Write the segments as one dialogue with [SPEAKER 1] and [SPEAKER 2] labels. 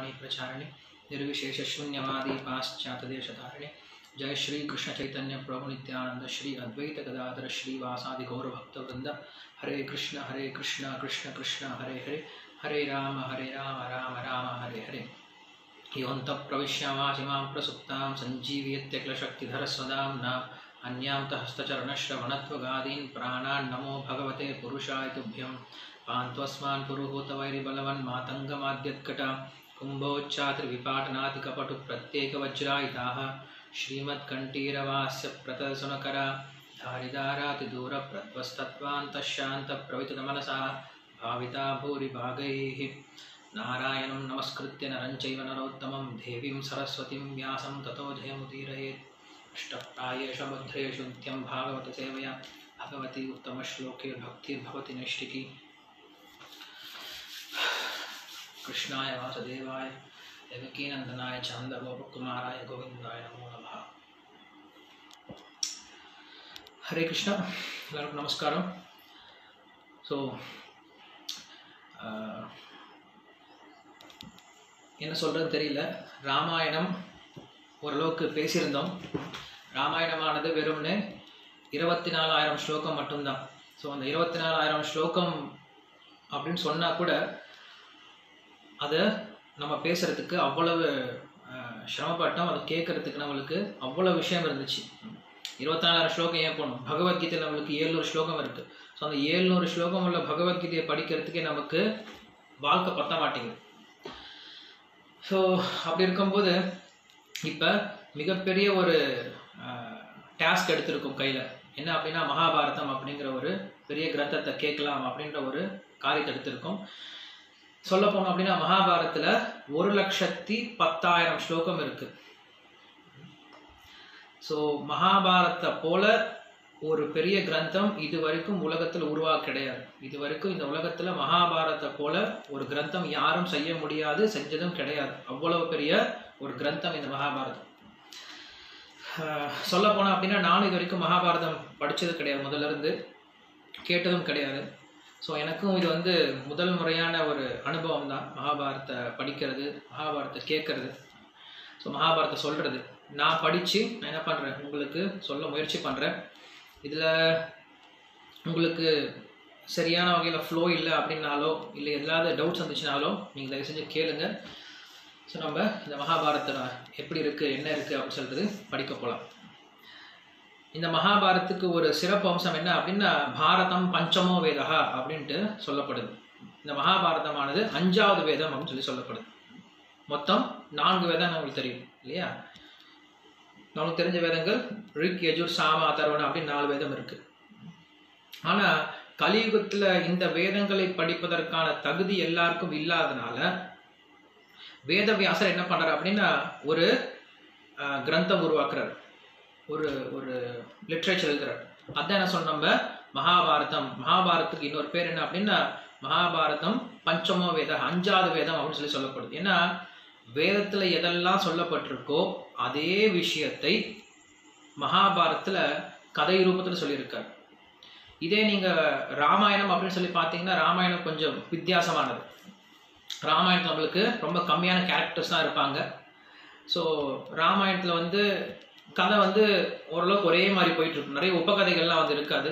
[SPEAKER 1] वाणी प्रचारिणे निर्विशेषशून्यवादी पाश्चात्यदेशधारिणे जय श्री कृष्ण चैतन्य प्रभु नित्यानंद श्री अद्वैत गदाधर श्रीवासादि गौरभक्तवृंद हरे कृष्ण हरे कृष्ण कृष्ण कृष्ण हरे हरे हरे राम हरे राम राम राम हरे हरे योऽन्तः प्रविश्यामासिमां प्रसुप्तां सञ्जीवयत्यखिलशक्तिधरस्वदां न अन्यां तः हस्तचरणश्रवणत्वगादीन् प्राणान् नमो भगवते पुरुषाय तुभ्यं पान्त्वस्मान् पुरुहूतवैरिबलवन् मातङ्गमाद्यत्कटा कुम्भोच्चात्रिविपाटनातिकपटु प्रत्येकवज्रायिताः श्रीमत्कण्ठीरवास्य प्रतसुनकरा धारिदारातिदूरप्रध्वस्तत्त्वान्तशान्तप्रवितमनसा भाविता भूरिभागैः नारायणं नमस्कृत्य नरं चैव नरोत्तमं देवीं सरस्वतीं व्यासं ततो जयमुदीरयेत् अष्टप्रायेष बुद्धेषु नित्यं भागवतसेवया भगवती उत्तमश्लोके भक्तिर्भवति नैष्टिकी कृष्णाय वासुदेवाय देवकीनन्दनाय चान्दगोपकुमाराय गोविन्दाय नमो नमः ஹரே கிருஷ்ணா எல்லாருக்கும் நமஸ்காரம் ஸோ என்ன சொல்கிறதுன்னு தெரியல ராமாயணம் ஓரளவுக்கு பேசியிருந்தோம் ராமாயணமானது வெறும்னு இருபத்தி நாலாயிரம் ஸ்லோகம் மட்டும்தான் ஸோ அந்த இருபத்தி நாலாயிரம் ஸ்லோகம் அப்படின்னு சொன்னால் கூட அதை நம்ம பேசுகிறதுக்கு அவ்வளவு அஹ், சிரமப்பட்டோம் அதை கேட்குறதுக்கு நம்மளுக்கு அவ்வளோ விஷயம் இருந்துச்சு இருபத்தி நாலாயிரம் ஸ்லோகம் ஏன் போகணும் பகவத்கீதையில் நம்மளுக்கு ஏழ்நூறு ஸ்லோகம் இருக்குது ஸோ அந்த ஏழ்நூறு ஸ்லோகம் உள்ள பகவத்கீதையை படிக்கிறதுக்கே நமக்கு வாழ்க்கை பத்த மாட்டேங்குது ஸோ அப்படி இருக்கும்போது இப்போ மிகப்பெரிய ஒரு டாஸ்க் எடுத்திருக்கும் கையில் என்ன அப்படின்னா மகாபாரதம் அப்படிங்கிற ஒரு பெரிய கிரந்தத்தை கேட்கலாம் அப்படின்ற ஒரு காரியத்தை எடுத்திருக்கோம் சொல்ல போனோம் அப்படின்னா மகாபாரத்தில் ஒரு லட்சத்தி பத்தாயிரம் ஸ்லோகம் இருக்கு ஸோ மகாபாரத்தை போல ஒரு பெரிய கிரந்தம் இது வரைக்கும் உலகத்தில் உருவாக கிடையாது இது வரைக்கும் இந்த உலகத்தில் மகாபாரத்தை போல ஒரு கிரந்தம் யாரும் செய்ய முடியாது செஞ்சதும் கிடையாது அவ்வளவு பெரிய ஒரு கிரந்தம் இந்த மகாபாரதம் சொல்ல போனோம் அப்படின்னா நானும் இது வரைக்கும் மகாபாரதம் படித்தது கிடையாது முதல்ல இருந்து கேட்டதும் கிடையாது ஸோ எனக்கும் இது வந்து முதல் முறையான ஒரு அனுபவம் தான் மகாபாரத்தை படிக்கிறது மகாபாரத்தை கேட்கறது ஸோ மகாபாரத்தை சொல்கிறது நான் படித்து நான் என்ன பண்ணுறேன் உங்களுக்கு சொல்ல முயற்சி பண்ணுறேன் இதில் உங்களுக்கு சரியான வகையில் ஃப்ளோ இல்லை அப்படின்னாலோ இல்லை ஏதாவது டவுட்ஸ் வந்துச்சுனாலோ நீங்கள் தயவு செஞ்சு கேளுங்க ஸோ நம்ம இந்த மகாபாரத்தில் எப்படி இருக்குது என்ன இருக்குது அப்படின்னு சொல்லிட்டு படிக்க போகலாம் இந்த மகாபாரத்துக்கு ஒரு சிறப்பு அம்சம் என்ன அப்படின்னா பாரதம் பஞ்சமோ வேதா அப்படின்ட்டு சொல்லப்படுது இந்த மகாபாரதமானது அஞ்சாவது வேதம் அப்படின்னு சொல்லி சொல்லப்படுது மொத்தம் நான்கு வேதம் நம்மளுக்கு தெரியும் இல்லையா நமக்கு தெரிஞ்ச வேதங்கள் ரிக் யஜுர் சாம அதர்வன அப்படின்னு நாலு வேதம் இருக்கு ஆனா கலியுகத்துல இந்த வேதங்களை படிப்பதற்கான தகுதி எல்லாருக்கும் இல்லாதனால வேதவியாசர் என்ன பண்றாரு அப்படின்னா ஒரு அஹ், கிரந்தம் உருவாக்குறாரு ஒரு ஒரு லிட்ரேச்சர் எழுதுறாரு அதான் என்ன சொன்ன நம்ம மகாபாரதம் மகாபாரத்துக்கு இன்னொரு பேர் என்ன அப்படின்னா மகாபாரதம் பஞ்சமோ வேதம் அஞ்சாவது வேதம் அப்படின்னு சொல்லி சொல்லப்படுது ஏன்னா வேதத்துல எதெல்லாம் சொல்லப்பட்டிருக்கோ அதே விஷயத்தை மகாபாரத்துல கதை ரூபத்துல சொல்லியிருக்காரு இதே நீங்க ராமாயணம் அப்படின்னு சொல்லி பார்த்தீங்கன்னா ராமாயணம் கொஞ்சம் வித்தியாசமானது ராமாயணத்தில் நம்மளுக்கு ரொம்ப கம்மியான கேரக்டர்ஸ் தான் இருப்பாங்க ஸோ ராமாயணத்தில் வந்து கதை வந்து ஓரளவுக்கு ஒரே மாதிரி போயிட்டு இருக்கும் நிறைய உபகதைகள்லாம் வந்து இருக்காது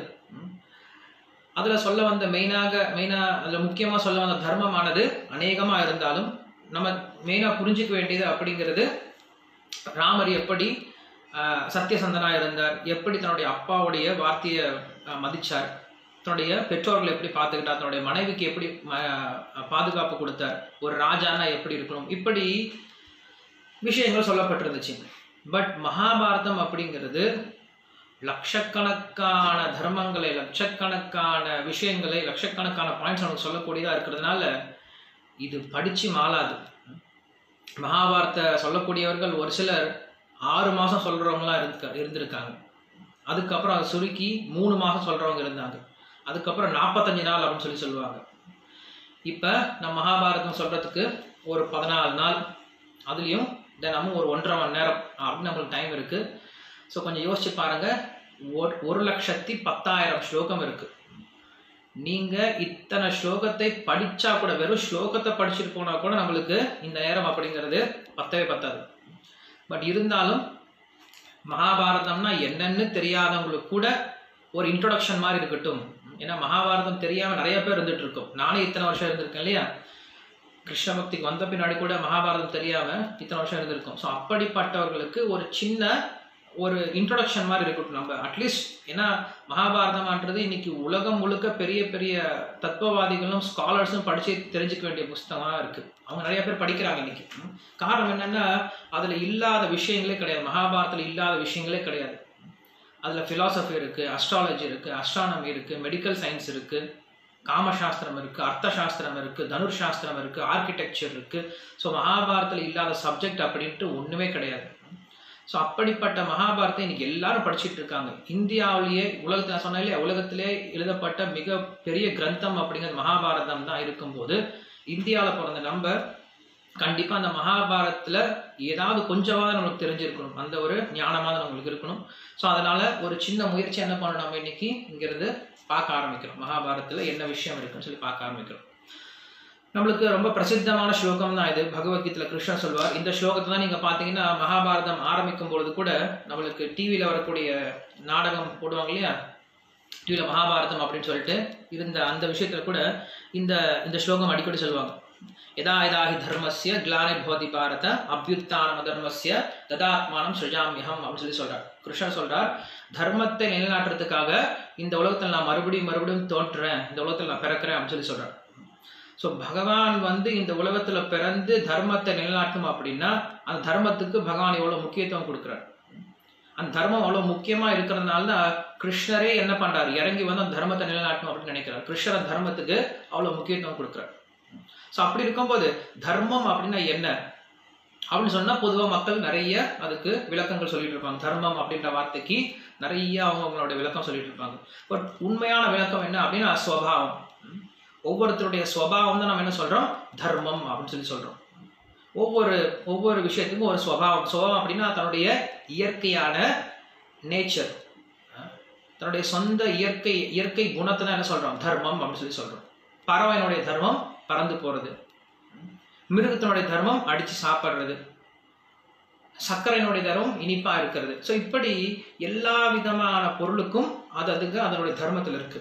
[SPEAKER 1] அதில் சொல்ல வந்த மெயினாக மெயினாக அதில் முக்கியமாக சொல்ல வந்த தர்மமானது அநேகமாக இருந்தாலும் நம்ம மெயினாக புரிஞ்சிக்க வேண்டியது அப்படிங்கிறது ராமர் எப்படி ஆஹ், சத்தியசந்தனாக இருந்தார் எப்படி தன்னுடைய அப்பாவுடைய வார்த்தையை ஆஹ், மதிச்சார் தன்னுடைய பெற்றோர்களை எப்படி பார்த்துக்கிட்டார் தன்னுடைய மனைவிக்கு எப்படி ம- பாதுகாப்பு கொடுத்தார் ஒரு ராஜானா எப்படி இருக்கணும் இப்படி விஷயங்கள் சொல்லப்பட்டிருந்துச்சு பட் மகாபாரதம் அப்படிங்கிறது லட்சக்கணக்கான தர்மங்களை லட்சக்கணக்கான விஷயங்களை லட்சக்கணக்கான பாயிண்ட்ஸ் நமக்கு சொல்லக்கூடியதாக இருக்கிறதுனால இது படிச்சு மாளாது மகாபாரத்தை சொல்லக்கூடியவர்கள் ஒரு சிலர் ஆறு மாதம் சொல்கிறவங்களாம் இருந்துக்க இருந்திருக்காங்க அதுக்கப்புறம் அதை சுருக்கி மூணு மாதம் சொல்கிறவங்க இருந்தாங்க அதுக்கப்புறம் நாற்பத்தஞ்சு நாள் அப்படின்னு சொல்லி சொல்லுவாங்க இப்போ நம்ம மகாபாரதம் சொல்கிறதுக்கு ஒரு பதினாலு நாள் அதுலேயும் தினமும் ஒரு ஒன்றரை மணி நேரம் அப்படின்னு நம்மளுக்கு டைம் இருக்குது ஸோ கொஞ்சம் யோசிச்சு பாருங்க ஒரு ஒரு லட்சத்தி பத்தாயிரம் ஸ்லோகம் இருக்கு நீங்க இத்தனை ஸ்லோகத்தை படிச்சா கூட வெறும் ஸ்லோகத்தை படிச்சுட்டு போனா கூட நம்மளுக்கு இந்த நேரம் அப்படிங்கிறது பத்தவே பத்தாது பட் இருந்தாலும் மகாபாரதம்னா என்னன்னு தெரியாதவங்களுக்கு கூட ஒரு இன்ட்ரோடக்ஷன் மாதிரி இருக்கட்டும் ஏன்னா மகாபாரதம் தெரியாம நிறைய பேர் இருந்துட்டு இருக்கோம் நானே இத்தனை வருஷம் இருந்திருக்கேன் இல்லையா கிருஷ்ண பக்திக்கு வந்த பின்னாடி கூட மகாபாரதம் தெரியாம இத்தனை வருஷம் இருந்திருக்கும் ஸோ அப்படிப்பட்டவர்களுக்கு ஒரு சின்ன ஒரு இன்ட்ரோடக்ஷன் மாதிரி இருக்கட்டும் நம்ம அட்லீஸ்ட் ஏன்னா மகாபாரதம்ன்றது இன்னைக்கு உலகம் முழுக்க பெரிய பெரிய தத்துவவாதிகளும் ஸ்காலர்ஸும் படிச்சு தெரிஞ்சுக்க வேண்டிய புஸ்தகமாக இருக்கு அவங்க நிறைய பேர் படிக்கிறாங்க இன்னைக்கு ம். காரணம் என்னன்னா அதுல இல்லாத விஷயங்களே கிடையாது மகாபாரதத்துல இல்லாத விஷயங்களே கிடையாது அதுல philosophy இருக்கு அஸ்ட்ராலஜி இருக்கு அஸ்ட்ரானமி இருக்கு மெடிக்கல் சயின்ஸ் இருக்கு காமசாஸ்திரம் இருக்கு அர்த்த சாஸ்திரம் இருக்கு தனுர் சாஸ்திரம் இருக்கு ஆர்கிடெக்சர் இருக்கு ஸோ மகாபாரதத்தில் இல்லாத சப்ஜெக்ட் அப்படின்ட்டு ஒண்ணுமே கிடையாது ஸோ அப்படிப்பட்ட மகாபாரதத்தை இன்னைக்கு எல்லாரும் படிச்சிட்டு இருக்காங்க இந்தியாவிலேயே உலகத்தில் நான் சொன்னேன் இல்லையா உலகத்திலே எழுதப்பட்ட மிக பெரிய கிரந்தம் அப்படிங்கிற மகாபாரதம் தான் இருக்கும்போது இந்தியாவில் பிறந்த நம்ம கண்டிப்பா அந்த மகாபாரதத்துல ஏதாவது கொஞ்சமாவது நம்மளுக்கு தெரிஞ்சிருக்கணும் அந்த ஒரு ஞானமாவது நம்மளுக்கு இருக்கணும் ஸோ அதனால ஒரு சின்ன முயற்சி என்ன பண்ணணும் நம்ம இன்னைக்கு இங்கிருந்து பார்க்க ஆரம்பிக்கிறோம் மகாபாரதத்துல என்ன விஷயம் இருக்குன்னு சொல்லி பார்க்க ஆரம்பிக்கிறோம் நம்மளுக்கு ரொம்ப பிரசித்தமான ஸ்லோகம் தான் இது பகவத்கீதையில கிருஷ்ணன் சொல்வார் இந்த ஸ்லோகத்தை தான் நீங்க பாத்தீங்கன்னா மகாபாரதம் ஆரம்பிக்கும் பொழுது கூட நம்மளுக்கு டிவியில வரக்கூடிய நாடகம் போடுவாங்க இல்லையா டிவியில மகாபாரதம் அப்படின்னு சொல்லிட்டு இருந்த அந்த விஷயத்துல கூட இந்த இந்த ஸ்லோகம் அடிக்கடி சொல்லுவாங்க யதா யதாஹி தர்மஸ்ய கிளானி பவதி பாரத அபியுத்தானம் தர்மஸ்ய ததாத்மானம் சுஜாமியகம் அப்படின்னு சொல்லி சொல்றார் கிருஷ்ணன் சொல்றார் தர்மத்தை நிலைநாட்டுறதுக்காக இந்த உலகத்தில் நான் மறுபடியும் மறுபடியும் தோற்றுறேன் இந்த உலகத்தில் நான் பிறக்கிறேன் அப்படின்னு சொல்லி சொல்றார் ஸோ பகவான் வந்து இந்த உலகத்துல பிறந்து தர்மத்தை நிலைநாட்டும் அப்படின்னா அந்த தர்மத்துக்கு பகவான் எவ்வளவு முக்கியத்துவம் கொடுக்குறார் அந்த தர்மம் அவ்வளவு முக்கியமா இருக்கிறதுனால தான் கிருஷ்ணரே என்ன பண்றாரு இறங்கி வந்து அந்த தர்மத்தை நிலைநாட்டணும் அப்படின்னு நினைக்கிறார் கிருஷ்ணர் அந்த தர்மத்துக்கு அவ்வளவு முக்கியத்துவம் கொடுக்குறார் ஸோ அப்படி இருக்கும்போது தர்மம் அப்படின்னா என்ன அப்படின்னு சொன்னா பொதுவா மக்கள் நிறைய அதுக்கு விளக்கங்கள் சொல்லிட்டு இருப்பாங்க தர்மம் அப்படின்ற வார்த்தைக்கு நிறைய அவங்க அவங்களோட விளக்கம் சொல்லிட்டு இருப்பாங்க பட் உண்மையான விளக்கம் என்ன அப்படின்னா ஸ்வபாவம் ம். ஒவ்வொருத்தருடைய ஸ்வபாவம் தான் நம்ம என்ன சொல்றோம் தர்மம் அப்படின்னு சொல்லி சொல்றோம் ஒவ்வொரு ஒவ்வொரு விஷயத்துக்கும் ஒரு ஸ்வபாவம் சுபாவம் அப்படின்னா தன்னுடைய இயற்கையான நேச்சர் தன்னுடைய சொந்த இயற்கை இயற்கை குணத்தை தான் என்ன சொல்றோம் தர்மம் அப்படின்னு சொல்லி சொல்றோம் பறவையினுடைய தர்மம் பறந்து போறது மிருகத்தினுடைய தர்மம் அடிச்சு சாப்பிடுறது சர்க்கரையினுடைய தர்மம் இனிப்பா இருக்கிறது ஸோ இப்படி எல்லா விதமான பொருளுக்கும் அது அதுக்கு அதனுடைய தர்மத்தில் இருக்கு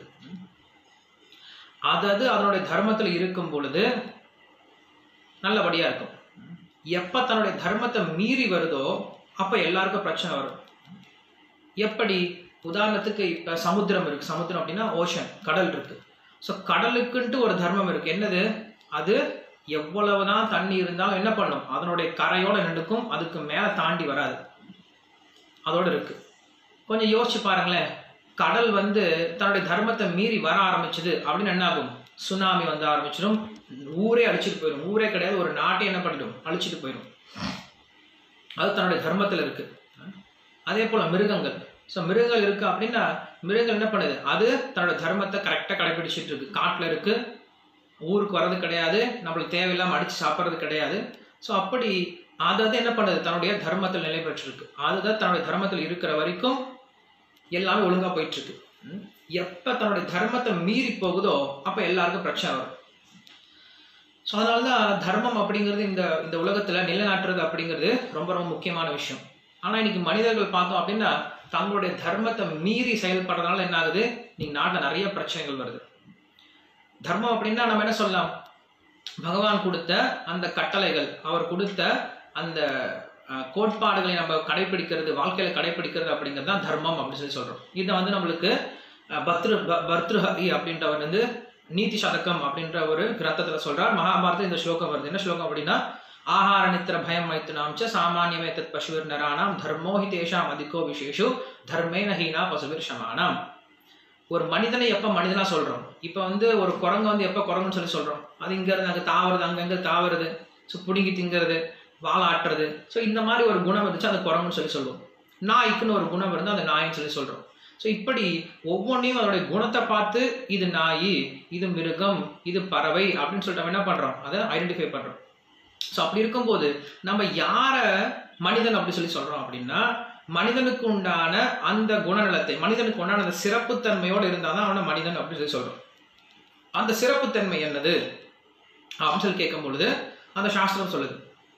[SPEAKER 1] அது அது அதனுடைய தர்மத்தில் இருக்கும் பொழுது நல்லபடியா இருக்கும் எப்ப தன்னுடைய தர்மத்தை மீறி வருதோ அப்ப எல்லாருக்கும் பிரச்சனை வரும் எப்படி உதாரணத்துக்கு இப்ப சமுத்திரம் இருக்கு சமுத்திரம் அப்படின்னா ஓஷன் கடல் இருக்கு ஸோ கடலுக்குன்ட்டு ஒரு தர்மம் இருக்கு என்னது அது எவ்வளவுதான் தண்ணி இருந்தாலும் என்ன பண்ணும் அதனுடைய கரையோட நின்றுக்கும் அதுக்கு மேல தாண்டி வராது அதோட இருக்கு கொஞ்சம் யோசிச்சு பாருங்களேன் கடல் வந்து தன்னுடைய தர்மத்தை மீறி வர ஆரம்பிச்சது அப்படின்னு என்ன ஆகும் சுனாமி வந்து ஆரம்பிச்சிடும் ஊரே அழிச்சிட்டு போயிடும் ஊரே கிடையாது ஒரு நாட்டே என்ன பண்ணிடும் அழிச்சிட்டு போயிடும் அது தன்னுடைய தர்மத்தில் இருக்கு அதே போல மிருகங்கள் ஸோ மிருகங்கள் இருக்கு அப்படின்னா மிருகங்கள் என்ன பண்ணுது அது தன்னோட தர்மத்தை கரெக்டாக கடைபிடிச்சிட்டு இருக்கு காட்டில் இருக்கு ஊருக்கு வர்றது கிடையாது நம்மளுக்கு தேவையில்லாமல் அடிச்சு சாப்பிட்றது கிடையாது ஸோ அப்படி அது அது என்ன பண்ணுது தன்னுடைய தர்மத்தில் நிலை பெற்றிருக்கு அதுதான் தன்னுடைய தர்மத்தில் இருக்கிற வரைக்கும் எல்லாமே ஒழுங்கா போயிட்டு இருக்கு ம். எப்ப தன்னுடைய தர்மத்தை மீறி போகுதோ அப்ப எல்லாருக்கும் பிரச்சனை வரும் ஸோ அதனால தான் தர்மம் அப்படிங்கிறது இந்த இந்த உலகத்துல நிலைநாட்டுறது அப்படிங்கிறது ரொம்ப ரொம்ப முக்கியமான விஷயம் ஆனா இன்னைக்கு மனிதர்கள் பார்த்தோம் அப்படின்னா தங்களுடைய தர்மத்தை மீறி செயல்படுறதுனால என்ன ஆகுது இன்னைக்கு நாட்டில் நிறைய பிரச்சனைகள் வருது தர்மம் அப்படின்னா நம்ம என்ன சொல்லலாம் பகவான் கொடுத்த அந்த கட்டளைகள் அவர் கொடுத்த அந்த அஹ், கோட்பாடுகளை நம்ம கடைபிடிக்கிறது வாழ்க்கையில கடைபிடிக்கிறது அப்படிங்கிறது தான் தர்மம் அப்படின்னு சொல்லி சொல்றோம் இதை வந்து நம்மளுக்கு அஹ், பத்ரு ப- பர்த்ருஹரி அப்படின்றவர் வந்து நீதி சதகம் அப்படின்ற ஒரு கிரந்தத்துல சொல்றார் மகாபாரதம் இந்த ஸ்லோகம் வருது என்ன ஸ்லோகம் அப்படின்னா ஆஹார நித்திர பயம் மைத்துனாம் ச சாமானியமே தத் பசுவிர் நராணாம் தர்மோ ஹி தேஷாம் அதிகோ விசேஷு தர்மேன ஹீனா பசுவிர் சமானாம் ஒரு மனிதனை எப்ப மனிதனா சொல்றோம் இப்ப வந்து ஒரு குரங்கு வந்து எப்ப குரங்குன்னு சொல்லி சொல்றோம் அது இங்க இருந்து அங்க தாவறது அங்கங்க தாவறது ஸோ பிடுங்கி திங்கிறது வாலாட்டுறது ஸோ இந்த மாதிரி ஒரு குணம் இருந்துச்சு அந்த குரங்குன்னு சொல்லி சொல்லுவோம் நாய்க்குன்னு ஒரு குணம் இருந்தால் அந்த நாயின்னு சொல்லி சொல்றோம் ஸோ இப்படி ஒவ்வொன்றையும் அதோடைய குணத்தை பார்த்து இது நாய் இது மிருகம் இது பறவை அப்படின்னு சொல்லிட்டு நம்ம என்ன பண்றோம் அதை ஐடென்டிஃபை பண்றோம் ஸோ அப்படி இருக்கும்போது நம்ம யார மனிதன் அப்படி சொல்லி சொல்றோம் அப்படின்னா மனிதனுக்கு உண்டான அந்த குணநலத்தை மனிதனுக்கு உண்டான அந்த சிறப்புத்தன்மையோடு இருந்தால் தான் அவனை மனிதன் அப்படின்னு சொல்லி சொல்றோம் அந்த சிறப்புத்தன்மை என்னது அப்படின்னு சொல்லி கேட்கும் பொழுது அந்த சாஸ்திரம் சொல்லுது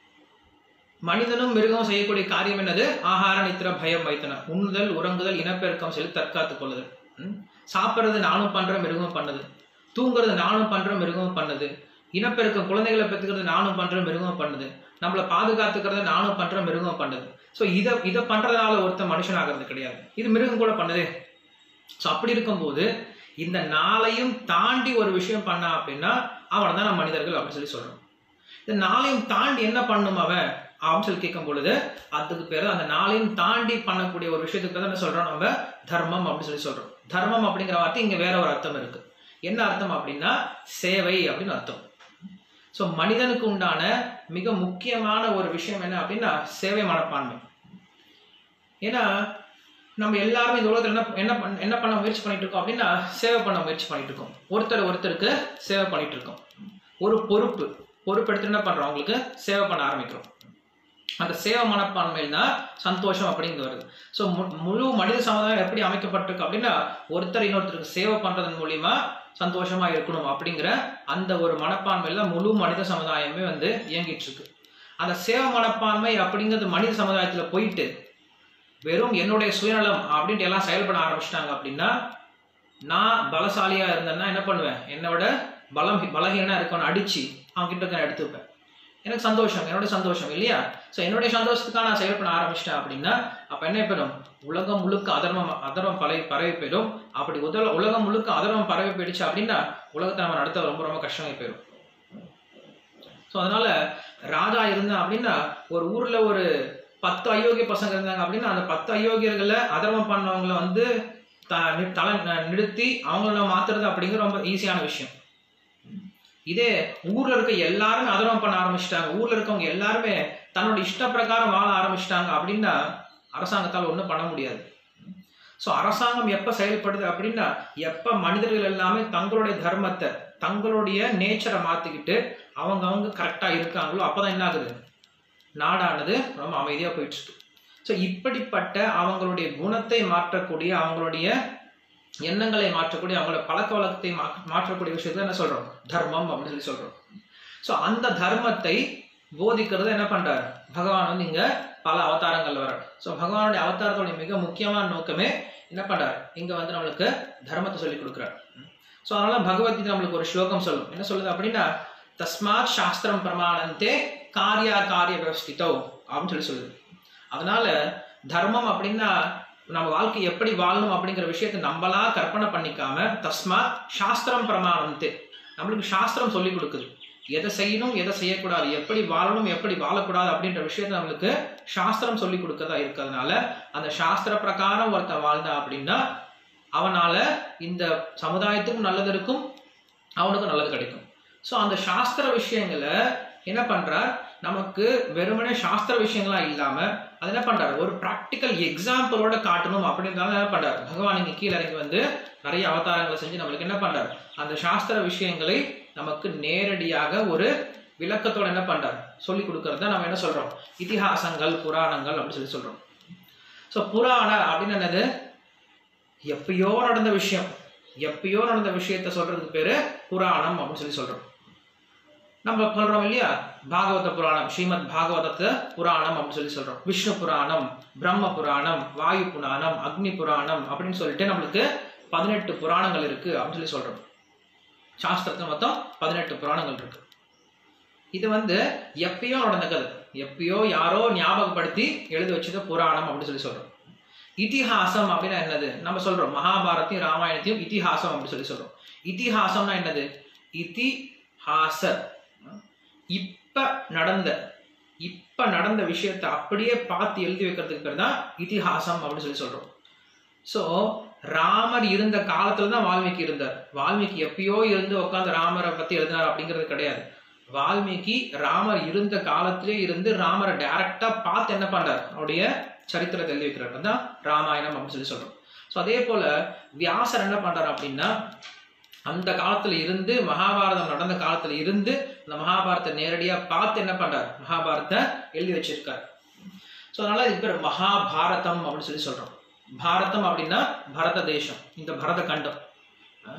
[SPEAKER 1] மனிதனும் மிருகம் செய்யக்கூடிய காரியம் என்னது ஆகார நித்திர பயம் வைத்தன உண்ணுதல் உறங்குதல் இனப்பெருக்கம் சொல்லி தற்காத்துக் கொள்ளுதல் ம்? சாப்பிட்றது நானும் பண்றேன் மிருகம் பண்ணுது தூங்குறது நானும் பண்றேன் மிருகம் பண்ணுது இனப்பெருக்கம் குழந்தைகளை பெற்றுக்கிறது நானும் பண்றேன் மிருகம் பண்ணுது நம்மளை பாதுகாத்துக்கிறத நானும் பண்றேன் மிருகம் பண்ணுது ஸோ இதை இதை பண்றதுனால ஒருத்தன் மனுஷன் ஆகிறது கிடையாது இது மிருகம் கூட பண்ணுதே ஸோ அப்படி இருக்கும்போது இந்த நாளையும் தாண்டி ஒரு விஷயம் பண்ணா அப்படின்னா அவனை தான் நம்ம மனிதர்கள் அப்படின்னு சொல்லி சொல்றோம் இந்த நாளையும் தாண்டி என்ன பண்ணும் அவன் அப்படின்னு சொல்லி கேட்கும் பொழுது அதுக்கு பேர் அந்த நாளையும் தாண்டி பண்ணக்கூடிய ஒரு விஷயத்துக்கு பேர் என்ன சொல்றோம் நம்ம தர்மம் அப்படின்னு சொல்லி சொல்றோம் தர்மம் அப்படிங்கிற வார்த்தை இங்க வேற ஒரு அர்த்தம் இருக்கு என்ன அர்த்தம் அப்படின்னா சேவை அப்படின்னு அர்த்தம் ஸோ மனிதனுக்கு உண்டான மிக முக்கியமான ஒரு விஷயம் என்ன அப்படின்னா சேவை மனப்பான்மை ஏன்னா நம்ம எல்லாருமே இந்த உலகத்தில் என்ன என்ன பண்ண என்ன பண்ண முயற்சி பண்ணிட்டு இருக்கோம் அப்படின்னா சேவை பண்ண முயற்சி பண்ணிட்டு இருக்கோம் ஒருத்தர் ஒருத்தருக்கு சேவை பண்ணிட்டு இருக்கோம் ஒரு பொறுப்பு பொறுப்பு எடுத்து என்ன பண்றோம் அவங்களுக்கு சேவை பண்ண ஆரம்பிக்கிறோம் அந்த சேவை மனப்பான்மையில் தான் சந்தோஷம் அப்படிங்கிறது வருது ஸோ முழு மனித சமுதாயம் எப்படி அமைக்கப்பட்டிருக்கு அப்படின்னா ஒருத்தர் இன்னொருத்தருக்கு சேவை பண்றதன் மூலியமா சந்தோஷமா இருக்கணும் அப்படிங்கிற அந்த ஒரு மனப்பான்மையில் தான் முழு மனித சமுதாயமே வந்து இயங்கிட்டு இருக்கு அந்த சேவை மனப்பான்மை அப்படிங்கிறது மனித சமுதாயத்துல போயிட்டு வெறும் என்னுடைய சுயநலம் அப்படின்ட்டு எல்லாம் செயல்பட ஆரம்பிச்சிட்டாங்க அப்படின்னா நான் பலசாலியா இருந்தேன்னா என்ன பண்ணுவேன் என்னோட பலம் பலகீனா இருக்கவனை அடிச்சு அவன் கிட்ட இருக்க எடுத்து வைப்பேன் எனக்கு சந்தோஷம் என்னோட சந்தோஷம் இல்லையா ஸோ என்னுடைய சந்தோஷத்துக்காக நான் செயல்பட ஆரம்பிச்சிட்டேன் அப்படின்னா அப்ப என்ன பெறும் உலகம் முழுக்க அதர்மம் அதர்மம் பரவி பரவி போயிடும் அப்படி உதல உலகம் முழுக்க அதர்மம் பரவி போயிடுச்சு அப்படின்னா உலகத்தை நம்ம நடத்த ரொம்ப ரொம்ப கஷ்டமாகி போயிடும் ஸோ அதனால ராஜா இருந்தான் அப்படின்னா ஒரு ஊர்ல ஒரு பத்து அயோக்கிய பசங்க இருந்தாங்க அப்படின்னா அந்த பத்து அயோக்கியர்களை அதர்மம் பண்ணவங்கள வந்து த- நி- தலை ந- நிறுத்தி அவங்கள நம்ம மாத்துறது அப்படிங்கிற ரொம்ப ஈஸியான விஷயம் இதே ஊர்ல இருக்க எல்லாருமே அதர்மம் பண்ண ஆரம்பிச்சிட்டாங்க ஊர்ல இருக்கவங்க எல்லாருமே தன்னோட இஷ்ட பிரகாரம் வாழ ஆரம்பிச்சிட்டாங்க அப்படின்னா அரசாங்கத்தால் ஒன்றும் பண்ண முடியாது ஸோ அரசாங்கம் எப்ப செயல்படுது அப்படின்னா எப்ப மனிதர்கள் எல்லாமே தங்களுடைய தர்மத்தை தங்களுடைய நேச்சரை மாத்திக்கிட்டு அவங்க அவங்க கரெக்டா இருக்காங்களோ அப்பதான் என்ன ஆகுது நாடானது ரொம்ப அமைதியா போயிட்டு இருக்கு ஸோ இப்படிப்பட்ட அவங்களுடைய குணத்தை மாற்றக்கூடிய அவங்களுடைய எண்ணங்களை மாற்றக்கூடிய அவங்களோட பழக்க வழக்கத்தை மா- மாற்றக்கூடிய விஷயத்தை என்ன சொல்றோம் தர்மம் அப்படின்னு சொல்லி சொல்றோம் ஸோ அந்த தர்மத்தை போதிக்கிறது என்ன பண்றாரு பகவான் வந்து இங்க பல அவதாரங்கள் வர ஸோ பகவானுடைய அவதாரத்தோடைய மிக முக்கியமான நோக்கமே என்ன பண்றாரு இங்க வந்து நம்மளுக்கு தர்மத்தை சொல்லி கொடுக்குறாரு ஸோ அதனால பகவத்கீதை நம்மளுக்கு ஒரு ஸ்லோகம் சொல்லும் என்ன சொல்லுது அப்படின்னா தஸ்மாத் சாஸ்திரம் பிரமாணந்தே காரியா காரிய வியவஸ்திதோ அப்படின்னு சொல்லி சொல்லுது அதனால தர்மம் அப்படின்னா நம்ம வாழ்க்கை எப்படி வாழணும் அப்படிங்கிற விஷயத்தை நம்மளா கற்பனை பண்ணிக்காம தஸ்மாத் சாஸ்திரம் பிரமாணந்தே நம்மளுக்கு சாஸ்திரம் சொல்லி கொடுக்குது எதை செய்யணும் எதை செய்யக்கூடாது எப்படி வாழணும் எப்படி வாழக்கூடாது அப்படின்ற விஷயத்தை நம்மளுக்கு சாஸ்திரம் சொல்லி கொடுக்கறதா இருக்கிறதுனால அந்த சாஸ்திர பிரகாரம் ஒருத்தன் வாழ்ந்தான் அப்படின்னா அவனால இந்த சமுதாயத்துக்கும் நல்லது இருக்கும் அவனுக்கும் நல்லது கிடைக்கும் ஸோ அந்த சாஸ்திர விஷயங்களை என்ன பண்றார் நமக்கு வெறுமனே சாஸ்திர விஷயங்களா இல்லாம அது என்ன பண்றாரு ஒரு ப்ராக்டிக்கல் எக்ஸாம்பிளோட காட்டணும் அப்படின்றதால என்ன பண்றாரு பகவான் இங்க கீழே இறங்கி வந்து நிறைய அவதாரங்களை செஞ்சு நம்மளுக்கு என்ன பண்றாரு அந்த சாஸ்திர விஷயங்களை நமக்கு நேரடியாக ஒரு விளக்கத்தோட என்ன பண்றாரு சொல்லி கொடுக்கறத நம்ம என்ன சொல்றோம் இதிகாசங்கள் புராணங்கள் அப்படின்னு சொல்லி சொல்றோம் ஸோ புராண அப்படின்னு என்னது எப்பயோ நடந்த விஷயம் எப்பயோ நடந்த விஷயத்த சொல்றதுக்கு பேரு புராணம் அப்படின்னு சொல்லி சொல்றோம் நம்ம சொல்றோம் இல்லையா பாகவத புராணம் ஸ்ரீமத் பாகவதத்தை புராணம் அப்படின்னு சொல்லி சொல்றோம் விஷ்ணு புராணம் பிரம்ம புராணம் வாயு புராணம் அக்னி புராணம் அப்படின்னு சொல்லிட்டு நம்மளுக்கு பதினெட்டு புராணங்கள் இருக்கு அப்படின்னு சொல்லி சொல்றோம் சாஸ்திரத்துல மொத்தம் பதினெட்டு புராணங்கள் இருக்கு இது வந்து எப்பயோ நடந்த கதை எப்பயோ யாரோ ஞாபகப்படுத்தி எழுதி வச்சது புராணம் அப்படின்னு சொல்லி சொல்றோம் இதிஹாசம் அப்படின்னா என்னது நம்ம சொல்றோம் மகாபாரத்தையும் ராமாயணத்தையும் இதிஹாசம் அப்படின்னு சொல்லி சொல்றோம் இதிஹாசம்னா என்னது இதிஹாச இப்ப நடந்த இப்ப நடந்த விஷயத்தை அப்படியே பார்த்து எழுதி வைக்கிறதுக்கு பேர் தான் இதிஹாசம் அப்படின்னு சொல்லி சொல்றோம் ஸோ ராமர் இருந்த காலத்துல தான் வால்மீகி இருந்தார் வால்மீகி எப்பயோ இருந்து உட்காந்து ராமரை பத்தி எழுதினார் அப்படிங்கிறது கிடையாது வால்மீகி ராமர் இருந்த காலத்திலே இருந்து ராமரை டைரக்டா பார்த்து என்ன பண்றார் அவருடைய சரித்திரத்தை எழுதி வைக்கிறார் அதான் ராமாயணம் அப்படின்னு சொல்லி சொல்றோம் ஸோ அதே போல வியாசர் என்ன பண்றாரு அப்படின்னா அந்த காலத்துல இருந்து மகாபாரதம் நடந்த காலத்துல இருந்து அந்த மகாபாரத்தை நேரடியா பார்த்து என்ன பண்றார் மகாபாரத்தை எழுதி வச்சிருக்கார் ஸோ அதனால இது பேர் மகாபாரதம் அப்படின்னு சொல்லி சொல்றோம் பாரதம் அப்படின்னா பரத தேசம் இந்த பரத கண்டம்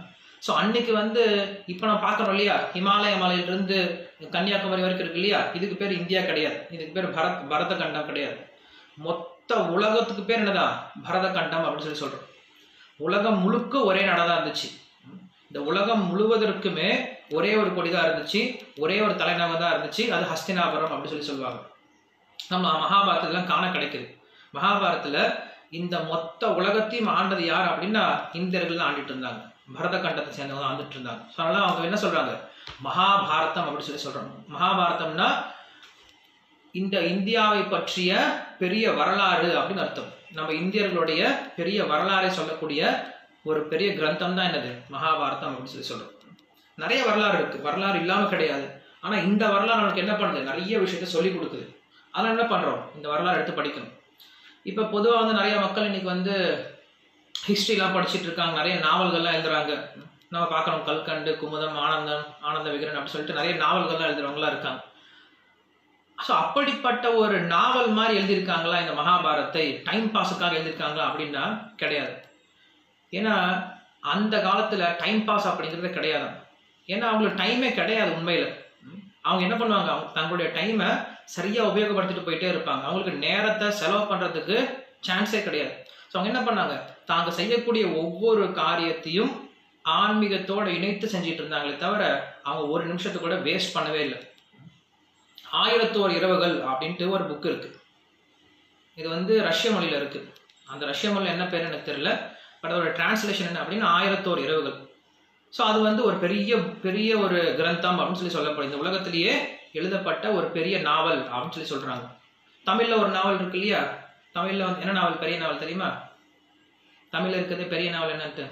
[SPEAKER 1] ஸோ அன்னைக்கு வந்து இப்போ நான் பார்க்குறோம் இல்லையா இமாலய மலையிலிருந்து கன்னியாகுமரி வரைக்கும் இருக்கு இல்லையா இதுக்கு பேர் இந்தியா கிடையாது இதுக்கு பேர் பரத் பரத கண்டம் கிடையாது மொத்த உலகத்துக்கு பேர் என்னதான் பரத கண்டம் அப்படின்னு சொல்லி சொல்றோம் உலகம் முழுக்க ஒரே நடதான் இருந்துச்சு இந்த உலகம் முழுவதற்குமே ஒரே ஒரு கொடி தான் இருந்துச்சு ஒரே ஒரு தலைநகர் தான் இருந்துச்சு அது ஹஸ்தினாபுரம் அப்படின்னு சொல்லி சொல்லுவாங்க நம்ம மகாபாரதத்துலாம் காண கிடைக்குது மகாபாரதத்துல இந்த மொத்த உலகத்தையும் ஆண்டது யார் அப்படின்னா இந்தியர்கள் தான் ஆண்டுட்டு இருந்தாங்க பரத கண்டத்தை சேர்ந்தவங்க தான் ஆண்டுட்டு இருந்தாங்க So, அதனால அவங்க என்ன சொல்றாங்க மகாபாரதம் அப்படின்னு சொல்லி சொல்றாங்க மகாபாரதம்னா இந்த இந்தியாவை பற்றிய பெரிய வரலாறு அப்படின்னு அர்த்தம் நம்ம இந்தியர்களுடைய பெரிய வரலாறை சொல்லக்கூடிய ஒரு பெரிய கிரந்தம் தான் என்னது மகாபாரதம் அப்படின்னு சொல்லி சொல்றோம் நிறைய வரலாறு இருக்கு வரலாறு இல்லாம கிடையாது ஆனா இந்த வரலாறு நமக்கு என்ன பண்ணுது நிறைய விஷயத்த சொல்லி கொடுக்குது அதனால என்ன பண்றோம் இந்த வரலாறு எடுத்து படிக்கணும் இப்ப பொதுவா வந்து நிறைய மக்கள் இன்னைக்கு வந்து ஹிஸ்டரிலாம் படிச்சிட்டு இருக்காங்க நிறைய நாவல்கள்லாம் எழுதுறாங்க நம்ம பார்க்குறோம் கல்கண்டு குமுதம் ஆனந்தம் ஆனந்த விகரன் அப்படின்னு சொல்லிட்டு நிறைய நாவல்கள்லாம் எழுதுறவங்களாம் இருக்காங்க ஸோ அப்படிப்பட்ட ஒரு நாவல் மாதிரி எழுதியிருக்காங்களா இந்த மகாபாரத்தை டைம் பாஸுக்காக எழுதியிருக்காங்களா அப்படின்னா கிடையாது ஏன்னா அந்த காலத்துல டைம் பாஸ் அப்படிங்கிறது கிடையாது ஏன்னா அவங்களுக்கு டைமே கிடையாது உண்மையில ம். அவங்க என்ன பண்ணுவாங்க அவங்க தங்களுடைய டைமை சரியா உபயோகப்படுத்திட்டு போயிட்டே இருப்பாங்க அவங்களுக்கு நேரத்தை செலவு பண்றதுக்கு சான்ஸே கிடையாது ஸோ அவங்க என்ன பண்ணாங்க தாங்க செய்யக்கூடிய ஒவ்வொரு காரியத்தையும் ஆன்மீகத்தோட இணைத்து செஞ்சிட்டு இருந்தாங்களே தவிர அவங்க ஒரு நிமிஷத்தை கூட வேஸ்ட் பண்ணவே இல்லை ஆயிரத்தோர் இரவுகள் அப்படின்ட்டு ஒரு புக் இருக்கு இது வந்து ரஷ்ய மொழியில இருக்கு அந்த ரஷ்ய மொழியில் என்ன பேர் எனக்கு தெரியல பட் அதோட டிரான்ஸ்லேஷன் என்ன அப்படின்னா ஆயிரத்தோர் இரவுகள் ஸோ அது வந்து ஒரு பெரிய பெரிய ஒரு கிரந்தம் அப்படின்னு சொல்லி சொல்லப்படுது இந்த உலகத்திலேயே எழுதப்பட்ட ஒரு பெரிய நாவல் அப்படின்னு சொல்லி சொல்றாங்க தமிழ்ல ஒரு நாவல் இருக்கு இல்லையா தமிழ்ல வந்து என்ன நாவல் பெரிய நாவல் தெரியுமா தமிழ்ல இருக்கிறது பெரிய நாவல் என்னன்ட்டு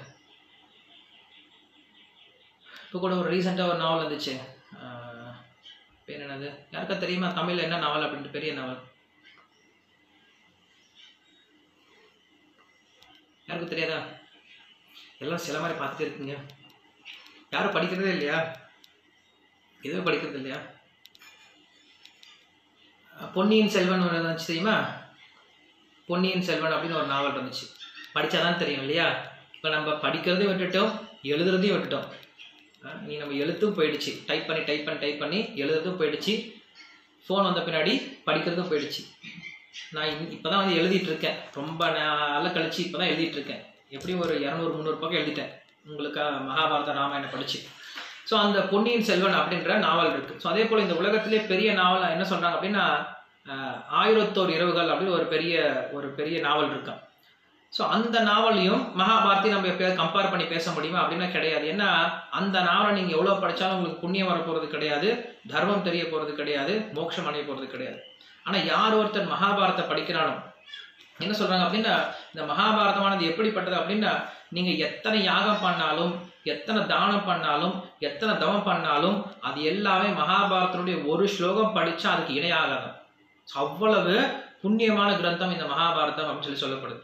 [SPEAKER 1] இப்போ கூட ஒரு ரீசெண்டாக ஒரு நாவல் வந்துச்சு ஆஹ், பேர் என்னது யாருக்கா தெரியுமா தமிழ்ல என்ன நாவல் அப்படின்ட்டு பெரிய நாவல் யாருக்கும் தெரியாதா எல்லாம் சில மாதிரி பார்த்துட்டே இருக்கீங்க யாரும் படிக்கிறதே இல்லையா எதுவும் படிக்கிறது இல்லையா அஹ் பொன்னியின் செல்வன் ஒன்று இருந்துச்சு தெரியுமா பொன்னியின் செல்வன் அப்படின்னு ஒரு நாவல் இருந்துச்சு படிச்சாதான் தெரியும் இல்லையா இப்போ நம்ம படிக்கிறதையும் விட்டுட்டோம் எழுதுறதையும் விட்டுட்டோம் அஹ் நீ நம்ம எழுத்தும் போயிடுச்சு டைப் பண்ணி டைப் பண்ணி டைப் பண்ணி எழுதுறதும் போயிடுச்சு ஃபோன் வந்த பின்னாடி படிக்கிறதும் போயிடுச்சு நான் இன் இப்போ தான் வந்து எழுதிட்டு இருக்கேன் ரொம்ப நாள் கழிச்சு இப்போ தான் எழுதிட்டு இருக்கேன் எப்படியும் ஒரு இரநூறு முந்நூறு பக்கம் எழுதிட்டேன் உங்களுக்கா மகாபாரத ராமாயணம் படிச்சு ஸோ அந்த பொன்னியின் செல்வன் அப்படின்ற நாவல் இருக்கு ஸோ அதே போல் இந்த உலகத்திலே பெரிய நாவல் என்ன சொல்றாங்க அப்படின்னா ஆஹ், ஆயிரத்தோர் இரவுகள் அப்படின்னு ஒரு பெரிய ஒரு பெரிய நாவல் இருக்கான் ஸோ அந்த நாவலையும் மகாபாரத்தையும் நம்ம எப்பயாவது கம்பேர் பண்ணி பேச முடியுமா அப்படின்னா கிடையாது ஏன்னா அந்த நாவலை நீங்கள் எவ்வளோ படித்தாலும் உங்களுக்கு புண்ணியம் வர போகிறது கிடையாது தர்மம் தெரிய போகிறது கிடையாது மோட்சம் அடைய போகிறது கிடையாது ஆனால் யார் ஒருத்தர் மகாபாரத்தை படிக்கிறானோ என்ன சொல்றாங்க அப்படின்னா இந்த மகாபாரதமானது எப்படிப்பட்டது அப்படின்னா நீங்க எத்தனை யாகம் பண்ணாலும் எத்தனை தானம் பண்ணாலும் எத்தனை தவம் பண்ணாலும் அது எல்லாமே மகாபாரதனுடைய ஒரு ஸ்லோகம் படிச்சா அதுக்கு இணையாகாது So, அவ்வளவு புண்ணியமான கிரந்தம் இந்த மகாபாரதம் அப்படின்னு சொல்லி சொல்லப்படுது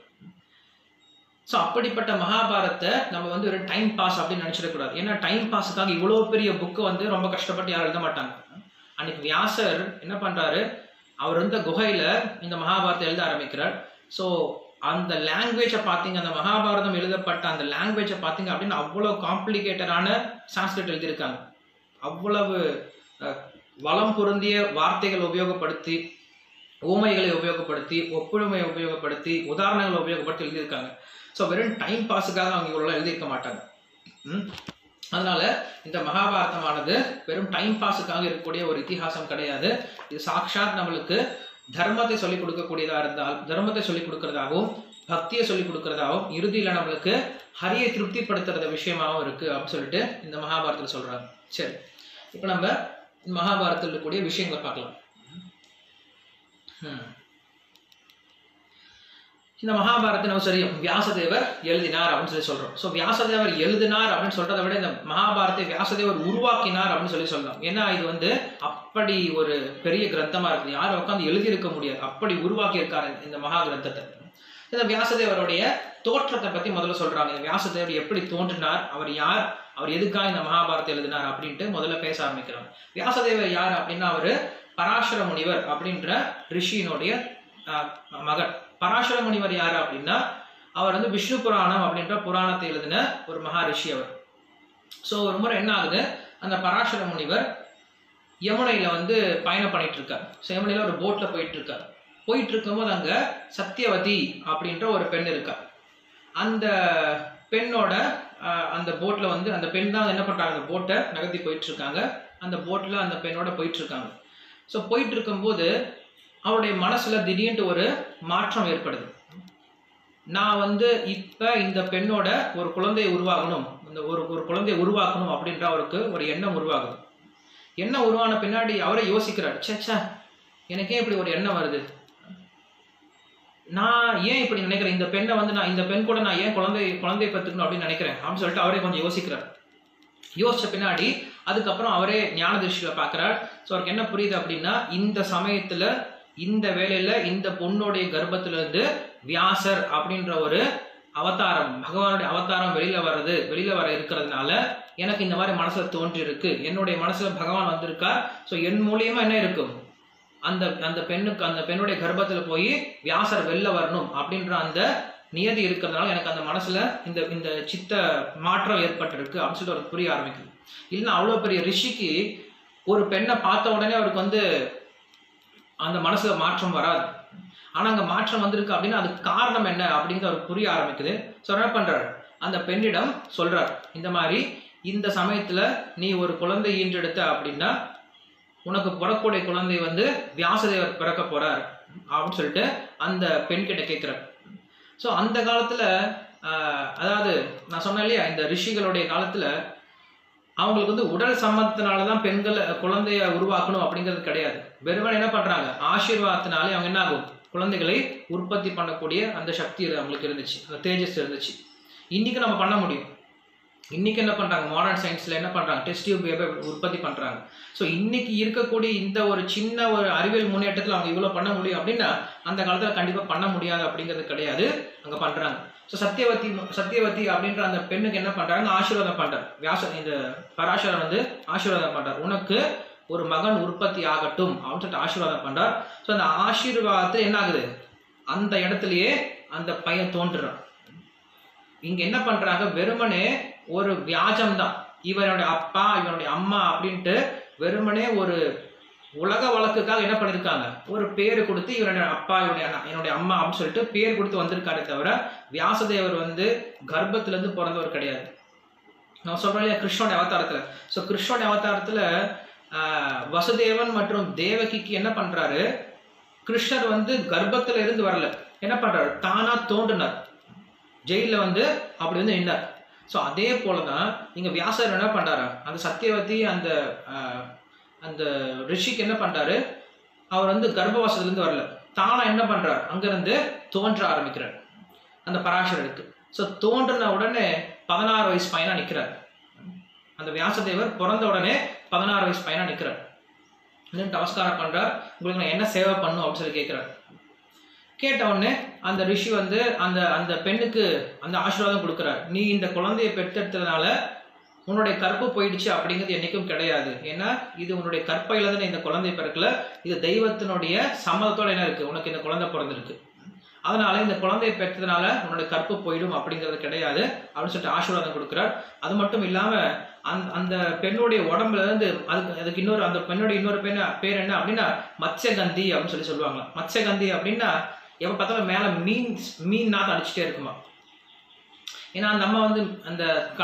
[SPEAKER 1] ஸோ அப்படிப்பட்ட மகாபாரத்தை நம்ம வந்து ஒரு டைம் பாஸ் அப்படின்னு நினைச்சிடக்கூடாது ஏன்னா டைம் பாஸுக்காக இவ்வளோ பெரிய புக்கு வந்து ரொம்ப கஷ்டப்பட்டு யாரும் எழுத மாட்டாங்க அன்னைக்கு வியாசர் என்ன பண்றாரு அவர் இருந்த குகையில இந்த மகாபாரதத்தை எழுத ஆரம்பிக்கிறார் ஸோ அந்த லாங்குவேஜை பார்த்தீங்க அந்த மகாபாரதம் எழுதப்பட்ட அந்த லாங்குவேஜை பார்த்தீங்க அப்படின்னு அவ்வளோ காம்ப்ளிகேட்டடான சான்ஸ்கிரிட் எழுதியிருக்காங்க அவ்வளவு அஹ், வளம் பொருந்திய வார்த்தைகள் உபயோகப்படுத்தி ஊமைகளை உபயோகப்படுத்தி ஒப்புமையை உபயோகப்படுத்தி உதாரணங்களை உபயோகப்படுத்தி எழுதியிருக்காங்க ஸோ வெறும் டைம் பாஸுக்காக அவங்க இவ்வளோ எழுதியிருக்க மாட்டாங்க ம்? அதனால இந்த மகாபாரதமானது வெறும் டைம் பாஸுக்காக இருக்கக்கூடிய ஒரு இதிகாசம் கிடையாது இது சாக்ஷாத் நம்மளுக்கு தர்மத்தை சொல்லிக் கொடுக்கக்கூடியதா இருந்தால் தர்மத்தை சொல்லிக் கொடுக்கறதாகவும் பக்தியை சொல்லிக் கொடுக்கறதாகவும் இறுதியில நம்மளுக்கு ஹரியை திருப்திப்படுத்துறத விஷயமாவும் இருக்கு அப்படின்னு சொல்லிட்டு இந்த மகாபாரதத்தில் சொல்றாங்க சரி இப்போ நம்ம மகாபாரதத்தில் இருக்கக்கூடிய விஷயங்களை பார்க்கலாம் ம். இந்த மகாபாரத்தை நம்ம தெரியும் வியாசதேவர் எழுதினார் அப்படின்னு சொல்லி சொல்றோம் ஸோ வியாசதேவர் எழுதினார் அப்படின்னு சொல்றதை விட இந்த மகாபாரத்தை வியாசதேவர் உருவாக்கினார் அப்படின்னு சொல்லி சொல்லலாம் ஏன்னா இது வந்து அப்படி ஒரு பெரிய கிரந்தமா இருக்குது யாரும் உட்காந்து எழுதியிருக்க முடியாது அப்படி உருவாக்கி இருக்காரு இந்த மகா கிரந்தத்தை இந்த வியாசதேவருடைய தோற்றத்தை பத்தி முதல்ல சொல்றாங்க இந்த வியாசதேவர் எப்படி தோன்றினார் அவர் யார் அவர் எதுக்காக இந்த மகாபாரத்தை எழுதினார் அப்படின்ட்டு முதல்ல பேச ஆரம்பிக்கிறாங்க வியாசதேவர் யார் அப்படின்னா அவரு பராசர முனிவர் அப்படின்ற ரிஷியினுடைய ஆஹ், மகன் பராசர முனிவர் யாரு அப்படின்னா அவர் வந்து விஷ்ணு புராணம் அப்படின்ற புராணத்தை எழுதின ஒரு மகா ரிஷி அவர் ஸோ ஒரு முறை என்ன ஆகுது அந்த பராசர முனிவர் யமுனையில் வந்து பயணம் பண்ணிட்டு இருக்கார் ஸோ யமுனையில் ஒரு போட்டில் போயிட்டு இருக்கார் போயிட்டு இருக்கும்போது அங்கே சத்தியவதி அப்படின்ற ஒரு பெண் இருக்கா அந்த பெண்ணோட ஆஹ், அந்த போட்டில் வந்து அந்த பெண் தான் என்ன பண்ணுறாங்க அந்த போட்டை நகர்த்தி போயிட்டு இருக்காங்க அந்த போட்டில் அந்த பெண்ணோட போயிட்டு இருக்காங்க ஸோ போயிட்டு இருக்கும்போது அவருடைய மனசுல திடீர்னு ஒரு மாற்றம் ஏற்படுது நான் வந்து இப்ப இந்த பெண்ணோட ஒரு குழந்தையை உருவாகணும் இந்த ஒரு ஒரு குழந்தையை உருவாக்கணும் அப்படின்ற அவருக்கு ஒரு எண்ணம் உருவாகுது எண்ணம் உருவான பின்னாடி அவரே யோசிக்கிறார் ச்சே ச்சே எனக்கே இப்படி ஒரு எண்ணம் வருது நான் ஏன் இப்படி நினைக்கிறேன் இந்த பெண்ணை வந்து நான் இந்த பெண் கூட நான் ஏன் குழந்தை குழந்தையை பத்துக்கணும் அப்படின்னு நினைக்கிறேன் அப்படின்னு சொல்லிட்டு அவரே கொஞ்சம் யோசிக்கிறார் யோசிச்ச பின்னாடி அதுக்கப்புறம் அவரே ஞான திருஷ்டியில பார்க்கறார் ஸோ அவருக்கு என்ன புரியுது அப்படின்னா இந்த சமயத்துல இந்த வேலையில இந்த பொண்ணுடைய கர்ப்பத்துல இருந்து வியாசர் அப்படின்ற ஒரு அவதாரம் பகவானுடைய அவதாரம் வெளியில வர்றது வெளியில வர இருக்கிறதுனால எனக்கு இந்த மாதிரி மனசுல தோன்றி இருக்கு என்னுடைய மனசுல பகவான் வந்திருக்கார் ஸோ என் மூலியமா என்ன இருக்கும் அந்த அந்த பெண்ணுக்கு அந்த பெண்ணுடைய கர்ப்பத்துல போய் வியாசர் வெளில வரணும் அப்படின்ற அந்த நியதி இருக்கிறதுனால எனக்கு அந்த மனசுல இந்த இந்த சித்த மாற்றம் ஏற்பட்டிருக்கு அப்படின்னு சொல்லிட்டு அவருக்கு புரிய ஆரம்பிக்குது இல்லைன்னா அவ்வளோ பெரிய ரிஷிக்கு ஒரு பெண்ணை பார்த்த உடனே அவருக்கு வந்து அந்த மனசுல மாற்றம் வராது ஆனா அங்க மாற்றம் வந்திருக்கு அப்படின்னா அதுக்கு காரணம் என்ன அப்படிங்கிறது அவருக்கு புரிய ஆரம்பிக்குது ஸோ என்ன பண்றாரு அந்த பெண்ணிடம் சொல்றார் இந்த மாதிரி இந்த சமயத்துல நீ ஒரு குழந்தை ஈன்றெடுத்த அப்படின்னா உனக்கு பிறக்கக்கூடிய குழந்தை வந்து வியாசதேவர் பிறக்க போறார் அப்படின்னு சொல்லிட்டு அந்த பெண் கிட்ட கேட்கிறார் ஸோ அந்த காலத்துல ஆஹ், அதாவது நான் சொன்னேன் இல்லையா இந்த ரிஷிகளுடைய காலத்துல அவங்களுக்கு வந்து உடல் சம்மந்தத்தினால தான் பெண்களை குழந்தைய உருவாக்கணும் அப்படிங்கிறது கிடையாது வெறுமனே என்ன பண்றாங்க ஆசீர்வாதத்தினாலே அவங்க என்ன ஆகும் குழந்தைகளை உற்பத்தி பண்ணக்கூடிய அந்த சக்தி அவங்களுக்கு இருந்துச்சு அந்த தேஜஸ் இருந்துச்சு இன்னைக்கு நம்ம பண்ண முடியும் இன்னைக்கு என்ன பண்றாங்க மாடர்ன் சயின்ஸ்ல என்ன பண்றாங்க டெஸ்ட் டியூப் உற்பத்தி பண்றாங்க ஸோ இன்னைக்கு இருக்கக்கூடிய இந்த ஒரு சின்ன ஒரு அறிவியல் முன்னேற்றத்தில் அவங்க இவ்வளோ பண்ண முடியும் அப்படின்னா அந்த காலத்தில் கண்டிப்பாக பண்ண முடியாது அப்படிங்கிறது கிடையாது அங்கே பண்றாங்க ஸோ சத்தியவதி சத்தியவதி அப்படின்ற அந்த பெண்ணுக்கு என்ன பண்றாங்க ஆசீர்வாதம் பண்றார் வியாச இந்த பராசரர் வந்து ஆசீர்வாதம் பண்றார் உனக்கு ஒரு மகன் உற்பத்தி ஆகட்டும் அப்படின்னு சொல்லிட்டு ஆசீர்வாதம் பண்றார் ஸோ அந்த ஆசீர்வாதத்தில் என்ன ஆகுது அந்த இடத்துலயே அந்த பையன் தோன்றுறான் இங்க என்ன பண்றாங்க வெறுமனே ஒரு வியாஜம் தான் இவனுடைய அப்பா இவனுடைய அம்மா அப்படின்ட்டு வெறுமனே ஒரு உலக வழக்குக்காக என்ன பண்ணிருக்காங்க ஒரு பேர் கொடுத்து இவனுடைய அப்பா இவனுடைய அண்ணா, என்னுடைய அம்மா அப்படின்னு சொல்லிட்டு பேர் கொடுத்து வந்திருக்காரே தவிர வியாசதேவர் வந்து கர்ப்பத்துல இருந்து பிறந்தவர் கிடையாது நான் சொல்றேன் இல்லையா கிருஷ்ணனுடைய அவதாரத்துல ஸோ கிருஷ்ணனுடைய அவதாரத்துல ஆஹ், வசுதேவன் மற்றும் தேவகிக்கு என்ன பண்றாரு கிருஷ்ணர் வந்து கர்ப்பத்துல இருந்து வரல என்ன பண்றாரு தானா தோன்றினார் ஜெயில வந்து அப்படி வந்து நின்னார் ஸோ அதே போல தான் இங்க வியாசர் என்ன பண்றாரு அந்த சத்தியவதி அந்த ஆஹ், அந்த ரிஷிக்கு என்ன பண்றாரு அவர் வந்து கர்ப்பவாசத்துலேருந்து வரல தானா என்ன பண்றார் அங்கிருந்து தோன்ற ஆரம்பிக்கிறார் அந்த பராசரருக்கு ஸோ தோன்றின உடனே பதினாறு வயசு பையனா நிற்கிறார் அந்த வியாசதேவர் பிறந்த உடனே பதினாறு வயசு பையனா நிற்கிறார் நின்று நமஸ்காரம் பண்றார் உங்களுக்கு நான் என்ன சேவை பண்ணும் அப்படின்னு சொல்லி கேட்கிறார் கேட்ட உடனே அந்த ரிஷி வந்து அந்த அந்த பெண்ணுக்கு அந்த ஆசீர்வாதம் கொடுக்குறார் நீ இந்த குழந்தையை பெற்றெடுத்ததுனால உன்னுடைய கற்பு போயிடுச்சு அப்படிங்கிறது என்னைக்கும் கிடையாது ஏன்னா இது உன்னுடைய கற்பையில தான் இந்த குழந்தை பிறக்கல இது தெய்வத்தினுடைய சம்மதத்தோட என்ன இருக்கு உனக்கு இந்த குழந்தை பிறந்திருக்கு அதனால இந்த குழந்தையை பெற்றதுனால உன்னோட கற்பு போயிடும் அப்படிங்கிறது கிடையாது அப்படின்னு சொல்லிட்டு ஆசீர்வாதம் கொடுக்குறார் அது மட்டும் இல்லாம அந்த அந்த பெண்ணுடைய உடம்புல இருந்து அதுக்கு அதுக்கு இன்னொரு அந்த பெண்ணுடைய இன்னொரு பெண் பேர் என்ன அப்படின்னா மத்ஸ்யகந்தி அப்படின்னு சொல்லி சொல்லுவாங்க மத்ஸ்யகந்தி அப்படின்னா எப்போ பார்த்தாலும் மேலே மீன் மீன் நாத்தம் அடிச்சுட்டே இருக்குமா ஏன்னா அந்த அம்மா வந்து அந்த க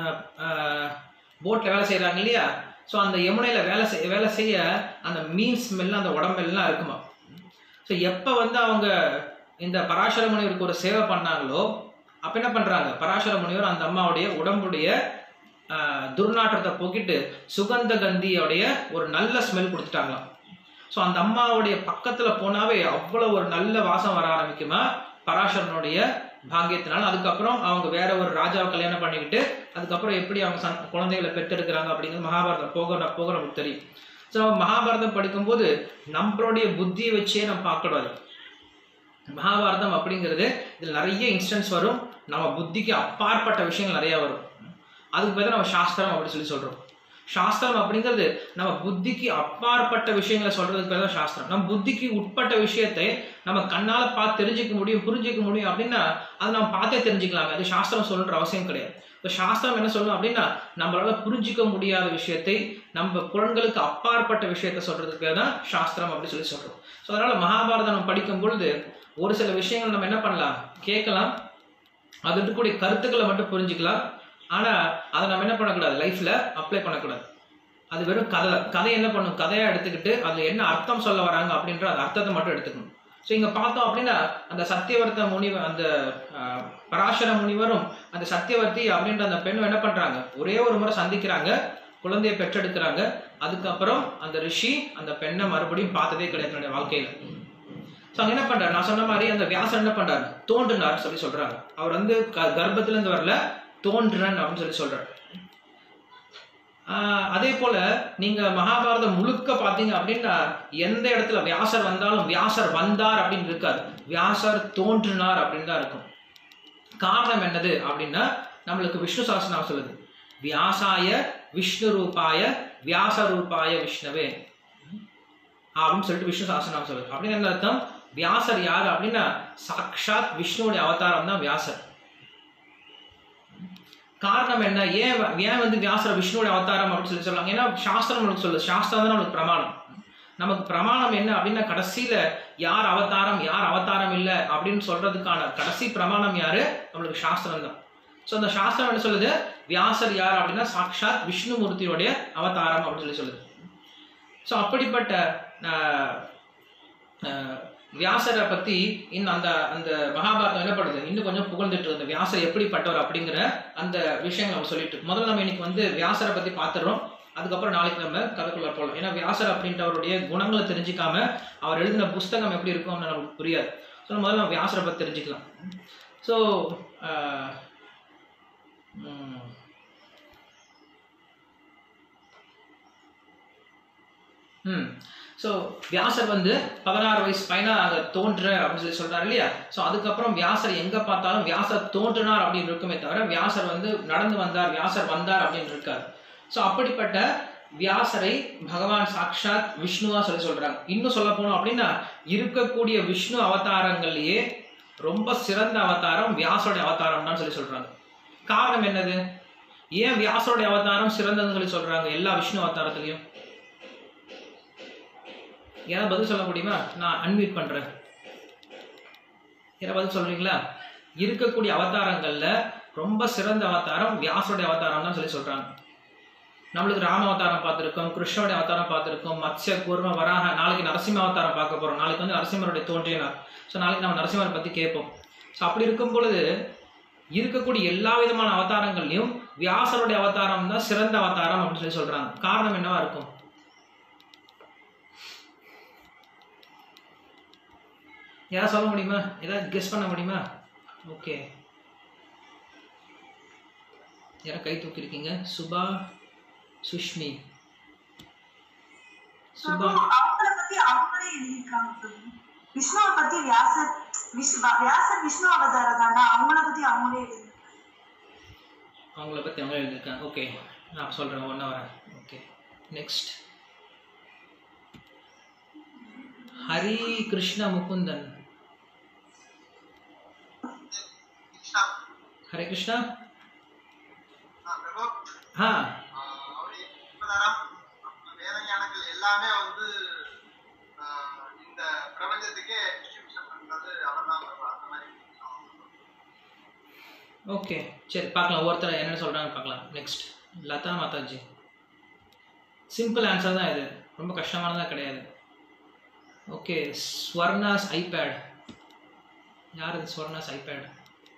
[SPEAKER 1] போட்டில் வேலை செய்கிறாங்க இல்லையா ஸோ அந்த யமுனையில் வேலை செய் வேலை செய்ய அந்த மீன் ஸ்மெல் அந்த உடம்பெல்லாம் இருக்குமா ஸோ எப்போ வந்து அவங்க இந்த பராசர முனிவருக்கு ஒரு சேவை பண்ணாங்களோ அப்போ என்ன பண்ணுறாங்க பராசர முனிவர் அந்த அம்மாவுடைய உடம்புடைய ஆஹ், துர்நாற்றத்தை போக்கிட்டு சுகந்த கந்தியோடைய ஒரு நல்ல ஸ்மெல் கொடுத்துட்டாங்களாம் ஸோ அந்த அம்மாவுடைய பக்கத்தில் போனாவே அவ்வளோ ஒரு நல்ல வாசம் வர ஆரம்பிக்குமா பராசரனுடைய பாக்கியத்தினால அதுக்கப்புறம் அவங்க வேற ஒரு ராஜாவை கல்யாணம் பண்ணிக்கிட்டு அதுக்கப்புறம் எப்படி அவங்க சன் குழந்தைகளை பெற்றெடுக்கிறாங்க அப்படிங்கிறது மகாபாரதம் போக போக நமக்கு தெரியும் ஸோ மகாபாரதம் படிக்கும்போது நம்மளுடைய புத்தியை வச்சே நம்ம பார்க்கக்கூடாது மகாபாரதம் அப்படிங்கிறது இதில் நிறைய இன்ஸ்டன்ஸ் வரும் நம்ம புத்திக்கு அப்பாற்பட்ட விஷயங்கள் நிறைய வரும் அதுக்கு பேர் நம்ம சாஸ்திரம் அப்படி சொல்லி சொல்றோம் சாஸ்திரம் அப்படிங்கிறது நம்ம புத்திக்கு அப்பாற்பட்ட விஷயங்களை சொல்றதுக்கு பேர் தான் சாஸ்திரம் நம்ம புத்திக்கு உட்பட்ட விஷயத்தை நம்ம கண்ணால பார்த்து தெரிஞ்சுக்க முடியும் புரிஞ்சுக்க முடியும் அப்படின்னா அதை நம்ம பார்த்தே தெரிஞ்சுக்கலாமே அது சாஸ்திரம் சொல்ற அவசியம் கிடையாது இப்போ சாஸ்திரம் என்ன சொல்லணும் அப்படின்னா நம்மளால புரிஞ்சிக்க முடியாத விஷயத்தை நம்ம புலன்களுக்கு அப்பாற்பட்ட விஷயத்தை சொல்றதுக்கு தான் சாஸ்திரம் அப்படி சொல்லி சொல்றோம் ஸோ அதனால மகாபாரதம் நம்ம படிக்கும் பொழுது ஒரு சில விஷயங்கள் நம்ம என்ன பண்ணலாம் கேட்கலாம் அது இருக்கக்கூடிய கருத்துக்களை மட்டும் புரிஞ்சுக்கலாம் ஆனா அதை நம்ம என்ன பண்ணக்கூடாது லைஃப்ல அப்ளை பண்ணக்கூடாது அது வெறும் கதை கதை என்ன பண்ணும் கதையா எடுத்துக்கிட்டு அதுல என்ன அர்த்தம் சொல்ல வராங்க அப்படின்ற அந்த அர்த்தத்தை மட்டும் எடுத்துக்கணும் ஸோ இங்க பார்த்தோம் அப்படின்னா அந்த சத்தியவர்த்த முனிவர் அந்த ஆஹ், பராசர முனிவரும் அந்த சத்தியவர்த்தி அப்படின்ற அந்த பெண்ணும் என்ன பண்றாங்க ஒரே ஒரு முறை சந்திக்கிறாங்க குழந்தையை பெற்றெடுக்கிறாங்க அதுக்கப்புறம் அந்த ரிஷி அந்த பெண்ணை மறுபடியும் பார்த்ததே கிடையாது தன்னுடைய வாழ்க்கையில ஸோ அங்க என்ன பண்றாரு நான் சொன்ன மாதிரி அந்த வியாசர் என்ன பண்றாரு தோன்றினார் சொல்லி சொல்றாங்க அவர் வந்து க- கர்ப்பத்துல இருந்து வரல தோன்றினன் அப்படின்னு சொல்லி சொல்றாரு ஆஹ் அதே போல நீங்க மகாபாரதம் முழுக்க பாத்தீங்க அப்படின்னா எந்த இடத்துல வியாசர் வந்தாலும் வியாசர் வந்தார் அப்படின்னு இருக்காது வியாசர் தோன்றினார் அப்படின்னு தான் இருக்கும் காரணம் என்னது அப்படின்னா நம்மளுக்கு விஷ்ணு சாஸ்திரம் சொல்லுது வியாசாய விஷ்ணு ரூபாய வியாச ரூபாய விஷ்ணவே அப்படின்னு சொல்லிட்டு விஷ்ணு சாஸ்திரம் சொல்லுது அப்படின்னு என்ன அர்த்தம் வியாசர் யார் அப்படின்னா சாக்ஷாத் விஷ்ணுவுடைய அவதாரம் தான் வியாசர் காரணம் என்ன ஏன் வ- ஏன் வந்து வியாசர விஷ்ணுவோட அவதாரம் அப்படின்னு சொல்லி சொல்றாங்க ஏன்னா சாஸ்திரம் நம்மளுக்கு சொல்லுது சாஸ்திரம் தான் நம்மளுக்கு பிரமாணம் நமக்கு பிரமாணம் என்ன அப்படின்னா கடைசியில யார் அவதாரம் யார் அவதாரம் இல்லை அப்படின்னு சொல்றதுக்கான கடைசி பிரமாணம் யாரு நம்மளுக்கு சாஸ்திரம் தான் ஸோ அந்த சாஸ்திரம் என்ன சொல்லுது வியாசர் யார் அப்படின்னா சாக்ஷாத் விஷ்ணுமூர்த்தியோடைய அவதாரம் அப்படின்னு சொல்லி சொல்லுது ஸோ அப்படிப்பட்ட ஆஹ், ஆஹ், வியாசரை பத்தி இன்னும் அந்த அந்த மகாபாரதம் என்ன பண்ணுது இன்னும் கொஞ்சம் புகழ்ந்துட்டு இருக்கு. இந்த வியாசர் எப்படிப்பட்டவர் அப்படிங்கிற அந்த விஷயங்கள் நம்ம சொல்லிட்டு இருக்கு. முதல்ல நம்ம இன்னைக்கு வந்து வியாசரை பத்தி பார்த்துடுறோம் அதுக்கப்புறம் நாளைக்கு நம்ம கதைக்குள்ள போகலாம் ஏன்னா வியாசர் அப்படின்றவருடைய குணங்களை தெரிஞ்சுக்காம அவர் எழுதின புஸ்தகம் எப்படி இருக்கும்னு நமக்கு புரியாது ஸோ முதல்ல நம்ம வியாசரை பத்தி தெரிஞ்சுக்கலாம் ஸோ ம் ஸோ வியாசர் வந்து பதினாறு வயசு பையனா அங்கே தோன்ற அப்படின்னு சொல்லி சொல்றாரு இல்லையா ஸோ அதுக்கப்புறம் வியாசர் எங்க பார்த்தாலும் வியாசர் தோன்றினார் அப்படின்னு இருக்குமே தவிர வியாசர் வந்து நடந்து வந்தார் வியாசர் வந்தார் அப்படின்னு இருக்காரு ஸோ அப்படிப்பட்ட வியாசரை பகவான் சாக்ஷாத் விஷ்ணுவா சொல்லி சொல்றாங்க இன்னும் சொல்ல போனோம் அப்படின்னா இருக்கக்கூடிய விஷ்ணு அவதாரங்கள்லயே ரொம்ப சிறந்த அவதாரம் வியாசருடைய அவதாரம் தான் சொல்லி சொல்றாங்க காரணம் என்னது ஏன் வியாசருடைய அவதாரம் சிறந்ததுன்னு சொல்லி சொல்றாங்க எல்லா விஷ்ணு அவதாரத்திலையும் யாராவது பதில் சொல்ல முடியுமா நான் அன்மியூட் பண்றேன் யாராவது பதில் சொல்றீங்களா இருக்கக்கூடிய அவதாரங்கள்ல ரொம்ப சிறந்த அவதாரம் வியாசருடைய அவதாரம் தான் சொல்லி சொல்றாங்க நம்மளுக்கு ராம அவதாரம் பார்த்திருக்கோம் கிருஷ்ணனுடைய அவதாரம் பார்த்திருக்கோம் மத்ஸ்ய கூர்ம வராக நாளைக்கு நரசிம்ம அவதாரம் பார்க்க போறோம் நாளைக்கு வந்து நரசிம்மருடைய தோன்றினார் ஸோ நாளைக்கு நம்ம நரசிம்மரை பத்தி கேட்போம் ஸோ அப்படி இருக்கும் பொழுது இருக்கக்கூடிய எல்லா விதமான அவதாரங்கள்லையும் வியாசருடைய அவதாரம் தான் சிறந்த அவதாரம் அப்படின்னு சொல்லி சொல்றாங்க காரணம் என்னவா இருக்கும் யாராவது சொல்ல முடியுமா ஏதாவது கெஸ் பண்ண முடியுமா ஓகே யாரா கை தூக்கிருக்கீங்க சுபா சுஷ்மி சுபா
[SPEAKER 2] அவங்கள பத்தி அவங்களே எழுதியிருக்காங்க பிரபு. விஷ்ணுவை பத்தி வியாசர் விஷ்ணு வியாசர் விஷ்ணு அவதாரம் தானே அவங்கள பத்தி அவங்களே எழுதியிருக்காங்க
[SPEAKER 1] அவங்கள பற்றி அவங்க எழுதியிருக்காங்க ஓகே நான் சொல்கிறேன் ஒன்றா வரேன் ஓகே நெக்ஸ்ட் ஹரி கிருஷ்ண முகுந்தன்
[SPEAKER 3] கிருஷ்ணா
[SPEAKER 1] ஹரே கிருஷ்ணா
[SPEAKER 3] ஆ, பிரபு
[SPEAKER 1] ஆ
[SPEAKER 3] ஆ, அவருடைய இப்பதாரம் வேத ஞானங்கள் எல்லாமே வந்து ஆ, இந்த பிரபஞ்சத்துக்கே டிஸ்ட்ரிபியூஷன் பண்றது அவர் தான் பிரபு அந்த மாதிரி
[SPEAKER 1] ஓகே சரி பார்க்கலாம் ஒருத்தர் என்ன சொல்கிறாங்கன்னு பார்க்கலாம் next Latha Mataji simple answer தான் இது ரொம்ப கஷ்டமானதாக கிடையாது ஓகே ஸ்வர்ணாஸ் ஐபேட் யார் இது ஸ்வர்ணாஸ் ஐபேட்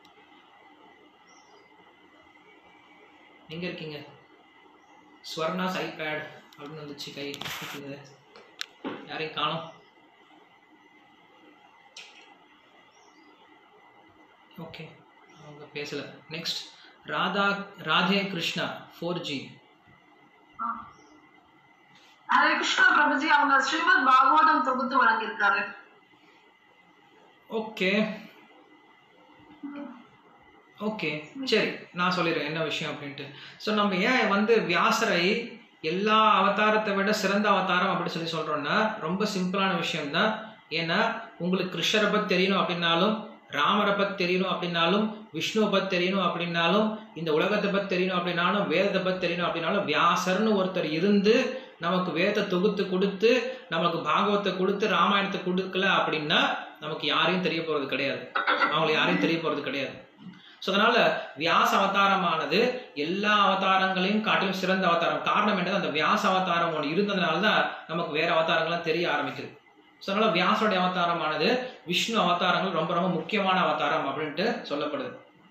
[SPEAKER 1] எங்கே இருக்கீங்க ஸ்வர்ணாஸ் ஐபேட் அப்படின்னு வந்துச்சு கை தூக்குங்க. யாரையும் காணோம் ஓகே அவங்க பேசல நெக்ஸ்ட் ராதா ராதே கிருஷ்ணா ஃபோர் ஜி
[SPEAKER 2] ஹரே கிருஷ்ணா பிரபுஜி அவங்க ஸ்ரீமத் பாகவதம் தொகுத்து வழங்கியிருக்காரு
[SPEAKER 1] ஓகே ஓகே சரி நான் சொல்லிடுறேன் என்ன விஷயம் அப்படின்ட்டு ஸோ நம்ம ஏன் வந்து வியாசரை எல்லா அவதாரத்தை விட சிறந்த அவதாரம் அப்படி சொல்லி சொல்றோம்னா ரொம்ப சிம்பிளான விஷயம்தான் ஏன்னா உங்களுக்கு கிருஷ்ணரை பற்றி தெரியணும் அப்படின்னாலும் ராமரை பத்தி தெரியணும் அப்படின்னாலும் விஷ்ணுவை பத்தி தெரியணும் அப்படின்னாலும் இந்த உலகத்தை பத்தி தெரியணும் அப்படின்னாலும் வேதத்தை பத்தி தெரியணும் அப்படின்னாலும் வியாசர்னு ஒருத்தர் இருந்து நமக்கு வேதத்தை தொகுத்து கொடுத்து நமக்கு பாகவத்தை கொடுத்து ராமாயணத்தை கொடுக்கல அப்படின்னா நமக்கு யாரையும் தெரிய போறது கிடையாது அவங்களுக்கு யாரையும் தெரிய போறது கிடையாது ஸோ அதனால வியாச அவதாரமானது எல்லா அவதாரங்களையும் காட்டிலும் சிறந்த அவதாரம் காரணம் என்னது அந்த வியாச அவதாரம் ஒன்று இருந்ததுனால தான் நமக்கு வேற அவதாரங்கள்லாம் தெரிய ஆரம்பிக்குது ஸோ அதனால வியாசருடைய அவதாரமானது விஷ்ணு அவதாரங்கள் ரொம்ப ரொம்ப முக்கியமான அவதாரம் அப்படின்ட்டு சொல்லப்படுது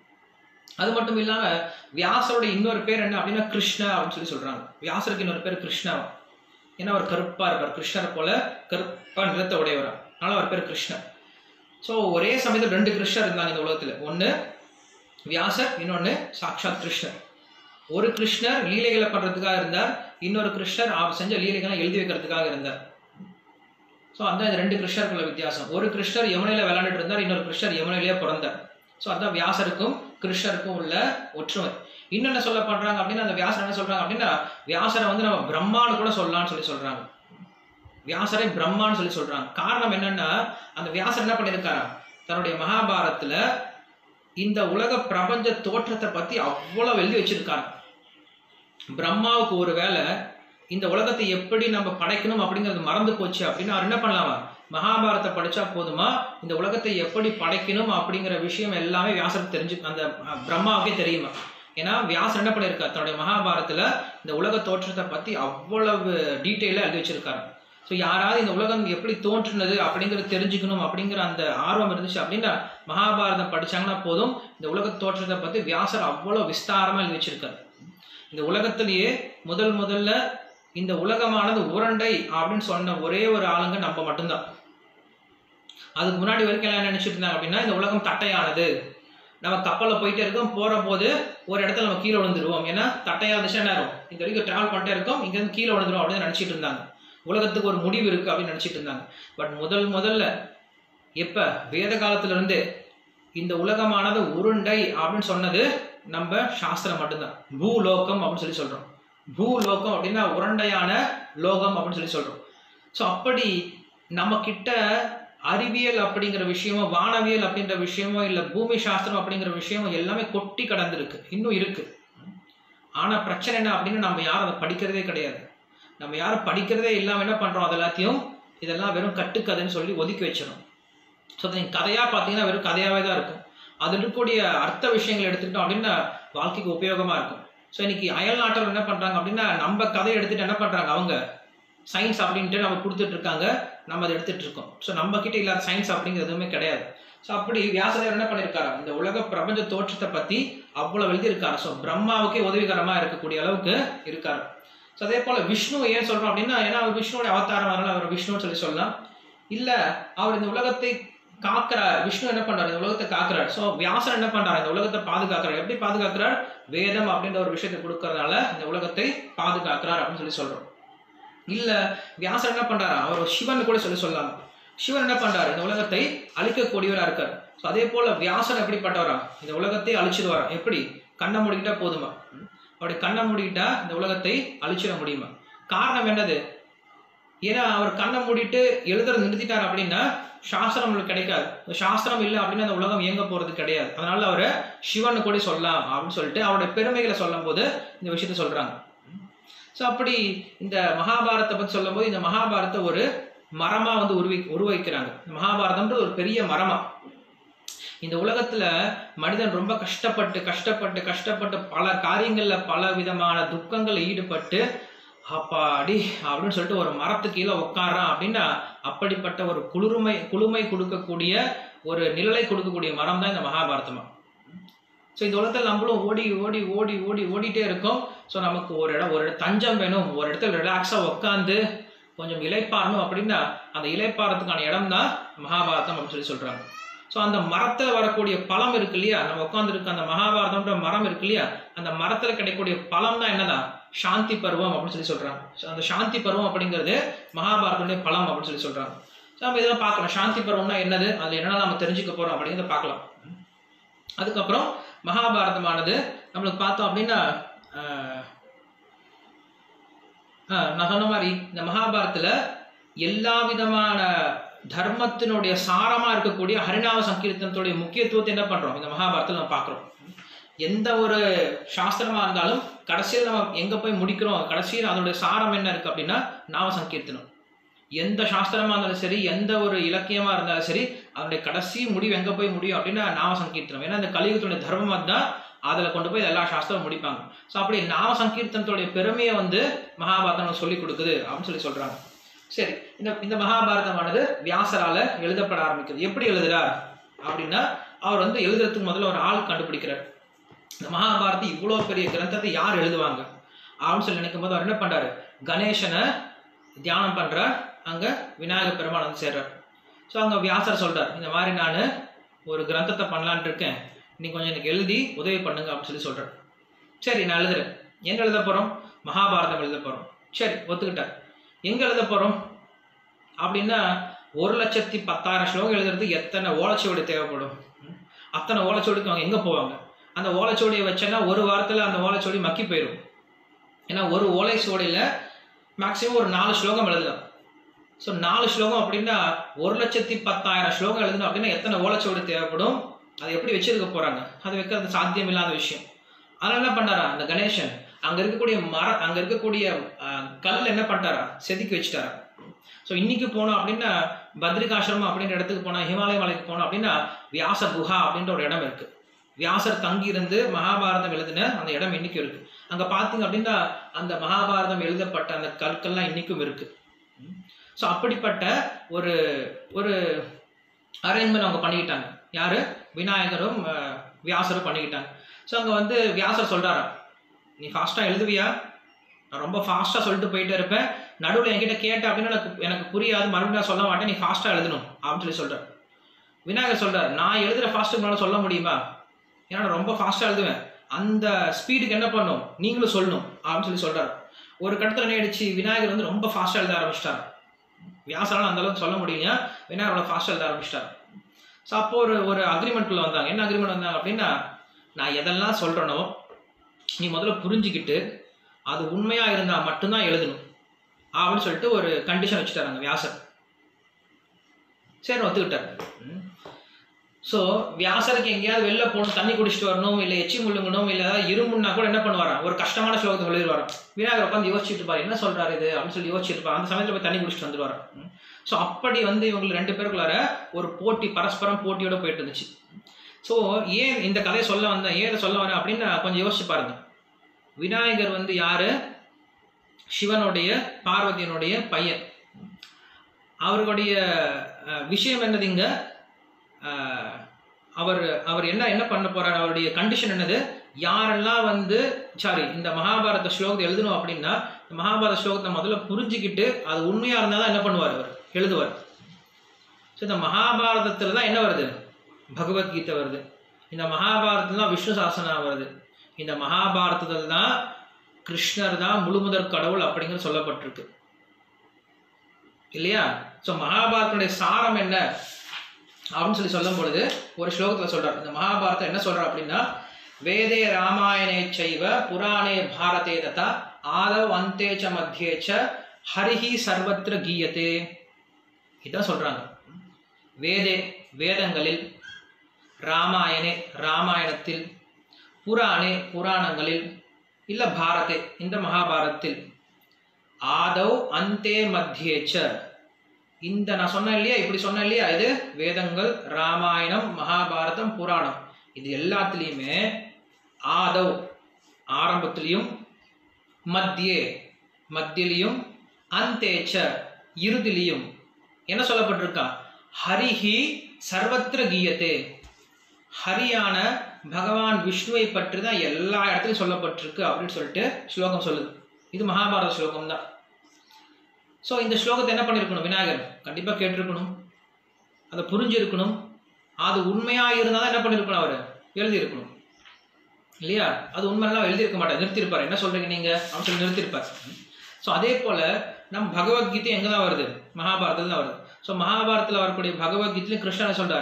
[SPEAKER 1] அது மட்டும் இல்லாம வியாசருடைய இன்னொரு பேர் என்ன அப்படின்னா கிருஷ்ணா அப்படின்னு சொல்லி சொல்றாங்க வியாசருக்கு இன்னொரு பேர் கிருஷ்ணா ஏன்னா அவர் கருப்பா இருப்பார் கிருஷ்ணரை போல கருப்பா நிறத்தை உடையவர் அதனால அவர் பேர் கிருஷ்ணர் ஸோ ஒரே சமயத்தில் ரெண்டு கிருஷ்ணர் இருந்தாங்க இந்த உலகத்துல ஒன்று வியாசர் இன்னொன்று சாக்ஷாத் கிருஷ்ணர் ஒரு கிருஷ்ணர் லீலைகளை பண்றதுக்காக இருந்தார் இன்னொரு கிருஷ்ணர் அவர் செஞ்ச லீலைகளை எழுதி வைக்கிறதுக்காக இருந்தார் ஸோ அதான் இந்த ரெண்டு கிருஷ்ணருக்குள்ள வித்தியாசம் ஒரு கிருஷ்ணர் யமுனையில விளையாண்டுட்டு இருந்தார் இன்னொரு கிருஷ்ணர் யமுனையிலேயே பிறந்தார் ஸோ அதான் வியாசருக்கும் கிருஷ்ணருக்கும் உள்ள ஒற்றுமை இன்னொன்னு சொல்ல பண்றாங்க அப்படின்னா அந்த வியாசர் என்ன சொல்றாங்க அப்படின்னா வியாசரை வந்து நம்ம பிரம்மான்னு கூட சொல்லலாம்னு சொல்லி சொல்றாங்க வியாசரை பிரம்மான்னு சொல்லி சொல்றாங்க காரணம் என்னன்னா அந்த வியாசர் என்ன பண்ணியிருக்காரா தன்னுடைய மகாபாரத்துல இந்த உலக பிரபஞ்ச தோற்றத்தை பத்தி அவ்வளவு எழுதி வச்சிருக்காரு பிரம்மாவுக்கு ஒரு வேலை இந்த உலகத்தை எப்படி நம்ம படைக்கணும் அப்படிங்கிறது மறந்து போச்சு அப்படின்னு அவர் என்ன பண்ணலாமா மகாபாரத்தை படிச்சா போதுமா இந்த உலகத்தை எப்படி படைக்கணும் அப்படிங்கிற விஷயம் எல்லாமே வியாசருக்கு தெரிஞ்சு அந்த அஹ், பிரம்மாவுக்கே தெரியுமா ஏன்னா வியாசர் என்ன பண்ணியிருக்கார் தன்னுடைய மகாபாரத்துல இந்த உலக தோற்றத்தை பத்தி அவ்வளவு டீட்டெயிலா எழுதி வச்சிருக்காரு ஸோ யாராவது இந்த உலகம் எப்படி தோன்றுனது அப்படிங்கிறது தெரிஞ்சுக்கணும் அப்படிங்கிற அந்த ஆர்வம் இருந்துச்சு அப்படின்னா மகாபாரதம் படிச்சாங்கன்னா போதும் இந்த உலக தோற்றத்தை பத்தி வியாசர் அவ்வளவு விஸ்தாரமா எழுதி வச்சிருக்காரு இந்த உலகத்திலேயே முதல் முதல்ல இந்த உலகமானது உருண்டை அப்படின்னு சொன்ன ஒரே ஒரு ஆளுங்க நம்ம மட்டும்தான் அதுக்கு முன்னாடி வரைக்கும் எல்லாம் என்ன நினைச்சிட்டு இருந்தாங்க அப்படின்னா இந்த உலகம் தட்டையானது நம்ம கப்பல்ல போயிட்டே இருக்கோம் போற போது ஒரு இடத்துல நம்ம கீழே விழுந்துருவோம் ஏன்னா தட்டையா இருந்துச்சு என்ன ஆகும் இந்த வரைக்கும் டிராவல் பண்ணிட்டே இருக்கோம் இங்க இருந்து கீழே விழுந்துரும் அப்படின்னு நினைச்சிட்டு இருந்தாங்க உலகத்துக்கு ஒரு முடிவு இருக்கு அப்படின்னு நினைச்சிட்டு இருந்தாங்க பட் முதல் முதல்ல எப்ப வேத காலத்துல இருந்தே இந்த உலகமானது உருண்டை அப்படின்னு சொன்னது நம்ம சாஸ்திரம் மட்டும்தான் பூலோகம் அப்படின்னு சொல்லி சொல்றோம் பூலோகம் அப்படின்னா உருண்டையான லோகம் அப்படின்னு சொல்லி சொல்றோம் ஸோ அப்படி நம்ம கிட்ட அறிவியல் அப்படிங்கிற விஷயமோ வானவியல் அப்படின்ற விஷயமோ இல்ல பூமி சாஸ்திரம் அப்படிங்கிற விஷயமோ எல்லாமே கொட்டி கடந்திருக்கு இன்னும் இருக்கு ஆனா பிரச்சனை என்ன அப்படின்னு நம்ம யாரும் அதை படிக்கிறதே கிடையாது நம்ம யாரும் படிக்கிறதே இல்லாம என்ன பண்றோம் அது எல்லாத்தையும் இதெல்லாம் வெறும் கட்டுக்கதைன்னு சொல்லி ஒதுக்கி வச்சிடும் ஸோ அதை நீங்க கதையா பார்த்தீங்கன்னா வெறும் கதையாவே தான் இருக்கும் அது இருக்கக்கூடிய அர்த்த விஷயங்கள் எடுத்துக்கிட்டோம் அப்படின்னா வாழ்க்கைக்கு உபயோகமா இருக்கும் ஸோ இன்னைக்கு அயல் நாட்டில் என்ன பண்றாங்க அப்படின்னா நம்ம கதையை எடுத்துட்டு என்ன பண்றாங்க அவங்க சயின்ஸ் அப்படின்ட்டு நம்ம கொடுத்துட்டு இருக்காங்க நம்ம அதை எடுத்துட்டு இருக்கோம் ஸோ நம்ம கிட்ட இல்லாத சயின்ஸ் அப்படிங்கிறது எதுவுமே கிடையாது ஸோ அப்படி வியாசதேவர் என்ன பண்ணியிருக்காரு இந்த உலக பிரபஞ்ச தோற்றத்தை பத்தி அவ்வளவு எழுதியிருக்காரு ஸோ பிரம்மாவுக்கே உதவிகரமா இருக்கக்கூடிய அளவுக்கு இருக்காரு ஸோ அதே போல விஷ்ணு ஏன் சொல்றோம் அப்படின்னா ஏன்னா அவர் விஷ்ணுவோட அவதாரம் அதனால அவர் விஷ்ணுன்னு சொல்லி சொல்லலாம் இல்ல அவர் இந்த உலகத்தை காக்கிறார் விஷ்ணு என்ன பண்றாரு இந்த உலகத்தை காக்கிறார் ஸோ வியாசர் என்ன பண்றாரு இந்த உலகத்தை பாதுகாக்கிறார் எப்படி பாதுகாக்கிறார் வேதம் அப்படின்ற ஒரு விஷயத்தை கொடுக்கறதுனால இந்த உலகத்தை பாதுகாக்கிறார் அப்படின்னு சொல்லி சொல்றோம் இல்ல வியாசர் என்ன பண்றாரு அவர் ஒரு சிவன் கூட சொல்லி சொல்லலாம் சிவன் என்ன பண்றாரு இந்த உலகத்தை அழிக்கக்கூடியவரா இருக்கார் ஸோ அதே போல வியாசர் எப்படிப்பட்டவரா இந்த உலகத்தை அழிச்சிடுவாரா எப்படி கண்ணை மூடிக்கிட்டா போதுமா ம்? அப்படி கண்ணை மூடிக்கிட்டா இந்த உலகத்தை அழிச்சிட முடியுமா காரணம் என்னது ஏன்னா அவர் கண்ணை மூடிட்டு எழுதுறது நிறுத்திட்டார் அப்படின்னா சாஸ்திரம் நம்மளுக்கு கிடைக்காது இந்த சாஸ்திரம் இல்லை அப்படின்னா அந்த உலகம் இயங்க போறது கிடையாது அதனால அவரை சிவன் கூட சொல்லலாம் அப்படின்னு சொல்லிட்டு அவருடைய பெருமைகளை சொல்லும் போது இந்த விஷயத்த சொல்றாங்க ஸோ அப்படி இந்த மகாபாரத்தை பத்தி சொல்லும்போது இந்த மகாபாரத்தை ஒரு மரமா வந்து உருவி உருவாக்கிறாங்க இந்த மகாபாரதம்ன்றது ஒரு பெரிய மரமா இந்த உலகத்துல மனிதன் ரொம்ப கஷ்டப்பட்டு கஷ்டப்பட்டு கஷ்டப்பட்டு பல காரியங்கள்ல பல விதமான துக்கங்கள்ல ஈடுபட்டு அப்பாடி அப்படின்னு சொல்லிட்டு ஒரு மரத்துக்கு கீழே உட்காரான் அப்படின்னா அப்படிப்பட்ட ஒரு குளிர்மை குளுமை கொடுக்கக்கூடிய ஒரு நிழலை கொடுக்கக்கூடிய மரம் தான் இந்த மகாபாரதமா ஸோ இந்த உலகத்தில் நம்மளும் ஓடி ஓடி ஓடி ஓடி ஓடிட்டே இருக்கோம் ஸோ நமக்கு ஒரு இடம் ஒரு இடம் தஞ்சம் வேணும் ஒரு இடத்துல ரிலாக்ஸாக உட்காந்து கொஞ்சம் இலைப்பாறணும் அப்படின்னா அந்த இலைப்பாறதுக்கான இடம் தான் மகாபாரதம் அப்படின்னு சொல்லி சொல்றாங்க ஸோ அந்த மரத்தில் வரக்கூடிய பழம் இருக்கு இல்லையா நம்ம உட்காந்துருக்க அந்த மகாபாரதம்ன்ற மரம் இருக்கு இல்லையா அந்த மரத்தில் கிடைக்கக்கூடிய பழம் தான் என்னதான் சாந்தி பருவம் அப்படின்னு சொல்லி சொல்றாங்க ஸோ அந்த சாந்தி பருவம் அப்படிங்கிறது மகாபாரதனுடைய பழம் அப்படின்னு சொல்லி சொல்றாங்க ஸோ நம்ம இதெல்லாம் பார்க்கலாம் சாந்தி பருவம்னா என்னது அது என்னென்ன நம்ம தெரிஞ்சுக்க போறோம் அப்படிங்கிறத பார்க்கலாம் அதுக்கப்புறம் மகாபாரதமானது நம்மளுக்கு பார்த்தோம் அப்படின்னா ஆஹ், ஆஹ், நான் சொன்ன மாதிரி இந்த மகாபாரதத்துல எல்லா விதமான தர்மத்தினுடைய சாரமா இருக்கக்கூடிய ஹரிநாம சங்கீர்த்தனத்துடைய முக்கியத்துவத்தை என்ன பண்றோம் இந்த மகாபாரதத்தில் நம்ம பார்க்குறோம் எந்த ஒரு சாஸ்திரமா இருந்தாலும் கடைசியில் நம்ம எங்க போய் முடிக்கிறோம் கடைசியில் அதனுடைய சாரம் என்ன இருக்கு அப்படின்னா நாம சங்கீர்த்தனம் எந்த சாஸ்திரமா இருந்தாலும் சரி எந்த ஒரு இலக்கியமா இருந்தாலும் சரி அதனுடைய கடைசி முடிவு எங்க போய் முடியும் அப்படின்னா நாம சங்கீர்த்தனம் ஏன்னா இந்த கலியுகத்துடைய தர்மம் தான் அதில் கொண்டு போய் எல்லா சாஸ்திரம் முடிப்பாங்க ஸோ அப்படி நாம சங்கீர்த்தனத்துடைய பெருமையை வந்து மகாபாரதம் சொல்லி கொடுக்குது அப்படின்னு சொல்லி சொல்றாங்க சரி இந்த இந்த மகாபாரதமானது வியாசரால எழுதப்பட ஆரம்பிக்குது எப்படி எழுதுறார் அப்படின்னா அவர் வந்து எழுதுறதுக்கு முதல்ல ஒரு ஆள் கண்டுபிடிக்கிறார் இந்த மகாபாரதி இவ்வளோ பெரிய கிரந்தத்தை யார் எழுதுவாங்க அப்படின்னு சொல்லி நினைக்கும் போது அவர் என்ன பண்றாரு கணேசனை தியானம் பண்றார் அங்க விநாயகர் பெருமாள் வந்து சேர்றார் ஸோ அங்க வியாசர் சொல்றார் இந்த மாதிரி நான் ஒரு கிரந்தத்தை பண்ணலான்ட்டு இருக்கேன் நீ கொஞ்சம் எனக்கு எழுதி உதவி பண்ணுங்க அப்படின்னு சொல்லி சொல்றார் சரி நான் எழுதுறேன் எங்க எழுத போறோம் மகாபாரதம் எழுத போறோம் சரி ஒத்துக்கிட்டார் எங்க எழுத போறோம் அப்படின்னா ஒரு லட்சத்தி பத்தாயிரம் ஸ்லோகம் எழுதுறதுக்கு எத்தனை ஓலைச்சுவடி தேவைப்படும் ம்? அத்தனை ஓலைச்சுவடிக்கு அவங்க எங்க போவாங்க அந்த ஓலைச்சுவடியை வச்சேன்னா ஒரு வாரத்துல அந்த ஓலைச்சுவடி மக்கி போயிடும் ஏன்னா ஒரு ஓலை சுவடியில மேக்சிமம் ஒரு நாலு ஸ்லோகம் எழுதலாம் ஸோ நாலு ஸ்லோகம் அப்படின்னா ஒரு லட்சத்தி பத்தாயிரம் ஸ்லோகம் எழுதணும் அப்படின்னா எத்தனை ஓலைச்சுவடி தேவைப்படும் அதை எப்படி வச்சிருக்க போறாங்க அது வைக்கிறது சாத்தியம் இல்லாத விஷயம் அதனால என்ன பண்ணாரா அந்த கணேசன் அங்க இருக்கக்கூடிய மர அங்க இருக்கக்கூடிய அஹ், கல் என்ன பண்ணிட்டாரா செதுக்கி வச்சுட்டாரா ஸோ இன்னைக்கு போனோம் அப்படின்னா பத்ரிகாசிரமம் அப்படின்ற இடத்துக்கு போனா ஹிமாலய மலைக்கு போனோம் அப்படின்னா வியாச குஹா அப்படின்ற ஒரு இடம் இருக்கு வியாசர் தங்கி இருந்து மகாபாரதம் எழுதின அந்த இடம் இன்னைக்கும் இருக்கு அங்க பாத்தீங்க அப்படின்னா அந்த மகாபாரதம் எழுதப்பட்ட அந்த கற்கள்லாம் இன்னைக்கும் இருக்கு ஸோ அப்படிப்பட்ட ஒரு ஒரு அரேஞ்ச்மெண்ட் அவங்க பண்ணிக்கிட்டாங்க யாரு விநாயகரும் அஹ், வியாசரும் பண்ணிக்கிட்டாங்க ஸோ அங்க வந்து வியாசர் சொல்றாராம் நீ ஃபாஸ்டா எழுதுவியா நான் ரொம்ப ஃபாஸ்டா சொல்லிட்டு போயிட்டே இருப்பேன் நடுவில் என்கிட்ட கேட்ட அப்படின்னு எனக்கு எனக்கு புரியாது மறுபடியும் நான் சொல்ல மாட்டேன் நீ ஃபாஸ்டா எழுதணும் அப்படின்னு சொல்லி சொல்றார் விநாயகர் சொல்றார் நான் எழுதுற ஃபாஸ்ட்டுக்கு மேலே சொல்ல முடியுமா ஏன்னா நான் ரொம்ப ஃபாஸ்டா எழுதுவேன் அந்த ஸ்பீடுக்கு என்ன பண்ணும் நீங்களும் சொல்லணும் அப்படின்னு சொல்லி சொல்றாரு ஒரு கட்டத்தில் என்ன ஆயிடுச்சு விநாயகர் வந்து ரொம்ப ஃபாஸ்டா எழுத ஆரம்பிச்சிட்டார் வியாசரால் அந்த அளவுக்கு சொல்ல முடியல விநாயகரோட ஃபாஸ்டா எழுத ஆரம்பிச்சிட்டார் ஸோ அப்போ ஒரு ஒரு அக்ரிமெண்ட்ல வந்தாங்க என்ன அக்ரிமெண்ட் வந்தாங்க அப்படின்னா நான் எதெல்லாம் சொல்றேனோ நீ முதல்ல புரிஞ்சுக்கிட்டு அது உண்மையா இருந்தா மட்டும்தான் எழுதணும் அப்படின்னு சொல்லிட்டு ஒரு கண்டிஷன் வச்சுட்டாங்க வியாசர் சரி ஒத்துக்கிட்டார் ஸோ வியாசருக்கு எங்கேயாவது வெளில போகணும் தண்ணி குடிச்சிட்டு வரணும் இல்லை எச்சி முள்ளுங்கணும் இல்லை ஏதாவது இருமுன்னா கூட என்ன பண்ணுவாராம் ஒரு கஷ்டமான ஸ்லோகத்தை சொல்லிடுவாராம் விநாயகர் உட்காந்து யோசிச்சுட்டு இருப்பாரு என்ன சொல்றாரு இது அப்படின்னு சொல்லி யோசிச்சுட்டு இருப்பாரு அந்த சமயத்தில் போய் தண்ணி குடிச்சிட்டு வந்துருவாராம் ஸோ அப்படி வந்து இவங்க ரெண்டு பேருக்குள்ளார ஒரு போட்டி பரஸ்பரம் போட்டியோட போயிட்டு இருந்துச்சு ஸோ ஏன் இந்த கதையை சொல்ல வந்தேன் ஏன் இதை சொல்ல வரேன் அப்படின்னு கொஞ்சம் யோசிச்சு பாருங்க விநாயகர் வந்து யாரு சிவனுடைய பார்வதியினுடைய பையன் அவர்களுடைய அஹ், விஷயம் என்னது இங்க அஹ், அவர் அவர் என்ன என்ன பண்ண போறாரு அவருடைய கண்டிஷன் என்னது யாரெல்லாம் வந்து சாரி இந்த மகாபாரத ஸ்லோகத்தை எழுதணும் அப்படின்னா இந்த மகாபாரத ஸ்லோகத்தை முதல்ல புரிஞ்சுக்கிட்டு அது உண்மையா இருந்தால் தான் என்ன பண்ணுவார் அவர் எழுதுவார் ஸோ இந்த மகாபாரதத்துல தான் என்ன வருது பகவத்கீதை வருது இந்த மகாபாரதத்துல தான் விஷ்ணு சாசனா வருது இந்த மகாபாரதத்தில் தான் கிருஷ்ணர் தான் முழுமுதற் கடவுள் அப்படிங்கிற சொல்லப்பட்டிருக்கு இல்லையா ஸோ மகாபாரதனுடைய சாரம் என்ன அப்படின்னு சொல்லி சொல்லும் பொழுது ஒரு ஸ்லோகத்துல சொல்றார் இந்த மகாபாரதம் என்ன சொல்றார் அப்படின்னா வேதே ராமாயணே சைவ புராணே பாரதே ததா ஆதவ் அந்தே ச மத்தியே ச ஹரிஹி சர்வத்திர கீயத்தே இதான் சொல்றாங்க வேதே வேதங்களில் ராமாயணே ராமாயணத்தில் புராணே புராணங்களில் இல்ல பாரதே இந்த மகாபாரதத்தில் ஆதவ் அந்தே மத்தியே ச இந்த நான் சொன்னேன் இல்லையா இப்படி சொன்னேன் இல்லையா இது வேதங்கள் ராமாயணம் மகாபாரதம் புராணம் இது எல்லாத்துலேயுமே ஆதவ் ஆரம்பத்திலையும் மத்தியே மத்தியிலையும் அந்தேச்ச இறுதிலையும் என்ன சொல்லப்பட்டிருக்கா ஹரிஹி சர்வத்திர கீயத்தே ஹரியான பகவான் விஷ்ணுவை பற்றி தான் எல்லா இடத்துலையும் சொல்லப்பட்டிருக்கு அப்படின்னு சொல்லிட்டு ஸ்லோகம் சொல்லுது இது மகாபாரத ஸ்லோகம் தான் ஸோ இந்த ஸ்லோகத்தை என்ன பண்ணியிருக்கணும் விநாயகர் கண்டிப்பாக கேட்டிருக்கணும் அதை புரிஞ்சிருக்கணும் அது உண்மையாக இருந்தால் தான் என்ன பண்ணியிருக்கணும் அவர் எழுதியிருக்கணும் இல்லையா அது உண்மையெல்லாம் எழுதியிருக்க மாட்டார் நிறுத்தியிருப்பார் என்ன சொல்றீங்க நீங்க அப்படின்னு சொல்லி நிறுத்தியிருப்பார் ஸோ அதே போல நம்ம பகவத்கீதை எங்கே தான் வருது மகாபாரதத்தில் தான் வருது ஸோ மகாபாரதத்தில் வரக்கூடிய பகவத்கீதையிலும் கிருஷ்ணன் சொல்றாரு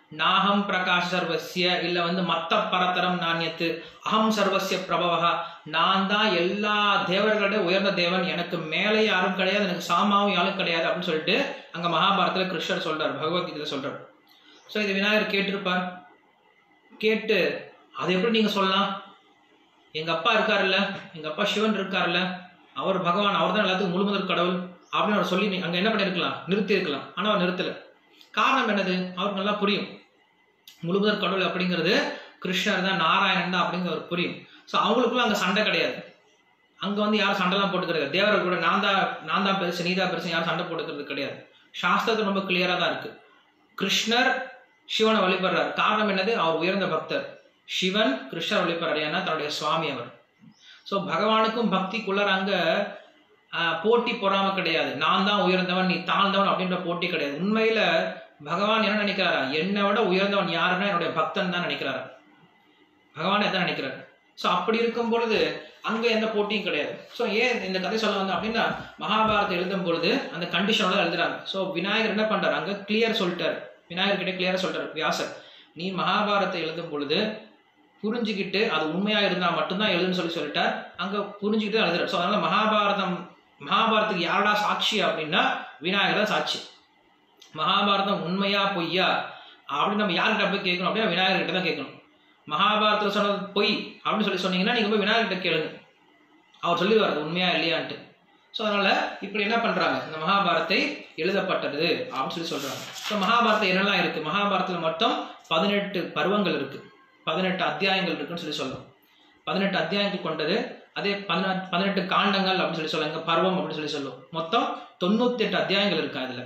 [SPEAKER 1] நாகம் பிரகாஷ் சர்வசிய இல்ல வந்து மத்த பரதரம் நாண்யத்து அகம் சர்வசிய பிரபவகா நான் தான் எல்லா தேவர்களோட உயர்ந்த தேவன் எனக்கு மேலே யாரும் கிடையாது எனக்கு சாமாவும் யாரும் கிடையாது அப்படின்னு சொல்லிட்டு அங்க மகாபாரதத்துல கிருஷ்ணர் சொல்றார் பகவத்கீதையில சொல்றார் ஸோ இது விநாயகர் கேட்டிருப்பார் கேட்டு அது எப்படி நீங்க சொல்லலாம் எங்க அப்பா இருக்காருல்ல எங்க அப்பா சிவன் இருக்காருல்ல அவர் பகவான் அவர் தான் எல்லாத்துக்கும் முழுமுதல் கடவுள் அப்படின்னு அவர் சொல்லி நீ- அங்க என்ன பண்ணிருக்கலாம் நிறுத்தி இருக்கலாம் ஆனா அவர் நிறுத்தல காரணம் என்னது அவருக்கு நல்லா புரியும் முழுமுதல் கடவுள் அப்படிங்கிறது கிருஷ்ணர் தான் நாராயணன் தான் அப்படிங்கிற அவருக்கு புரியும் ஸோ அவங்களுக்குள்ள அங்க சண்டை கிடையாது அங்க வந்து யாரும் சண்டைலாம் போட்டுக்கிறது தேவர்கள் கூட நான் தான் நான் தான் பெருசு நீ தான் பெருசு யாரும் சண்டை போட்டுக்கிறது கிடையாது சாஸ்திரத்தில் ரொம்ப கிளியரா தான் இருக்கு கிருஷ்ணர் சிவனை வழிபடுறார் காரணம் என்னது அவர் உயர்ந்த பக்தர் சிவன் கிருஷ்ணர் வழிபடுறார் ஏன்னா தன்னுடைய சுவாமி அவர் ஸோ பகவானுக்கும் பக்திக்குள்ளார அங்க ஆஹ், போட்டி பொறாம கிடையாது நான் தான் உயர்ந்தவன் நீ தாழ்ந்தவன் அப்படின்ற போட்டி கிடையாது உண்மையில பகவான் என்ன நினைக்கிறாரா என்னை விட உயர்ந்தவன் யாருன்னா என்னுடைய பக்தன் தான் நினைக்கிறாரா பகவான் எதான் நினைக்கிறாரு ஸோ அப்படி இருக்கும் பொழுது அங்க எந்த போட்டியும் கிடையாது ஸோ ஏன் இந்த கதை சொல்ல வந்தோம் அப்படின்னா மகாபாரதம் எழுதும் பொழுது அந்த கண்டிஷனோட எழுதுறாங்க ஸோ விநாயகர் என்ன பண்றாரு அங்க கிளியர் சொல்லிட்டாரு விநாயகர் கிட்ட கிளியரா சொல்லிட்டாரு வியாசர் நீ மகாபாரதத்தை எழுதும் பொழுது புரிஞ்சுக்கிட்டு அது உண்மையா இருந்தா மட்டும்தான் எழுதுன்னு சொல்லி சொல்லிட்டார் அங்க புரிஞ்சுக்கிட்டு எழுதுறாரு ஸோ அதனால மகாபாரதம் மகாபாரதத்துக்கு யாரடா சாட்சி அப்படின்னா விநாயகர் தான் சாட்சி மகாபாரதம் உண்மையா பொய்யா அப்படின்னு நம்ம யார்கிட்ட போய் கேட்கணும் அப்படின்னா விநாயகர்கிட்ட தான் கேட்கணும் மகாபாரதத்தில் சொன்னது பொய் அப்படின்னு சொல்லி சொன்னீங்கன்னா நீங்க போய் விநாயகர்கிட்ட கேளுங்க அவர் சொல்லிடுவார் அது உண்மையா இல்லையான்ட்டு ஸோ அதனால இப்படி என்ன பண்றாங்க இந்த மகாபாரத்தை எழுதப்பட்டது அப்படின்னு சொல்லி சொல்றாங்க ஸோ மகாபாரதம் என்னெல்லாம் இருக்கு மகாபாரதத்தில் மொத்தம் பதினெட்டு பருவங்கள் இருக்கு பதினெட்டு அத்தியாயங்கள் இருக்குன்னு சொல்லி சொல்றோம் பதினெட்டு அத்தியாயங்கள் கொண்டது அதே பதினெட்டு பதினெட்டு காண்டங்கள் அப்படின்னு சொல்லி சொல்லுவாங்க பருவம் அப்படின்னு சொல்லி சொல்லுவோம் மொத்தம் தொண்ணூத்தி எட்டு அத்தியாயங்கள் இருக்கு அதுல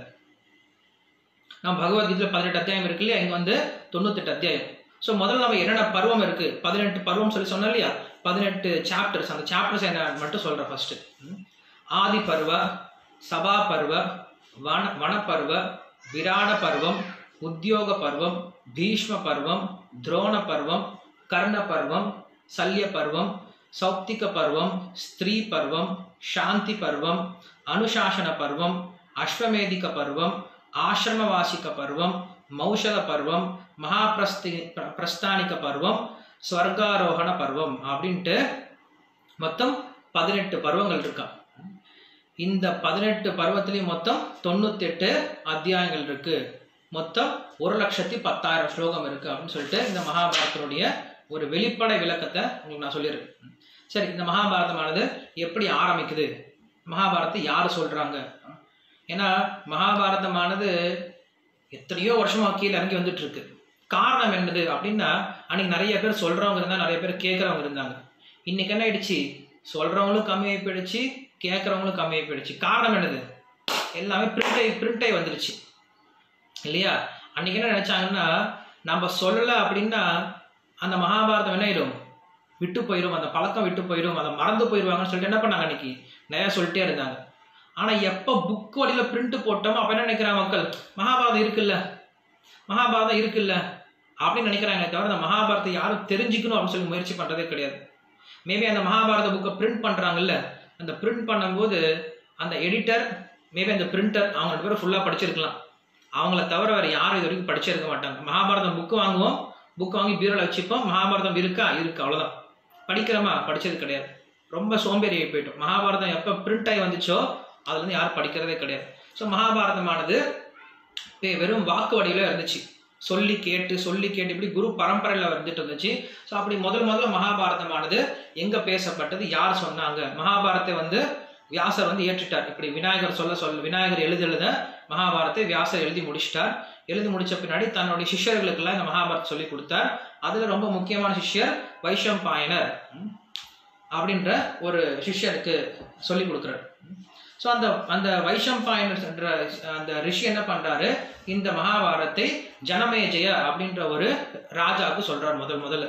[SPEAKER 1] நம்ம பகவத்கீதையில பதினெட்டு அத்தியாயம் இருக்கு இல்லையா இங்க வந்து தொண்ணூத்தெட்டு அத்தியாயம் ஸோ முதல்ல நம்ம என்னென்ன பருவம் இருக்கு பதினெட்டு பருவம் சொல்லி சொன்னோம் இல்லையா பதினெட்டு சாப்டர்ஸ் அந்த சாப்டர்ஸ் என்ன மட்டும் சொல்றேன் ஃபர்ஸ்ட் ஆதி பருவ சபா பருவ வன வனப்பருவ விராட பருவம் உத்தியோக பருவம் பீஷ்ம பருவம் துரோண பருவம் கர்ண பருவம் சல்ய பருவம் சௌப்திக பருவம் ஸ்திரீ பருவம் சாந்தி பருவம் அனுசாசன பருவம் அஸ்வமேதிக பருவம் ஆசிரமவாசிக பருவம் மௌஷத பருவம் மகாபிரஸ்தி பிர- பிரஸ்தானிக பருவம் ஸ்வர்காரோகண பருவம் அப்படின்ட்டு மொத்தம் பதினெட்டு பருவங்கள் இருக்கா இந்த பதினெட்டு பருவத்திலையும் மொத்தம் தொண்ணூத்தி எட்டு அத்தியாயங்கள் இருக்கு மொத்தம் ஒரு லட்சத்தி பத்தாயிரம் ஸ்லோகம் இருக்கு அப்படின்னு சொல்லிட்டு இந்த மகாபாரதத்தினுடைய ஒரு வெளிப்படை விளக்கத்தை உங்களுக்கு நான் சொல்லியிருக்கேன் சரி இந்த மகாபாரதமானது எப்படி ஆரம்பிக்குது மகாபாரதத்தை யார் சொல்றாங்க ஏன்னா மகாபாரதமானது எத்தனையோ வருஷமா கீழே இறங்கி வந்துட்டு இருக்கு காரணம் என்னது அப்படின்னா அன்னைக்கு நிறைய பேர் சொல்றவங்க இருந்தா நிறைய பேர் கேட்கறவங்க இருந்தாங்க இன்னைக்கு என்ன ஆயிடுச்சு சொல்றவங்களும் கம்மியாகி போயிடுச்சு கேட்கறவங்களும் கம்மியாகி போயிடுச்சு காரணம் என்னது எல்லாமே பிரிண்ட் ஆகி பிரிண்ட் ஆகி வந்துருச்சு இல்லையா அன்னைக்கு என்ன நினைச்சாங்கன்னா நம்ம சொல்லலை அப்படின்னா அந்த மகாபாரதம் என்ன ஆயிடும் விட்டு போயிடும் அந்த பழக்கம் விட்டு போயிடும் அதை மறந்து போயிடுவாங்கன்னு சொல்லிட்டு என்ன பண்ணாங்க அன்னைக்கு நிறைய சொல்லிட்டே இருந்தாங்க ஆனா எப்ப புக் வழியில பிரிண்ட் போட்டோமோ அப்ப என்ன நினைக்கிறாங்க மக்கள் மகாபாரதம் இருக்குல்ல மகாபாரதம் இருக்குல்ல அப்படின்னு நினைக்கிறாங்க தவிர அந்த மகாபாரதத்தை யாரும் தெரிஞ்சுக்கணும் அப்படின்னு சொல்லி முயற்சி பண்றதே கிடையாது மேபி அந்த மகாபாரத புக்கை பிரிண்ட் பண்றாங்கல்ல அந்த பிரிண்ட் பண்ணும்போது அந்த எடிட்டர் மேபி அந்த பிரிண்டர் அவங்க ரெண்டு பேரும் ஃபுல்லா படிச்சிருக்கலாம் அவங்கள தவிர வேற யாரும் இது வரைக்கும் படிச்சிருக்க மாட்டாங்க மகாபாரதம் புக்கு வாங்குவோம் புக் வாங்கி பீரோல வச்சுப்போம் மகாபாரதம் இருக்கா இருக்கு அவ்வளவுதான் படிக்கிறோமா படிச்சது கிடையாது ரொம்ப சோம்பேறி ஆகி போயிட்டோம் மகாபாரதம் எப்போ பிரிண்ட் ஆகி வந்துச்சோ அதுல இருந்து யாரும் படிக்கிறதே கிடையாது ஸோ மகாபாரதமானது வெ- வெறும் வாக்கு வடிவில இருந்துச்சு சொல்லி கேட்டு சொல்லி கேட்டு இப்படி குரு பரம்பரையில வந்துட்டு இருந்துச்சு ஸோ அப்படி முதல் முதல்ல மகாபாரதமானது எங்க பேசப்பட்டது யார் சொன்னாங்க மகாபாரத்தை வந்து வியாசர் வந்து ஏற்றுட்டார் இப்படி விநாயகர் சொல்ல சொல்ல விநாயகர் எழுத எழுத மகாபாரத்தை வியாசர் எழுதி முடிச்சிட்டார் எழுதி முடிச்ச பின்னாடி தன்னுடைய சிஷ்யர்களுக்கெல்லாம் இந்த மகாபாரத் சொல்லி கொடுத்தார் அதுல ரொம்ப முக்கியமான சிஷ்யர் வைஷம்பாயனர் ம், அப்படின்ற ஒரு சிஷ்யருக்கு சொல்லி கொடுக்குறார் ஸோ அந்த அந்த வைஷம்பாயனர் என்ற அந்த ரிஷி என்ன பண்றாரு இந்த மகாபாரத்தை ஜனமேஜய அப்படின்ற ஒரு ராஜாவுக்கு சொல்றார் முதல் முதல்ல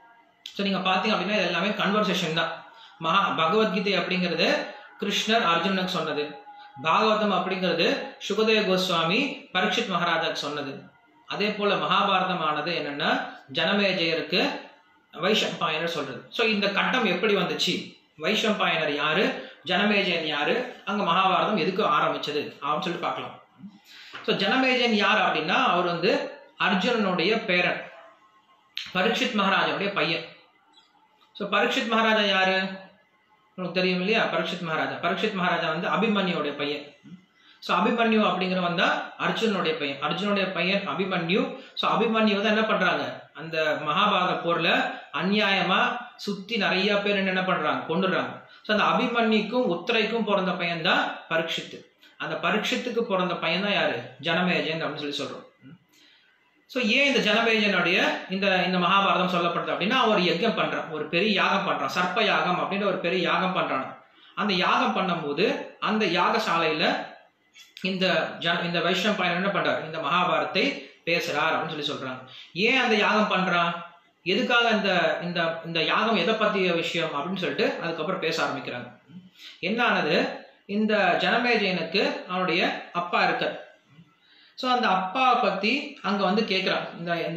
[SPEAKER 1] ஸோ நீங்க பாத்தீங்க அப்படின்னா இது எல்லாமே கன்வர்சேஷன் தான் மகா பகவத்கீதை அப்படிங்கிறது கிருஷ்ணர் அர்ஜுனனுக்கு சொன்னது பாகவதம் அப்படிங்கிறது சுகதேவ கோஸ்வாமி பரீட்சித் மகாராஜாக்கு சொன்னது அதே போல மகாபாரதமானது என்னன்னா ஜனமேஜயருக்கு வைஷம்பாயனர் சொல்றது ஸோ இந்த கட்டம் எப்படி வந்துச்சு வைஷம்பாயனர் யாரு ஜனமேஜயன் யாரு அங்க மகாபாரதம் எதுக்கு ஆரம்பிச்சது அப்படின்னு சொல்லிட்டு பார்க்கலாம் ஸோ ஜனமேஜயன் யார் அப்படின்னா அவர் வந்து அர்ஜுனனுடைய பேரன் பரீட்சித் மகாராஜாவுடைய பையன் ஸோ பரீட்சித் மகாராஜா யாரு உங்களுக்கு தெரியும் இல்லையா பரீட்சித் மகாராஜா பரீட்சித் மகாராஜா வந்து அபிமன்யுடைய பையன் ஸோ அபிமன்யு அப்படிங்கிறவன் தான் அர்ஜுனனுடைய பையன் அர்ஜுனுடைய பையன் அபிமன்யு ஸோ அபிமன்யு தான் என்ன பண்றாங்க அந்த மகாபாரத போர்ல அநியாயமா சுத்தி நிறைய பேர் என்ன பண்றாங்க கொண்டுடுறாங்க ஸோ அந்த அபிமன்யுக்கும் உத்தரைக்கும் பிறந்த பையன் தான் பரீட்சித்து அந்த பரீட்சித்துக்கு பிறந்த பையன் தான் யாரு ஜனமேஜன் அப்படின்னு சொல்லி சொல்றோம் ஸோ ஏன் இந்த ஜனமேஜனுடைய இந்த இந்த மகாபாரதம் சொல்லப்படுது அப்படின்னா அவர் யஜ்யம் பண்றான் ஒரு பெரிய யாகம் பண்றான் சர்ப்ப யாகம் அப்படின்ற ஒரு பெரிய யாகம் பண்றான் அந்த யாகம் பண்ணும்போது அந்த யாகசாலையில இந்த ஜன இந்த வைஷ்ணவ பையன் என்ன பண்றார் இந்த மகாபாரத்தை பேசுறார் அப்படின்னு சொல்லி சொல்றாங்க ஏன் அந்த யாகம் பண்றான் எதுக்காக இந்த இந்த இந்த யாகம் எதை பத்திய விஷயம் அப்படின்னு சொல்லிட்டு அதுக்கப்புறம் பேச ஆரம்பிக்கிறாங்க என்ன ஆனது இந்த ஜனமேஜயனுக்கு அவனுடைய அப்பா இருக்கார் ஸோ அந்த அப்பாவை பத்தி அங்க வந்து கேட்குறான் இந்த இந்த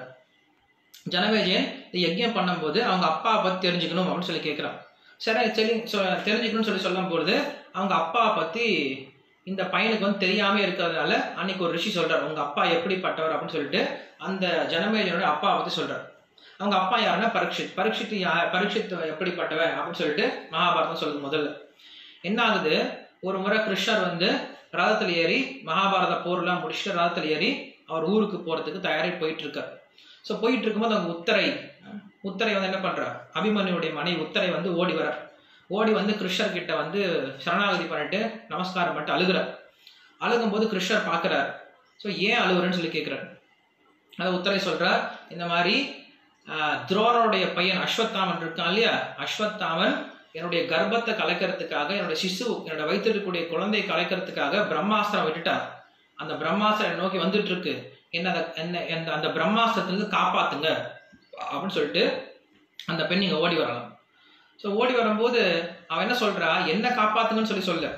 [SPEAKER 1] ஜனமேஜயன் இந்த யஜ்யம் பண்ணும்போது அவங்க அப்பாவை பத்தி தெரிஞ்சுக்கணும் அப்படின்னு சொல்லி கேட்குறான் சரி சரி சொ- தெரிஞ்சுக்கணும்னு சொல்லி சொல்லும் பொழுது அவங்க அப்பாவை பத்தி இந்த பையனுக்கு வந்து தெரியாம இருக்கிறதுனால அன்னைக்கு ஒரு ரிஷி சொல்றார் உங்க அப்பா எப்படிப்பட்டவர் அப்படின்னு சொல்லிட்டு அந்த ஜனமேஜனோட அப்பா பத்தி சொல்றார் அவங்க அப்பா யாருன்னா பரீட்சித் பரீட்சித் யா- பரீட்சித் எப்படிப்பட்டவன் அப்படின்னு சொல்லிட்டு மகாபாரதம் சொல்லுது முதல்ல என்ன ஆகுது ஒரு முறை கிருஷ்ணர் வந்து ரதத்துல ஏறி மகாபாரத போர்லாம் முடிச்சுட்டு ரதத்துல ஏறி அவர் ஊருக்கு போறதுக்கு தயாரி போயிட்டு இருக்கார் ஸோ போயிட்டு இருக்கும்போது அவங்க உத்தரை அஹ், உத்தரை வந்து என்ன பண்றார் அபிமன்யுடைய மனைவி உத்தரை வந்து ஓடி வரார் ஓடி வந்து கிருஷ்ணர் கிட்ட வந்து சரணாகதி பண்ணிட்டு நமஸ்காரம் பண்ணிட்டு அழுகுறார் அழுகும்போது கிருஷ்ணர் பார்க்கறார் ஸோ ஏன் அழுகுறேன்னு சொல்லி கேட்குறாரு அது உத்தரை சொல்றார் இந்த மாதிரி ஆஹ், துரோணருடைய பையன் அஸ்வத்தாமன் இருக்கான் இல்லையா அஸ்வத்தாமன் என்னுடைய கர்ப்பத்தை கலைக்கிறதுக்காக என்னுடைய சிசு என்னோட வயிற்றில் இருக்கக்கூடிய குழந்தையை கலைக்கிறதுக்காக பிரம்மாஸ்திரம் விட்டுட்டார் அந்த பிரம்மாஸ்திரம் என்னை நோக்கி வந்துட்டு இருக்கு என்ன அந்த என்ன என்ன அந்த பிரம்மாஸ்திரத்திலிருந்து காப்பாத்துங்க அப்படின்னு சொல்லிட்டு அந்த பெண் இங்க ஓடி வரலாம் ஸோ ஓடி வரும்போது அவன் என்ன சொல்றா என்ன காப்பாத்துங்கன்னு சொல்லி சொல்ல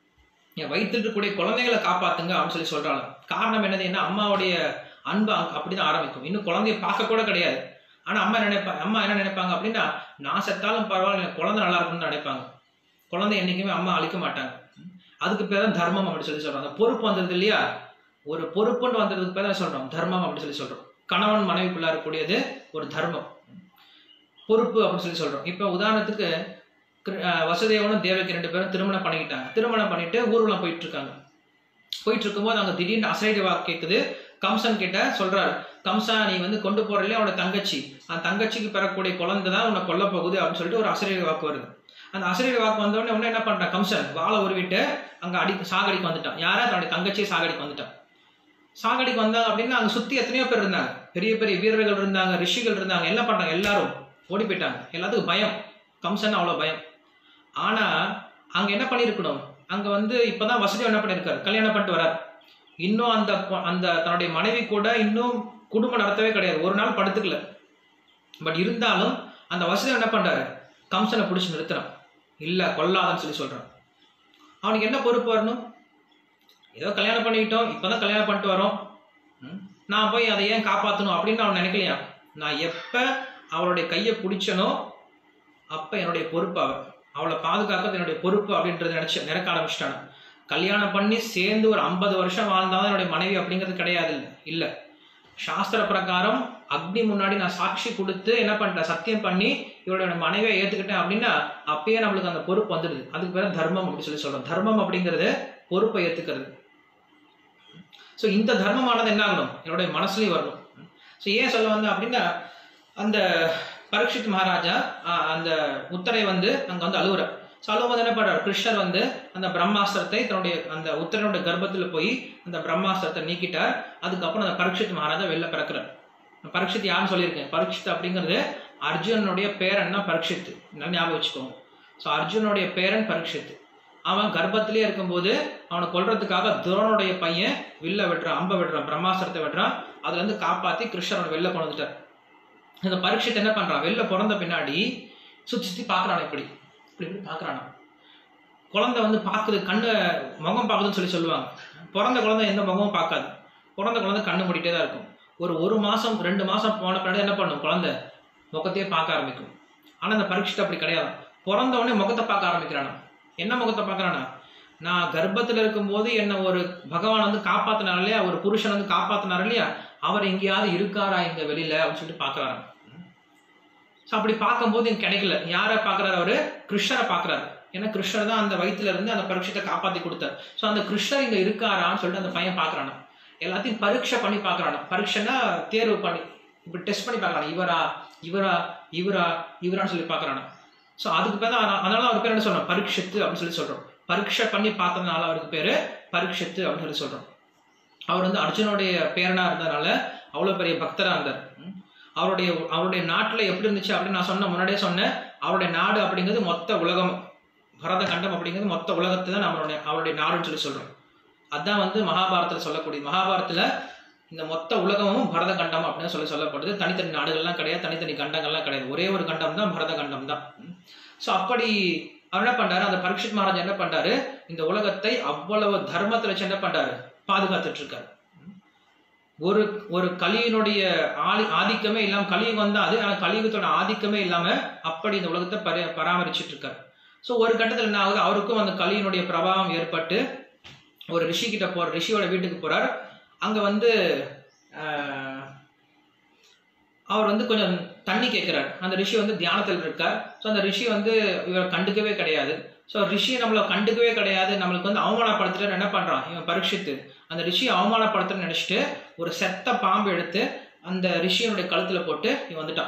[SPEAKER 1] என் வயிற்றில் இருக்கக்கூடிய குழந்தைகளை காப்பாத்துங்க அப்படின்னு சொல்லி சொல்றாள் காரணம் என்னது என்ன அம்மாவுடைய அன்பு அங்க- அப்படிதான் ஆரம்பிக்கும் இன்னும் குழந்தைய பார்க்க கூட கிடையாது ஆனா அம்மா என்ன நினைப்பாங்க அம்மா என்ன நினைப்பாங்க அப்படின்னா நான் செத்தாலும் பரவாயில்ல என் குழந்தை நல்லா இருக்கும்னு நினைப்பாங்க குழந்தை என்னைக்குமே அம்மா அழிக்க மாட்டாங்க அதுக்கு பேர் தான் தர்மம் அப்படின்னு சொல்லி சொல்றாங்க பொறுப்பு வந்தது இல்லையா ஒரு பொறுப்புன்னு வந்ததுக்கு பேர் தான் சொல்றோம் தர்மம் அப்படின்னு சொல்லி சொல்றோம் கணவன் மனைவிக்குள்ள இருக்கக்கூடியது ஒரு தர்மம் பொறுப்பு அப்படின்னு சொல்லி சொல்றோம் இப்போ உதாரணத்துக்கு கிரு- அஹ் வசுதேவனும் தேவகி ரெண்டு பேரும் திருமணம் பண்ணிக்கிட்டாங்க திருமணம் பண்ணிட்டு ஊர்வலம் போயிட்டு இருக்காங்க போயிட்டு இருக்கும்போது அங்க திடீர்னு அசைடு வாக்கு கேக்குது கம்சன் கிட்ட சொல்றாரு கம்சா நீ வந்து கொண்டு போறதுல அவனோட தங்கச்சி அந்த தங்கச்சிக்கு பெறக்கூடிய குழந்தை தான் உன்னை கொல்ல போகுது அப்படின்னு சொல்லிட்டு ஒரு அசரீரி வாக்கு வருது அந்த அசரீரி வாக்கு வந்த உடனே உடனே என்ன பண்றான் கம்சன் வாழை உருவிட்டு அங்க அடி சாகடிக்கு வந்துட்டான் யாரா தன்னுடைய தங்கச்சியை சாகடிக்கு வந்துட்டான் சாகடிக்கு வந்தாங்க அப்படின்னா அங்க சுத்தி எத்தனையோ பேர் இருந்தாங்க பெரிய பெரிய வீரர்கள் இருந்தாங்க ரிஷிகள் இருந்தாங்க என்ன பண்றாங்க எல்லாரும் ஓடி போயிட்டாங்க எல்லாத்துக்கும் பயம் கம்சன் அவ்வளவு பயம் ஆனா அங்க என்ன பண்ணிருக்கணும் அங்க வந்து இப்பதான் வசதி என்ன பண்ணிருக்காரு கல்யாணம் பண்ணிட்டு வரார் இன்னும் அந்த பொ- அந்த தன்னுடைய மனைவி கூட இன்னும் குடும்பம் நடத்தவே கிடையாது ஒரு நாள் படுத்துக்கல பட் இருந்தாலும் அந்த வசதி என்ன பண்றாரு கம்சனை பிடிச்சி நிறுத்துறான் இல்ல கொல்லாதன்னு சொல்லி சொல்றான் அவனுக்கு என்ன பொறுப்பு வரணும் ஏதோ கல்யாணம் பண்ணிக்கிட்டோம் இப்பதான் கல்யாணம் பண்ணிட்டு வரோம் ம், நான் போய் அதை ஏன் காப்பாற்றணும் அப்படின்னு அவன் நினைக்கலையா நான் எப்ப அவளுடைய கையை பிடிச்சனோ அப்ப என்னுடைய பொறுப்பு அவள் அவளை பாதுகாக்கிறது என்னுடைய பொறுப்பு அப்படின்றத நினைச்சு நினைக்க ஆரம்பிச்சிட்டானு கல்யாணம் பண்ணி சேர்ந்து ஒரு ஐம்பது வருஷம் வாழ்ந்தாதான் என்னுடைய மனைவி அப்படிங்கிறது கிடையாது இல்ல இல்ல சாஸ்திர பிரகாரம் அக்னி முன்னாடி நான் சாட்சி கொடுத்து என்ன பண்ணிட்டேன் சத்தியம் பண்ணி இவரோட மனைவியை ஏத்துக்கிட்டேன் அப்படின்னா அப்பயே நம்மளுக்கு அந்த பொறுப்பு வந்துடுது அதுக்கு பேர் தர்மம் அப்படின்னு சொல்லி சொல்றோம் தர்மம் அப்படிங்கிறது பொறுப்பை ஏத்துக்கிறது ஸோ இந்த தர்மமானது என்ன ஆகணும் என்னுடைய மனசுலயும் வரணும் ஸோ ஏன் சொல்ல வந்தேன் அப்படின்னா அந்த பரீட்சித் மகாராஜா ஆஹ், அந்த உத்தரை வந்து அங்க வந்து அழுகுறார் ஸோ அழுகும்போது என்ன பண்றார் கிருஷ்ணர் வந்து அந்த பிரம்மாஸ்திரத்தை தன்னுடைய அந்த உத்தரனுடைய கர்ப்பத்துல போய் அந்த பிரம்மாஸ்திரத்தை நீக்கிட்டார் அதுக்கப்புறம் அந்த பரீட்சித் மகாராஜா வெளில பிறக்கிறார் பரீட்சித் யாருன்னு சொல்லியிருக்கேன் பரீட்சித் அப்படிங்கிறது அர்ஜுனனுடைய பேரன் தான் பரீட்சித் நல்லா ஞாபகம் வச்சுக்கோங்க ஸோ அர்ஜுனனுடைய பேரன் பரீட்சித் அவன் கர்ப்பத்திலே இருக்கும்போது அவனை கொல்றதுக்காக துரோனுடைய பையன் வில்ல விடுறான் அம்ப விடுறான் பிரம்மாஸ்திரத்தை விடுறான் அதுல இருந்து காப்பாத்தி கிருஷ்ணர் வெளில கொண்டு வந்துட்டார் இந்த பரீட்சித் என்ன பண்றான் வெளில பிறந்த பின்னாடி சுத்தி சுத்தி பாக்குறான் இப்படி இப்படி இப்படி பாக்குறானா குழந்தை வந்து பாக்குது கண்ணு முகம் பாக்குதுன்னு சொல்லி சொல்லுவாங்க பிறந்த குழந்தை எந்த முகமும் பார்க்காது பிறந்த குழந்தை கண்ணு மூடிட்டே தான் இருக்கும் ஒரு ஒரு மாசம் ரெண்டு மாசம் போன பின்னாடி என்ன பண்ணும் குழந்தை முகத்தையே பார்க்க ஆரம்பிக்கும் ஆனா இந்த பரீட்சித் அப்படி கிடையாது பிறந்த உடனே முகத்தை பார்க்க ஆரம்பிக்கிறானா என்ன முகத்தை பார்க்கறானா நான் கர்ப்பத்துல இருக்கும்போது என்ன ஒரு பகவான் வந்து காப்பாத்தினார் இல்லையா ஒரு புருஷன் வந்து காப்பாத்தினார் இல்லையா அவர் எங்கேயாவது இருக்காரா இங்க வெளியில அப்படின்னு சொல்லிட்டு பாக்குறாரு ஸோ அப்படி பார்க்கும்போது எனக்கு கிடைக்கல யாரை பார்க்குறாரு அவரு கிருஷ்ணரை பார்க்குறாரு ஏன்னா கிருஷ்ணர் தான் அந்த வயித்துல இருந்து அந்த பரீட்சத்தை காப்பாத்தி கொடுத்தார் ஸோ அந்த கிருஷ்ணர் இங்க இருக்காரான்னு சொல்லிட்டு அந்த பையன் பார்க்கறானா எல்லாத்தையும் பரீட்சை பண்ணி பார்க்கறானா பரீட்சைனா தேர்வு பண்ணி இப்படி டெஸ்ட் பண்ணி பார்க்கறானா இவரா இவரா இவரா இவரான்னு சொல்லி பார்க்கறானா ஸோ அதுக்கு பேர் தான் அதனால அவர் பேர் என்ன சொல்றோம் பரீட்சத்து அப்படின்னு சொல்லி சொல்றோம் பரீட்சை பண்ணி பார்த்ததுனால அவருக்கு பேரு பரீட்சத்து அப்படின்னு சொல்லி சொல்றோம் அவர் வந்து அர்ஜுனுடைய பேரனா இருந்ததுனால அவ்வளவு பெரிய பக்தரா இருந்தார் ம். அவருடைய அவருடைய நாட்டுல எப்படி இருந்துச்சு அப்படின்னு நான் சொன்ன முன்னாடியே சொன்னேன் அவருடைய நாடு அப்படிங்கிறது மொத்த உலகம் பரத கண்டம் அப்படிங்கிறது மொத்த உலகத்தை தான் நம்மளுடைய அவருடைய நாடுன்னு சொல்லி சொல்றோம் அதான் வந்து மகாபாரதத்தில் சொல்லக்கூடிய மகாபாரதத்துல இந்த மொத்த உலகமும் பரத கண்டம் அப்படின்னு சொல்லி சொல்லப்படுது தனித்தனி நாடுகள்லாம் கிடையாது தனித்தனி கண்டங்கள்லாம் கிடையாது ஒரே ஒரு கண்டம் தான் பரத கண்டம் தான் ஸோ அப்படி அவர் என்ன பண்றாரு அந்த பரீட்சித் மகாராஜ் என்ன பண்றாரு இந்த உலகத்தை அவ்வளவு தர்மத்துல வச்சு என்ன பண்றாரு பாதுகாத்துட்டு இருக்காரு ஒரு ஒரு கலியினுடைய ஆதி ஆதிக்கமே இல்லாம கலியுகம் வந்தா அது ஆனா கலியுகத்தோட ஆதிக்கமே இல்லாம அப்படி இந்த உலகத்தை பரி பராமரிச்சுட்டு இருக்காரு ஸோ ஒரு கட்டத்தில் என்ன ஆகுது அவருக்கும் அந்த கலியினுடைய பிரபாவம் ஏற்பட்டு ஒரு ரிஷி கிட்ட போற ரிஷியோட வீட்டுக்கு போறார் அங்க வந்து ஆஹ், அவர் வந்து கொஞ்சம் தண்ணி கேட்கிறார் அந்த ரிஷி வந்து தியானத்தில் இருக்கார் ஸோ அந்த ரிஷி வந்து இவரை கண்டுக்கவே கிடையாது ஸோ ரிஷி நம்மளை கண்டுக்கவே கிடையாது நம்மளுக்கு வந்து அவமானப்படுத்திட்டு என்ன பண்றான் இவன் பரீட்சித்து அந்த ரிஷி அவமானப்படுத்துன்னு நினைச்சிட்டு ஒரு செத்த பாம்பு எடுத்து அந்த ரிஷியனுடைய கழுத்துல போட்டு இவன் வந்துட்டான்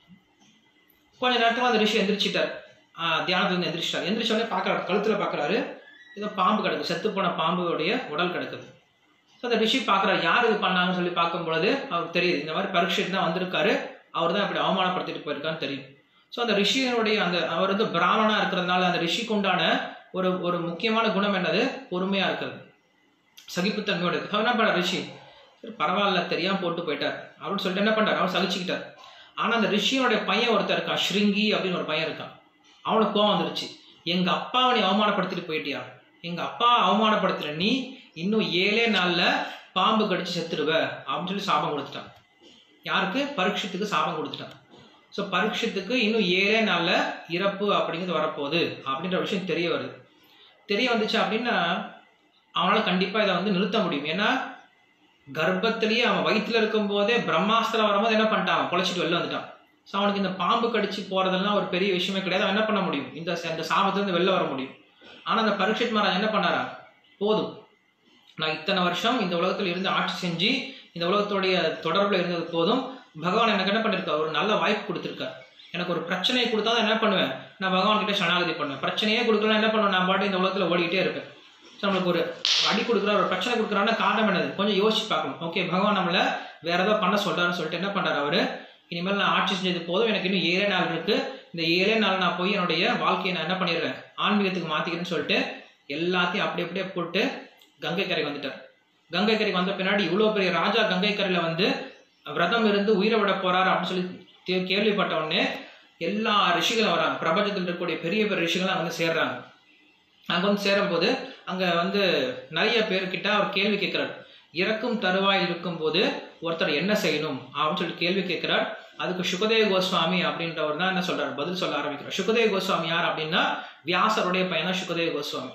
[SPEAKER 1] கொஞ்ச நேரத்துல அந்த ரிஷி எந்திரிச்சிட்டார் ஆஹ் தியானத்துல இருந்து எந்திரிச்சிட்டார் எந்திரிச்ச உடனே பார்க்கறாரு கழுத்துல பார்க்கறாரு ஏதோ பாம்பு கிடக்கு செத்து போன பாம்புடைய உடல் கிடக்குது ஸோ அந்த ரிஷி பார்க்கறாரு யார் இது பண்ணாங்கன்னு சொல்லி பார்க்கும் பொழுது அவருக்கு தெரியுது இந்த மாதிரி பரீட்சித் தான் வந்திருக்காரு அவர் தான் இப்படி அவமானப்படுத்திட்டு போயிருக்கான்னு தெரியும் ஸோ அந்த ரிஷியனுடைய அந்த அவர் வந்து பிராமணா இருக்கிறதுனால அந்த ரிஷிக்கு உண்டான ஒரு ஒரு முக்கியமான குணம் என்னது பொறுமையா இருக்கிறது சகிப்புத்தன்மையோட இருக்கு அவர் என்ன பண்ண ரிஷி சரி பரவாயில்ல தெரியாம போட்டு போயிட்டார் அப்படின்னு சொல்லிட்டு என்ன பண்றாரு அவர் சகிச்சுக்கிட்டார் ஆனா அந்த ரிஷியோட பையன் ஒருத்தர் இருக்கான் ஸ்ருங்கி அப்படின்னு ஒரு பையன் இருக்கான் அவனுக்கு கோவம் வந்துருச்சு எங்க அப்பாவை நீ அவமானப்படுத்திட்டு போயிட்டியா எங்க அப்பா அவமானப்படுத்துற நீ இன்னும் ஏழே நாள்ல பாம்பு கடிச்சு செத்துருவ அப்படின்னு சொல்லி சாபம் கொடுத்துட்டான் யாருக்கு பரீட்சத்துக்கு சாபம் கொடுத்துட்டான் ஸோ பரீட்சத்துக்கு இன்னும் ஏழே நாள்ல இறப்பு அப்படிங்கிறது வரப்போகுது அப்படின்ற விஷயம் தெரிய வருது தெரிய வந்துச்சு அப்படின்னா அவனால கண்டிப்பா இதை வந்து நிறுத்த முடியும் ஏன்னா கர்ப்பத்திலேயே அவன் வயிற்றுல இருக்கும் போதே பிரம்மாஸ்திரம் வரும்போது என்ன பண்ணிட்டான் அவன் பொழைச்சிட்டு வெளில வந்துட்டான் ஸோ அவனுக்கு இந்த பாம்பு கடிச்சு போறதெல்லாம் ஒரு பெரிய விஷயமே கிடையாது அவன் என்ன பண்ண முடியும் இந்த இந்த சாபத்திலிருந்து வெளில வர முடியும் ஆனா அந்த பரீட்சித் மகாராஜ் என்ன பண்ணாரா போதும் நான் இத்தனை வருஷம் இந்த உலகத்தில் இருந்து ஆட்சி செஞ்சு இந்த உலகத்துடைய தொடர்புல இருந்தது போதும் பகவான் எனக்கு என்ன பண்ணிருக்கார் ஒரு நல்ல வாய்ப்பு கொடுத்துருக்கார் எனக்கு ஒரு பிரச்சனையை கொடுத்தா தான் என்ன பண்ணுவேன் நான் பகவான் கிட்ட சரணாகதி பண்ணுவேன் பிரச்சனையே கொடுக்கலாம் என்ன பண்ணுவேன் நான் பாட்டு இந்த உலகத்துல ஓடிக்கிட்டே இருப்பேன் ஸோ நம்மளுக்கு ஒரு அடி கொடுக்குற ஒரு பிரச்சனை கொடுக்குறான்னா காரணம் என்னது கொஞ்சம் யோசிச்சு பார்க்கணும் ஓகே பகவான் நம்மள வேற ஏதோ பண்ண சொல்றாருன்னு சொல்லிட்டு என்ன பண்றாரு அவரு இனிமேல் நான் ஆட்சி செஞ்சது போதும் எனக்கு இன்னும் ஏழே நாள் இருக்கு இந்த ஏழே நாள் நான் போய் என்னுடைய வாழ்க்கையை நான் என்ன பண்ணிடுறேன் ஆன்மீகத்துக்கு மாத்திக்கிறேன்னு சொல்லிட்டு எல்லாத்தையும் அப்படி அப்படியே போட்டு கங்கை கரைக்கு வந்துட்டார் கங்கை கரைக்கு வந்த பின்னாடி இவ்வளோ பெரிய ராஜா கங்கை கரையில வந்து விரதம் இருந்து உயிரை விட போறாரு அப்படின்னு சொல்லி தே- கேள்விப்பட்ட உடனே எல்லா ரிஷிகளும் வராங்க பிரபஞ்சத்தில் இருக்கக்கூடிய பெரிய பெரிய ரிஷிகளும் அங்க வந்து சேர்றாங்க அங்க வந்து சேரும்போது அங்க வந்து நிறைய பேர்கிட்ட அவர் கேள்வி கேட்கிறார் இறக்கும் தருவாயில் இருக்கும்போது ஒருத்தர் என்ன செய்யணும் அப்படின்னு சொல்லி கேள்வி கேட்கிறார் அதுக்கு சுகதேவ கோஸ்வாமி அப்படின்றவர் தான் என்ன சொல்றாரு பதில் சொல்ல ஆரம்பிக்கிறார் சுகதேவ கோஸ்வாமி யார் அப்படின்னா வியாசருடைய பையன் தான் சுகதேவ கோஸ்வாமி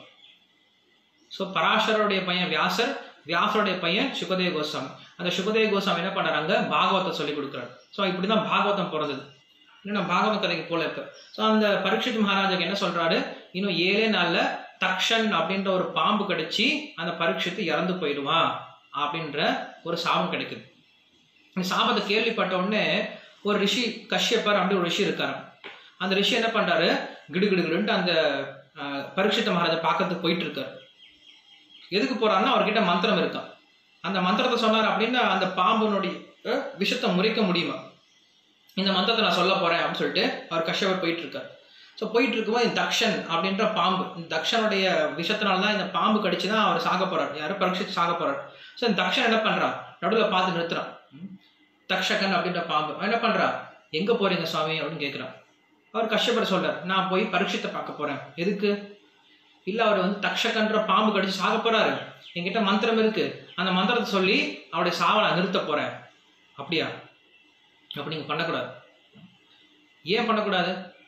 [SPEAKER 1] ஸோ பராசரருடைய பையன் வியாசர் வியாசருடைய பையன் சுகதேவ கோஸ்வாமி அந்த சுகதேவ கோஸ்வாமி என்ன பண்றாங்க பாகவத்தை சொல்லி கொடுக்குறாரு ஸோ இப்படிதான் பாகவதம் பிறந்தது இன்னும் நான் பாகவத கதைக்கு போல இப்ப ஸோ அந்த பரீட்சித் மகாராஜாக்கு என்ன சொல்றாரு இன்னும் ஏழே நாள்ல தக்ஷன் அப்படின்ற ஒரு பாம்பு கடிச்சு அந்த பரீட்சித்து இறந்து போயிடுவான் அப்படின்ற ஒரு சாபம் கிடைக்குது இந்த சாபத்தை கேள்விப்பட்ட உடனே ஒரு ரிஷி கஷ்யப்பர் அப்படி ஒரு ரிஷி இருக்காரு அந்த ரிஷி என்ன பண்றாரு கிடு கிடு கிடுன்ட்டு அந்த அஹ், பரீட்சித்த மகாராஜா பார்க்கறதுக்கு போயிட்டு இருக்காரு எதுக்கு போறாருன்னா அவர்கிட்ட மந்திரம் இருக்கான் அந்த மந்திரத்தை சொன்னார் அப்படின்னா அந்த பாம்புனுடைய அஹ், விஷத்தை முறைக்க முடியுமா இந்த மந்திரத்தை நான் சொல்ல போறேன் அப்படின்னு சொல்லிட்டு அவர் கஷ்யப்பர் போயிட்டு இருக்காரு ஸோ போயிட்டு இருக்கும்போது இந்த தக்ஷன் அப்படின்ற பாம்பு இந்த தக்ஷனுடைய விஷத்தினால தான் இந்த பாம்பு கடிச்சு தான் அவர் சாக போறார் யாரும் பரீட்சித்து சாக போறார் ஸோ இந்த தக்ஷன் என்ன பண்றான் நடுவில் பார்த்து நிறுத்துறான் ம். தக்ஷகன் அப்படின்ற பாம்பு அவன் என்ன பண்றா எங்க போறீங்க சுவாமி அப்படின்னு கேட்கிறான் அவர் கஷ்டப்பட சொல்றார் நான் போய் பரீட்சித்தை பார்க்க போறேன் எதுக்கு இல்ல அவர் வந்து தக்ஷகன்ற பாம்பு கடிச்சு சாக போறாரு என்கிட்ட மந்திரம் இருக்கு அந்த மந்திரத்தை சொல்லி அவருடைய சாவை நான் நிறுத்த போறேன் அப்படியா அப்படி நீங்க பண்ணக்கூடாது ஏன் பண்ணக்கூடாது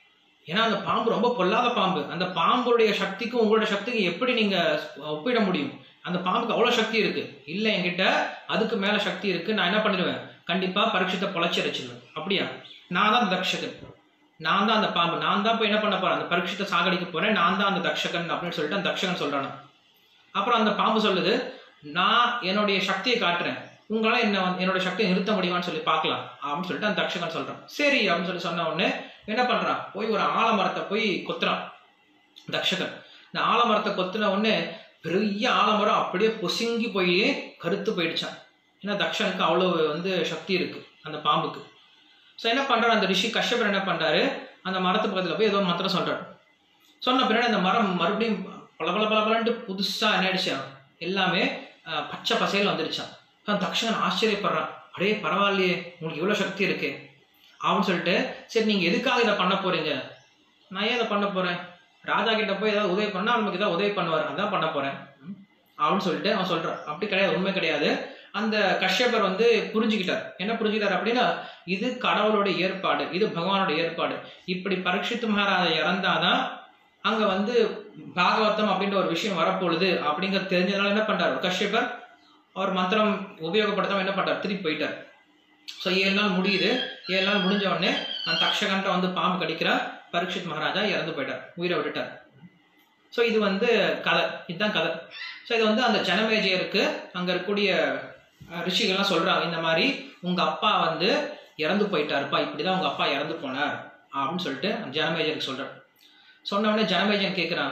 [SPEAKER 1] ஏன்னா அந்த பாம்பு ரொம்ப பொல்லாத பாம்பு அந்த பாம்புடைய சக்திக்கும் உங்களோட சக்திக்கும் எப்படி நீங்க ஒப்பிட முடியும் அந்த பாம்புக்கு அவ்வளோ சக்தி இருக்கு இல்லை என்கிட்ட அதுக்கு மேல சக்தி இருக்கு நான் என்ன பண்ணிடுவேன் கண்டிப்பா பரீட்சத்தை பொழைச்சி அரைச்சிடுவேன் அப்படியா நான் தான் தக்ஷகன் நான் தான் அந்த பாம்பு நான் தான் போய் என்ன பண்ண போறேன் அந்த பரீட்சத்தை சாகடிக்க போறேன் நான் தான் அந்த தக்ஷகன் அப்படின்னு சொல்லிட்டு அந்த தக்ஷகன் சொல்றானா அப்புறம் அந்த பாம்பு சொல்லுது நான் என்னுடைய சக்தியை காட்டுறேன் உங்களால என்ன வந்து- என்னோட சக்தியை நிறுத்த முடியுமான்னு சொல்லி பார்க்கலாம் அப்படின்னு சொல்லிட்டு அந்த தக்ஷகன் சொல்றான் சரி அப்படின்னு சொல்லி சொன்ன உடனே என்ன பண்றான் போய் ஒரு ஆலமரத்தை போய் கொத்துறான் தக்ஷகன் இந்த ஆலமரத்தை கொத்துன உடனே பெரிய ஆலமரம் அப்படியே பொசுங்கி போய் கருத்து போயிடுச்சான் ஏன்னா தக்ஷனுக்கு அவ்வளோ வந்து சக்தி இருக்கு அந்த பாம்புக்கு ஸோ என்ன பண்றாரு அந்த ரிஷி கஷ்யபர் என்ன பண்றாரு அந்த மரத்து பக்கத்துல போய் ஏதோ ஒரு மந்திரம் சொல்றாரு சொன்ன பின்னாடி அந்த மரம் மறுபடியும் பல பல பல பலன்ட்டு புதுசா என்ன ஆயிடுச்சா எல்லாமே அஹ், பச்சை பசையில் வந்துடுச்சான் அஹ் தக்ஷகன் ஆச்சரியப்படுறான் அடே பரவாயில்லையே உங்களுக்கு இவ்வளோ சக்தி இருக்கு அப்படின்னு சொல்லிட்டு சரி நீங்க எதுக்காக இதை பண்ண போறீங்க நான் ஏன் இதை பண்ண போறேன் ராஜா கிட்ட போய் ஏதாவது உதவி பண்ணா நமக்கு ஏதாவது உதவி பண்ணுவார் அதான் பண்ண போறேன் ம். அப்படின்னு சொல்லிட்டு அவன் சொல்றான் அப்படி கிடையாது உண்மை கிடையாது அந்த கஷ்யபர் வந்து புரிஞ்சுக்கிட்டார் என்ன புரிஞ்சுக்கிட்டார் அப்படின்னா இது கடவுளோட ஏற்பாடு இது பகவானோட ஏற்பாடு இப்படி பரீட்சித்து மகாராஜா இறந்தாதான் அங்க வந்து பாகவதம் அப்படின்ற ஒரு விஷயம் வரப்போகுது அப்படிங்கிறது தெரிஞ்சதுனால என்ன பண்றாரு கஷ்யபர் அவர் மந்திரம் உபயோகப்படுத்தாம என்ன பண்றாரு திருப்பி போயிட்டார் ஸோ ஏழு நாள் முடியுது ஏழு நாள் முடிஞ்ச உடனே அந்த தக்ஷகன்ட்ட வந்து பாம்பு கடிக்கிற பரீட்சித் மகாராஜா இறந்து போயிட்டார் உயிரை விட்டுட்டார் ஸோ இது வந்து கதை இதுதான் கதை ஸோ இது வந்து அந்த ஜனமேஜயருக்கு அங்கே இருக்கக்கூடிய அஹ், ரிஷிகள்லாம் சொல்றாங்க இந்த மாதிரி உங்க அப்பா வந்து இறந்து போயிட்டாருப்பா இப்படிதான் உங்க அப்பா இறந்து போனார் அப்படின்னு சொல்லிட்டு அந்த ஜனமேஜருக்கு சொல்றார் சொன்ன உடனே ஜனமேஜன் கேட்குறான்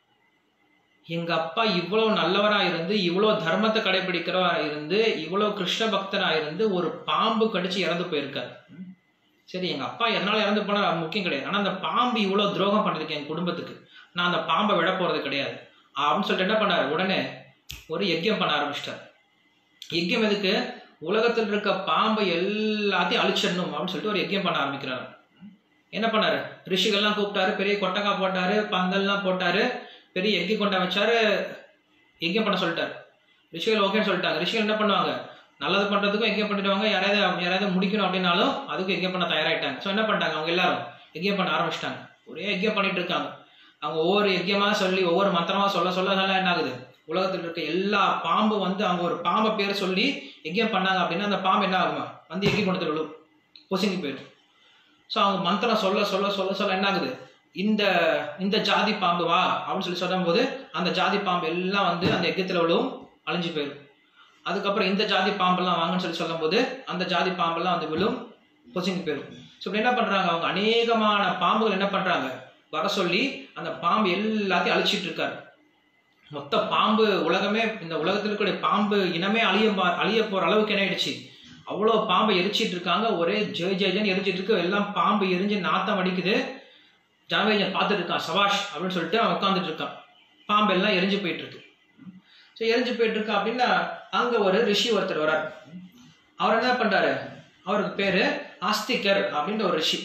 [SPEAKER 1] எங்க அப்பா இவ்வளவு நல்லவரா இருந்து இவ்வளவு தர்மத்தை கடைபிடிக்கிறவரா இருந்து இவ்வளவு கிருஷ்ண பக்தரா இருந்து ஒரு பாம்பு கடிச்சு இறந்து போயிருக்காரு ம். சரி எங்க அப்பா எதனால இறந்து போனா அது முக்கியம் கிடையாது ஆனா அந்த பாம்பு இவ்வளவு துரோகம் பண்ணிருக்கு என் குடும்பத்துக்கு நான் அந்த பாம்பை விட போறது கிடையாது அப்படின்னு சொல்லிட்டு என்ன பண்ணாரு உடனே ஒரு யஜ்யம் பண்ண ஆரம்பிச்சிட்டார் யஜ்யம் எதுக்கு உலகத்தில் இருக்க பாம்பை எல்லாத்தையும் அழிச்சிடணும் அப்படின்னு சொல்லிட்டு ஒரு யஜ்யம் பண்ண ஆரம்பிக்கிறாரு என்ன பண்ணாரு ரிஷிகள்லாம் கூப்பிட்டாரு பெரிய கொட்டக்கா போட்டாரு பந்தல்லாம் போட்டாரு பெரிய யஜ்ய கொண்டா வச்சாரு யஜ்யம் பண்ண சொல்லிட்டாரு ரிஷிகள் ஓகேன்னு சொல்லிட்டாங்க ரிஷிகள் என்ன பண்ணுவாங்க நல்லது பண்றதுக்கும் யஜ்யம் பண்ணிடுவாங்க யாராவது யாராவது முடிக்கணும் அப்படின்னாலும் அதுக்கும் யஜ்யம் பண்ண தயாராயிட்டாங்க ஸோ என்ன பண்ணிட்டாங்க அவங்க எல்லாரும் யஜ்யம் பண்ண ஆரம்பிச்சிட்டாங்க ஒரே யஜ்யம் பண்ணிட்டு இருக்காங்க அவங்க ஒவ்வொரு யஜ்யமா சொல்லி ஒவ்வொரு மந்திரமா சொல்ல சொல்ல சொல்ல என்ன ஆகுது உலகத்தில் இருக்க எல்லா பாம்பு வந்து அவங்க ஒரு பாம்பை பேர் சொல்லி யஜ்யம் பண்ணாங்க அப்படின்னா அந்த பாம்பு என்ன ஆகுமா வந்து யஜ்யம் பண்ணத்துல விழும் பொசுங்கி போயிடும் ஸோ அவங்க மந்திரம் சொல்ல சொல்ல சொல்ல சொல்ல என்ன ஆகுது இந்த இந்த ஜாதி பாம்பு வா அப்படின்னு சொல்லி சொல்லும்போது அந்த ஜாதி பாம்பு எல்லாம் வந்து அந்த யஜ்யத்தில் விழுவும் அழிஞ்சு போயிடும் அதுக்கப்புறம் இந்த ஜாதி பாம்பெல்லாம் வாங்கன்னு சொல்லி சொல்லும்போது அந்த ஜாதி பாம்பெல்லாம் வந்து விழும் பொசுங்கி போயிடும் ஸோ இப்படி என்ன பண்றாங்க அவங்க அநேகமான பாம்புகள் என்ன பண்றாங்க வர சொல்லி அந்த பாம்பு எல்லாத்தையும் அழிச்சிட்டு இருக்காரு மொத்த பாம்பு உலகமே இந்த உலகத்தில் இருக்கக்கூடிய பாம்பு இனமே அழிய பா- அழிய போற அளவுக்கு என்ன ஆயிடுச்சு அவ்வளோ பாம்பை எரிச்சிட்டு இருக்காங்க ஒரே ஜெய் ஜெய்ஜன் எரிச்சிட்டு இருக்கு எல்லாம் பாம்பு எரிஞ்சு நாத்தம் அடிக்குது ஜாவேஜன் பார்த்துட்டு இருக்கான் சவாஷ் அப்படின்னு சொல்லிட்டு அவன் உட்காந்துட்டு இருக்கான் பாம்பு எல்லாம் எரிஞ்சு போயிட்டு இருக்கு ஸோ எரிஞ்சு போயிட்டு இருக்கு அப்படின்னா அங்க ஒரு ரிஷி ஒருத்தர் வரார் அவர் என்ன பண்றாரு அவருக்கு பேரு ஆஸ்திகர் அப்படின்ற ஒரு ரிஷி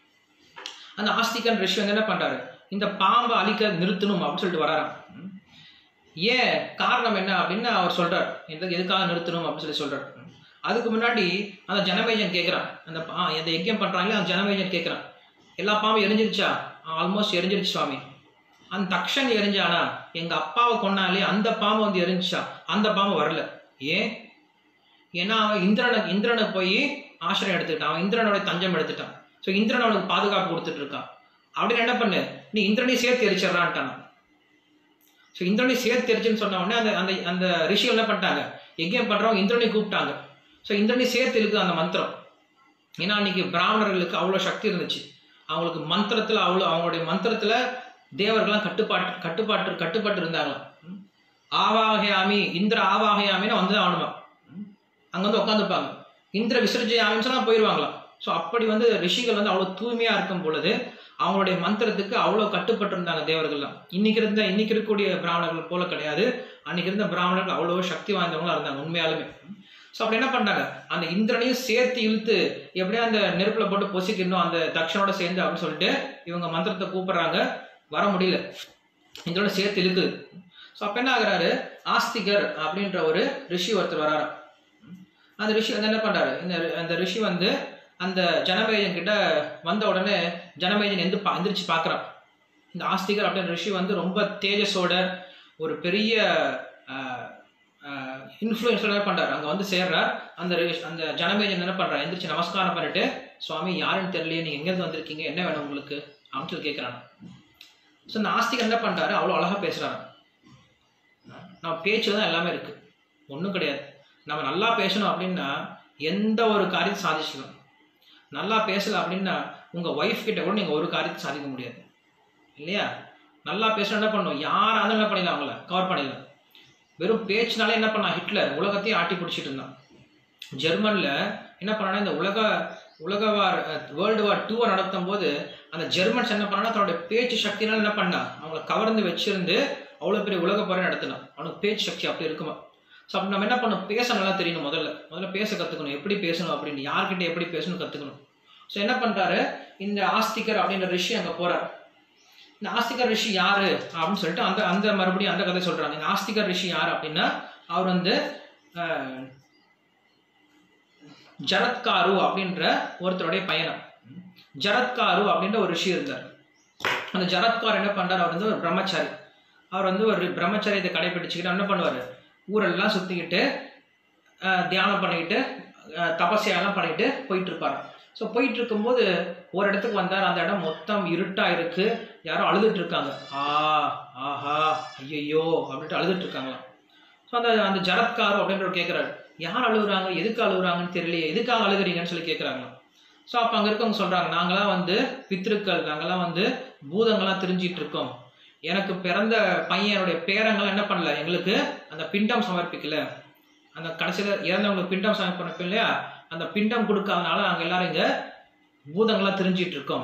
[SPEAKER 1] அந்த ஆஸ்திகன் ரிஷி வந்து என்ன பண்றாரு இந்த பாம்பை அழிக்க நிறுத்தணும் அப்படின்னு சொல்லிட்டு வராராம் ம். ஏன் காரணம் என்ன அப்படின்னு அவர் சொல்றார் எந்த எதுக்காக நிறுத்தணும் அப்படின்னு சொல்லி சொல்றார் ம். அதுக்கு முன்னாடி அந்த ஜனமேஜன் கேட்குறான் அந்த பா- எந்த யஜ்யம் பண்றாங்களே அந்த ஜனமேஜன் கேட்குறான் எல்லா பாம்பும் எரிஞ்சிருச்சா ஆல்மோஸ்ட் எரிஞ்சிருச்சு சுவாமி அந்த தக்ஷன் எரிஞ்சானா எங்க அப்பாவை கொன்னாலே அந்த பாம்பு வந்து எரிஞ்சுச்சா அந்த பாம்பு வரல ஏன் ஏன்னா அவன் இந்திரனை இந்திரனை போய் ஆசிரியம் எடுத்துக்கிட்டான் அவன் இந்திரனோட தஞ்சம் எடுத்துட்டான் ஸோ இந்திரன் அவனுக்கு பாதுகாப்பு கொடுத்துட்டு இருக்கான் அப்படின்னு என்ன பண்ணு நீ இந்திரனையும் சேர்த்து எரிச்சிடறான்ட்டான் ஸோ இந்திரனையும் சேர்த்து எரிச்சுன்னு சொன்ன உடனே அந்த அந்த அந்த ரிஷிகள் என்ன பண்ணிட்டாங்க யஜ்யம் பண்றவங்க இந்திரனை கூப்பிட்டாங்க ஸோ இந்திரனையும் சேர்த்து இருக்கு அந்த மந்திரம் ஏன்னா அன்னைக்கு பிராமணர்களுக்கு அவ்வளோ சக்தி இருந்துச்சு அவங்களுக்கு மந்திரத்துல அவ்வளோ அவங்களுடைய மந்திரத்துல தேவர்கள்லாம் கட்டுப்பாட்டு கட்டுப்பாட்டு கட்டுப்பாட்டு இருந்தாங்க ம். ஆவாகயாமி இந்திர ஆவாகயாமின்னு வந்து ஆகணுமா ம். அங்க வந்து உட்காந்துப்பாங்க இந்திர விசர்ஜயாமின்னு சொன்னா போயிடுவாங்களாம் ஸோ அப்படி வந்து ரிஷிகள் வந்து அவ்வளோ தூய்மையா இருக்கும் பொழுது அவங்களுடைய மந்திரத்துக்கு அவ்வளோ கட்டுப்பட்டு இருந்தாங்க தேவர்கள்லாம் இன்னைக்கு இருந்த இன்னைக்கு இருக்கக்கூடிய பிராமணர்கள் போல கிடையாது அன்னைக்கு இருந்த பிராமணர்கள் அவ்வளோ சக்தி வாய்ந்தவங்களா இருந்தாங்க உண்மையாலுமே ஸோ அப்படி என்ன பண்ணாங்க அந்த இந்திரனையும் சேர்த்து இழுத்து எப்படியா அந்த நெருப்புல போட்டு பொசிக்கணும் அந்த தக்ஷனோட சேர்ந்து அப்படின்னு சொல்லிட்டு இவங்க மந்திரத்தை கூப்பிடுறாங்க வர முடியல இதோட சேர்த்து இழுக்குது ஸோ அப்போ என்ன ஆகுறாரு ஆஸ்திகர் அப்படின்ற ஒரு ரிஷி ஒருத்தர் வராராம் அந்த ரிஷி வந்து என்ன பண்றாரு இந்த அந்த ரிஷி வந்து அந்த ஜனமேஜன் கிட்ட வந்த உடனே ஜனமேஜன் எந்து பா எந்திரிச்சு பார்க்குறான் இந்த ஆஸ்திகர் அப்படின்ற ரிஷி வந்து ரொம்ப தேஜஸோட ஒரு பெரிய இன்ஃப்ளூயன்ஸோட என்ன பண்ணுறாரு அங்கே வந்து சேர்றார் அந்த ரிஷ்- அந்த ஜனமேஜன் என்ன பண்ணுறாரு எந்திரிச்சு நமஸ்காரம் பண்ணிட்டு சுவாமி யாருன்னு தெரியலையே நீங்கள் எங்கேருந்து வந்திருக்கீங்க என்ன வேணும் உங்களுக்கு அப்படின்னு சொல்லி கேட்குறாங்க ஸோ இந்த ஆஸ்திகர் என்ன பண்ணுறாரு அவ்வளோ அழகாக பேசுகிறாங்க நம்ம பேச்சில் தான் எல்லாமே இருக்குது ஒன்றும் கிடையாது நம்ம நல்லா பேசணும் அப்படின்னா எந்த ஒரு காரியத்தை சாதிச்சிக்கலாம் நல்லா பேசல அப்படின்னா உங்கள் ஒய்ஃப் கிட்ட கூட நீங்கள் ஒரு காரியத்தை சாதிக்க முடியாது இல்லையா நல்லா பேசணும் என்ன பண்ணும் யாராக இருந்தாலும் என்ன பண்ணிடலாம் அவங்கள கவர் பண்ணிடலாம் வெறும் பேச்சினாலே என்ன பண்ணா ஹிட்லர் உலகத்தையும் ஆட்டி பிடிச்சிட்டு இருந்தான் ஜெர்மனில் என்ன பண்ணானா இந்த உலக உலக வார் வேர்ல்டு வார் டூவை நடத்தும் போது அந்த ஜெர்மன்ஸ் என்ன பண்ணானா தன்னுடைய பேச்சு சக்தினால என்ன பண்ணா அவங்கள கவர்ந்து வச்சிருந்து அவ்வளோ பெரிய உலக போரை நடத்தினான் அவனுக்கு பேச்சு சக்தி அப்படி இருக்குமா ஸோ அப்படி நம்ம என்ன பண்ணணும் பேச நல்லா தெரியணும் முதல்ல முதல்ல பேச கற்றுக்கணும் எப்படி பேசணும் அப்படின்னு யார்கிட்ட எப்படி பேசணும் கற்றுக்கணும் ஸோ என்ன பண்ணுறாரு இந்த ஆஸ்திகர் அப்படின்ற ரிஷி அங்கே போகிறார் இந்த ஆஸ்திகர் ரிஷி யாரு அப்படின்னு சொல்லிட்டு அந்த அந்த மறுபடியும் அந்த கதை சொல்றாங்க இந்த ஆஸ்திகர் ரிஷி யார் அப்படின்னா அவர் வந்து அஹ், ஜரத்காரு அப்படின்ற ஒருத்தருடைய பையனம் ஜரத்காரு அப்படின்ற ஒரு ரிஷி இருந்தார் அந்த ஜரத்கார் என்ன பண்றாரு அவர் வந்து ஒரு பிரம்மச்சாரி அவர் வந்து ஒரு பிரம்மச்சரியத்தை கடைபிடிச்சுக்கிட்டு என்ன பண்ணுவார் ஊரெல்லாம் சுற்றிக்கிட்டு தியானம் பண்ணிக்கிட்டு அஹ், தபஸ்யாலாம் பண்ணிட்டு போயிட்டு இருப்பார் ஸோ போயிட்டு இருக்கும்போது ஒரு இடத்துக்கு வந்தார் அந்த இடம் மொத்தம் இருட்டா இருக்கு யாரோ அழுதுட்டு இருக்காங்க ஆ ஆஹா ஐயையோ அப்படின்ட்டு அழுதுட்டு இருக்காங்களாம் ஸோ அந்த அந்த ஜரத்காரோ அப்படின்றவர் கேட்குறாரு யார் அழுகுறாங்க எதுக்கு அழுகுறாங்கன்னு தெரியலையே எதுக்காக அழுகுறீங்கன்னு சொல்லி கேட்குறாங்களாம் ஸோ அப்போ அங்கே இருக்கவங்க சொல்கிறாங்க நாங்களாம் வந்து பித்ருக்கள் நாங்களாம் வந்து பூதங்கள்லாம் தெரிஞ்சிட்டு இருக்கோம் எனக்கு பிறந்த பையனுடைய பேரங்கள்லாம் என்ன பண்ணல எங்களுக்கு அந்த பிண்டம் சமர்ப்பிக்கல அந்த கடைசியில் இறந்தவங்களுக்கு பிண்டம் சமர்ப்பணம் இல்லையா அந்த பிண்டம் கொடுக்காதனால நாங்கள் எல்லாரும் இங்கே பூதங்கள்லாம் தெரிஞ்சிட்டு இருக்கோம்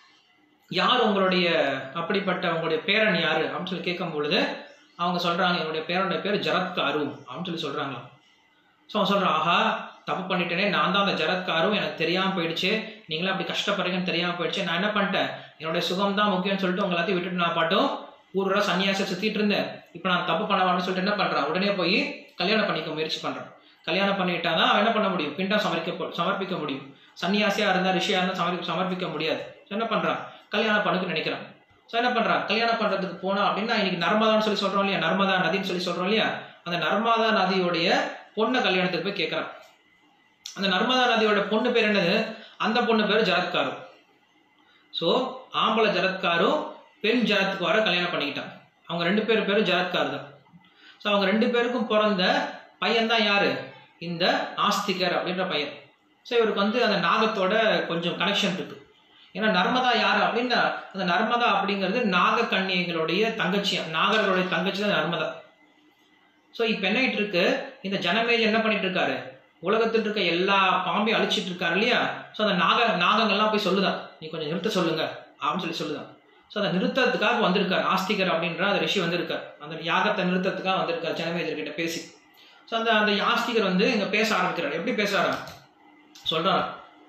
[SPEAKER 1] யார் உங்களுடைய அப்படிப்பட்ட உங்களுடைய பேரன் யாரு அப்படின்னு சொல்லி கேட்கும் பொழுது அவங்க சொல்றாங்க என்னுடைய பேரனுடைய பேர் ஜரத்காரு அப்படின்னு சொல்லி சொல்றாங்களாம் ஸோ அவன் சொல்றான் ஆஹா தப்பு பண்ணிட்டேனே நான் தான் அந்த ஜரத்காரும் எனக்கு தெரியாம போயிடுச்சு நீங்களும் அப்படி கஷ்டப்படுறீங்கன்னு தெரியாம போயிடுச்சு நான் என்ன பண்ணிட்டேன் என்னுடைய சுகம் தான் முக்கியம்னு சொல்லிட்டு உங்க எல்லாத்தையும் விட்டுட்டு நான் பாட்டும் ஊர் சன்னியாசம் சுத்திட்டு இருந்தேன் இப்போ நான் தப்பு பண்ணவான்னு சொல்லிட்டு என்ன பண்றான் உடனே போய் கல்யாணம் பண்ணிக்க முயற்சி பண்றான் கல்யாணம் பண்ணிட்டா தான் அவன் என்ன பண்ண முடியும் பிண்டம் சமர்ப்பிக்க சமர்ப்பிக்க முடியும் சன்னியாசியா இருந்தா ரிஷியா இருந்தா சமர்ப்பி சமர்ப்பிக்க முடியாது So என்ன பண்றான் கல்யாணம் பண்ணுக்கு நினைக்கிறான் ஸோ என்ன பண்றான் கல்யாணம் பண்றதுக்கு போனா அப்படின்னா இன்னைக்கு நர்மதான்னு சொல்லி சொல்றோம் இல்லையா நர்மதா நதின்னு சொல்லி சொல்றோம் இல்லையா அந்த நர்மதா நதியுடைய பொண்ணை கல்யாணத்துக்கு போய் கேட்கறான் அந்த நர்மதா நதியோட பொண்ணு பேர் என்னது அந்த பொண்ணு பேர் ஜரத்காரு ஸோ ஆம்பளை ஜரத்காரும் பெண் ஜரத்காரை கல்யாணம் பண்ணிக்கிட்டான் அவங்க ரெண்டு பேர் பேரும் ஜரத்கார் தான் ஸோ அவங்க ரெண்டு பேருக்கும் பிறந்த பையன் தான் யாரு இந்த ஆஸ்திகர் அப்படின்ற பையன் ஸோ இவருக்கு வந்து அந்த நாகத்தோட கொஞ்சம் கனெக்ஷன் இருக்கு ஏன்னா நர்மதா யாரு அப்படின்னா அந்த நர்மதா அப்படிங்கிறது நாக கன்னியங்களுடைய தங்கச்சி நாகர்களுடைய தங்கச்சி தான் நர்மதா ஸோ இப்போ என்ன ஆயிட்டு இருக்கு இந்த ஜனமேஜ் என்ன பண்ணிட்டு இருக்காரு உலகத்தில் இருக்க எல்லா பாம்பையும் அழிச்சிட்டு இருக்காரு இல்லையா ஸோ அந்த நாக நாகங்கள்லாம் போய் சொல்லுதான் நீ கொஞ்சம் நிறுத்த சொல்லுங்க அப்படின்னு சொல்லி சொல்லுதான் ஸோ அதை நிறுத்தத்துக்காக வந்திருக்கார் ஆஸ்திகர் அப்படின்ற அந்த ரிஷி வந்திருக்கார் அந்த யாகத்தை நிறுத்தத்துக்காக வந்திருக்கார் ஜனமேஜர் கிட்ட பேசி ஸோ அந்த அந்த ஆஸ்திகர் வந்து இங்க பேச ஆரம்பிக்கிறார் எப்படி பேசுறாரா சொல்றாரு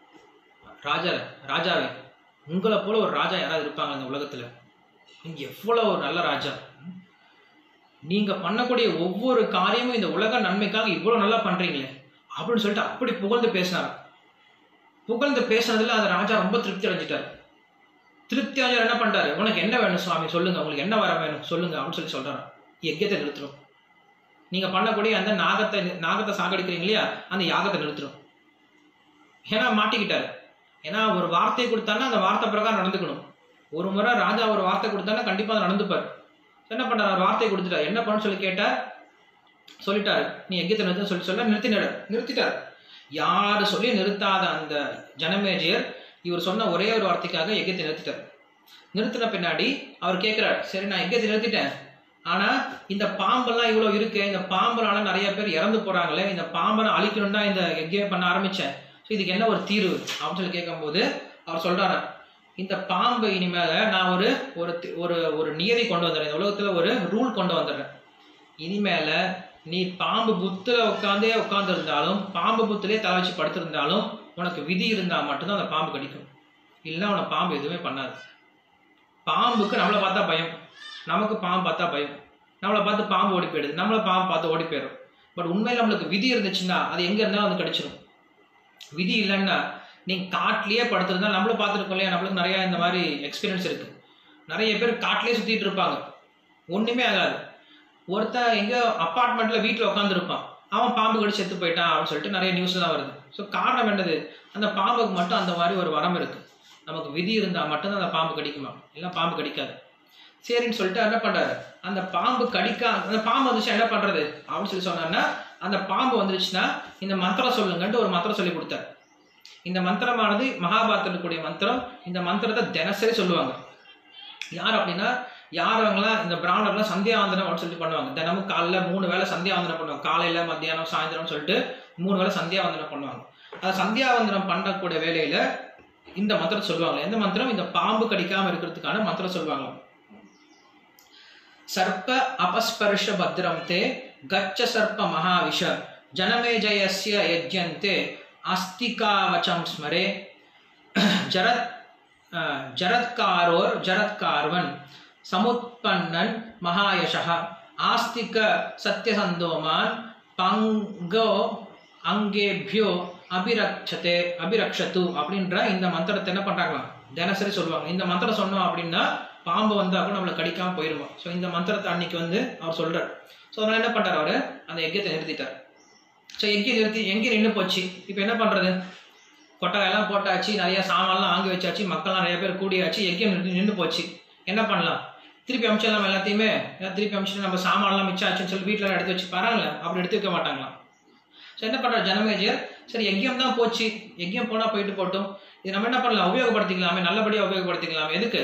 [SPEAKER 1] ராஜா ராஜாவே உங்களை போல ஒரு ராஜா யாராவது இருப்பாங்க இந்த உலகத்துல நீங்க எவ்வளவு ஒரு நல்ல ராஜா ம்? நீங்க பண்ணக்கூடிய ஒவ்வொரு காரியமும் இந்த உலக நன்மைக்காக இவ்வளவு நல்லா பண்றீங்களே அப்படின்னு சொல்லிட்டு அப்படி புகழ்ந்து பேசினார் புகழ்ந்து பேசுனதுல அந்த ராஜா ரொம்ப திருப்தி அடைஞ்சிட்டார் திருப்தி அடைஞ்சார் என்ன பண்றாரு உனக்கு என்ன வேணும் சுவாமி சொல்லுங்க உங்களுக்கு என்ன வர வேணும் சொல்லுங்க அப்படின்னு சொல்லி சொல்றாரு யஜ்யத்தை நிறுத்துறோம் நீங்க பண்ணக்கூடிய அந்த நாகத்தை நாகத்தை சாகடிக்கிறீங்க இல்லையா அந்த யாகத்தை நிறுத்துறோம் ஏன்னா மாட்டிக்கிட்டாரு ஏன்னா ஒரு வார்த்தை கொடுத்தான்னா அந்த வார்த்தை பிரகாரம் நடந்துக்கணும் ஒரு முறை ராஜா ஒரு வார்த்தை கொடுத்தானா கண்டிப்பா அதை நடந்துப்பார் என்ன பண்ணார் அவர் வார்த்தை கொடுத்துட்டார் என்ன பண்ணு சொல்லி கேட்டார் சொல்லிட்டாரு நீ எங்கத்தை நிறுத்த சொல்லி சொல்ல நிறுத்தினாரு நிறுத்திட்டார் யாரு சொல்லி நிறுத்தாத அந்த ஜனமேஜியர் இவர் சொன்ன ஒரே ஒரு வார்த்தைக்காக எங்கத்தை நிறுத்திட்டார் நிறுத்தின பின்னாடி அவர் கேட்கிறார் சரி நான் எங்கத்தை நிறுத்திட்டேன் ஆனா இந்த பாம்பெல்லாம் இவ்வளவு இருக்கு இந்த பாம்புனால நிறைய பேர் இறந்து போறாங்களே இந்த பாம்பை நான் அழிக்கணும்னா இந்த எங்கே பண்ண ஆரம்பிச்சேன் ஸோ இதுக்கு என்ன ஒரு தீர்வு அப்படின்னு சொல்லி கேட்கும்போது அவர் சொல்றாரு இந்த பாம்பு இனிமேல நான் ஒரு ஒரு தி- ஒரு ஒரு நியதி கொண்டு வந்துடுறேன் இந்த உலகத்துல ஒரு ரூல் கொண்டு வந்துடுறேன் இனிமேல நீ பாம்பு புத்துல உட்காந்தே உட்கார்ந்து இருந்தாலும் பாம்பு புத்திலே தலை வச்சு படுத்திருந்தாலும் உனக்கு விதி இருந்தா மட்டும்தான் அந்த பாம்பு கடிக்கும் இல்லைன்னா உனக்கு பாம்பு எதுவுமே பண்ணாது பாம்புக்கு நம்மளை பார்த்தா பயம் நமக்கு பாம்பு பார்த்தா பயம் நம்மளை பார்த்து பாம்பு ஓடி போயிடுது நம்மளை பாம்பு பார்த்து ஓடி போயிடும் பட் உண்மையில நம்மளுக்கு விதி இருந்துச்சுன்னா அது எங்க இருந்தாலும் வந்து கடிச்சிடும் விதி இல்லைன்னா நீங்கள் காட்டிலேயே படுத்திருந்தா நம்மளும் பார்த்துருக்கோம் இல்லையா நம்மளுக்கு நிறையா இந்த மாதிரி எக்ஸ்பீரியன்ஸ் இருக்குது நிறைய பேர் காட்டிலேயே சுற்றிட்டு இருப்பாங்க ஒன்றுமே ஆகாது ஒருத்தன் எங்கே அப்பார்ட்மெண்ட்டில் வீட்டில் உட்காந்துருப்பான் அவன் பாம்பு கடி செத்து போயிட்டான் அப்படின்னு சொல்லிட்டு நிறைய நியூஸ் தான் வருது ஸோ காரணம் என்னது அந்த பாம்புக்கு மட்டும் அந்த மாதிரி ஒரு வரம் இருக்குது நமக்கு விதி இருந்தால் மட்டும்தான் அந்த பாம்பு கடிக்குமா இல்லை பாம்பு கடிக்காது சரின்னு சொல்லிட்டு என்ன பண்ணுறாரு அந்த பாம்பு கடிக்கா அந்த பாம்பு வந்துச்சுன்னா என்ன பண்ணுறது அப்படின்னு சொல்லி சொன்னான்னா அந்த பாம்பு வந்துருச்சுன்னா இந்த மந்திரம் சொல்லுங்கன்ட்டு ஒரு மந்திரம் சொல்லி கொடுத்தாரு இந்த மந்திரமானது மகாபாரத்தில் இருக்கக்கூடிய மந்திரம் இந்த மந்திரத்தை தினசரி சொல்லுவாங்க யார் அப்படின்னா யாரவங்களாம் இந்த பிராமணர்லாம் சந்தியாவந்தனம் அப்படின்னு சொல்லிட்டு பண்ணுவாங்க தினமும் காலைல மூணு வேளை சந்தியாவந்தனம் பண்ணுவாங்க காலையில மத்தியானம் சாயந்தரம் சொல்லிட்டு மூணு வேளை சந்தியாவந்தனம் பண்ணுவாங்க அது சந்தியாவந்தனம் பண்ணக்கூடிய வேலையில இந்த மந்திரம் சொல்லுவாங்க எந்த மந்திரம் இந்த பாம்பு கடிக்காம இருக்கிறதுக்கான மந்திரம் சொல்லுவாங்க சர்ப்ப அபஸ்பர்ஷ பத்ரம் தே கச்ச சர்ப்ப மகாவிஷ ஜனமேஜயஸ்ய யஜ்யந்தே அஸ்திகாவச்சம் ஸ்மரே ஜரத் அஹ், ஜரத்காரோர் ஜரத்கார்வன் சமுத்பன்னன் மகாயசः ஆஸ்திக சத்யசந்தோமான் பங்கோ அங்கேபியோ அபிரக்ஷதே அபிரக்ஷத்து அப்படின்ற இந்த மந்திரத்தை என்ன பண்றாங்களாம் தினசரி சொல்லுவாங்க இந்த மந்திரம் சொன்னோம் அப்படின்னா பாம்பு வந்தா கூட நம்மளை கடிக்காம போயிடுமா ஸோ இந்த மந்திரத்தை அன்னைக்கு வந்து அவர் சொல்றார் ஸோ அதனால என்ன பண்றாரு அவரு அந்த யஜ்யத்தை நிறுத்திட்டார் ஸோ யஜ்யம் நிறுத்தி எங்கே நின்று போச்சு இப்போ என்ன பண்றது கொட்டாயெல்லாம் போட்டாச்சு நிறைய சாமான்லாம் வாங்கி வச்சாச்சு மக்கள்லாம் நிறைய பேர் கூடியாச்சு யஜ்யம் நின்று நின்று போச்சு என்ன பண்ணலாம் திருப்பி அமிச்சிடலாம் எல்லாத்தையுமே எல்லாம் திருப்பி அமிச்சிட்டு நம்ம சாமான்லாம் மிச்சாச்சுன்னு சொல்லி வீட்டில் எடுத்து வச்சு பாருங்களே அப்படி எடுத்து வைக்க மாட்டாங்களாம் ஸோ என்ன பண்ணுறாரு ஜனமேஜர் சரி யஜ்யம் தான் போச்சு யஜ்யம் போனால் போயிட்டு போட்டோம் இது நம்ம என்ன பண்ணலாம் உபயோகப்படுத்திக்கலாமே நல்லபடியாக உபயோகப்படுத்திக்கலாமே எதுக்கு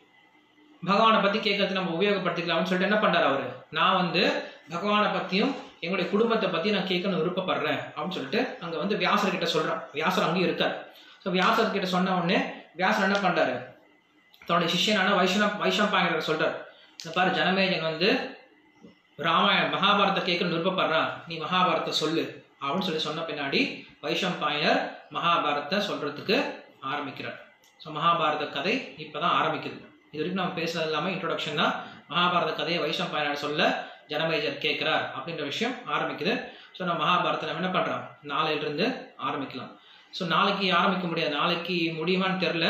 [SPEAKER 1] பகவானை பற்றி கேட்கறது நம்ம உபயோகப்படுத்திக்கலாம்னு சொல்லிட்டு என்ன பண்ணுறாரு அவர் நான் வந்து பகவானை பற்றியும் எங்களுடைய குடும்பத்தை பற்றி நான் கேட்கணும் விருப்பப்படுறேன் அப்படின்னு சொல்லிட்டு அங்கே வந்து வியாசர்கிட்ட சொல்கிறான் வியாசர் அங்கேயும் இருக்கார் ஸோ வியாசர் கிட்ட சொன்ன உடனே வியாசர் என்ன பண்ணுறாரு தன்னுடைய சிஷ்யனான வைஷ்ணவ வைஷம்பாயனர் சொல்றார் இந்த பாரு ஜனமேஜன் வந்து ராமாயணம் மகாபாரத்தை கேட்கணும்னு விருப்பப்படுறான் நீ மகாபாரத்தை சொல்லு அப்படின்னு சொல்லி சொன்ன பின்னாடி வைஷம்பாயனர் மகாபாரத்தை சொல்றதுக்கு ஆரம்பிக்கிறார் ஸோ மகாபாரத கதை இப்பதான் ஆரம்பிக்குது இது வரைக்கும் நம்ம பேசுறது இல்லாமல் இன்ட்ரோடக்ஷன் தான் மகாபாரத கதையை வைஷம்பாயனர் சொல்ல ஜனமேஜர் கேட்கிறார் அப்படின்ற விஷயம் ஆரம்பிக்குது ஸோ நம்ம மகாபாரத்தை நம்ம என்ன பண்றோம் நாளையிலிருந்து ஆரம்பிக்கலாம் ஸோ நாளைக்கு ஆரம்பிக்க முடியாது நாளைக்கு முடியுமான்னு தெரில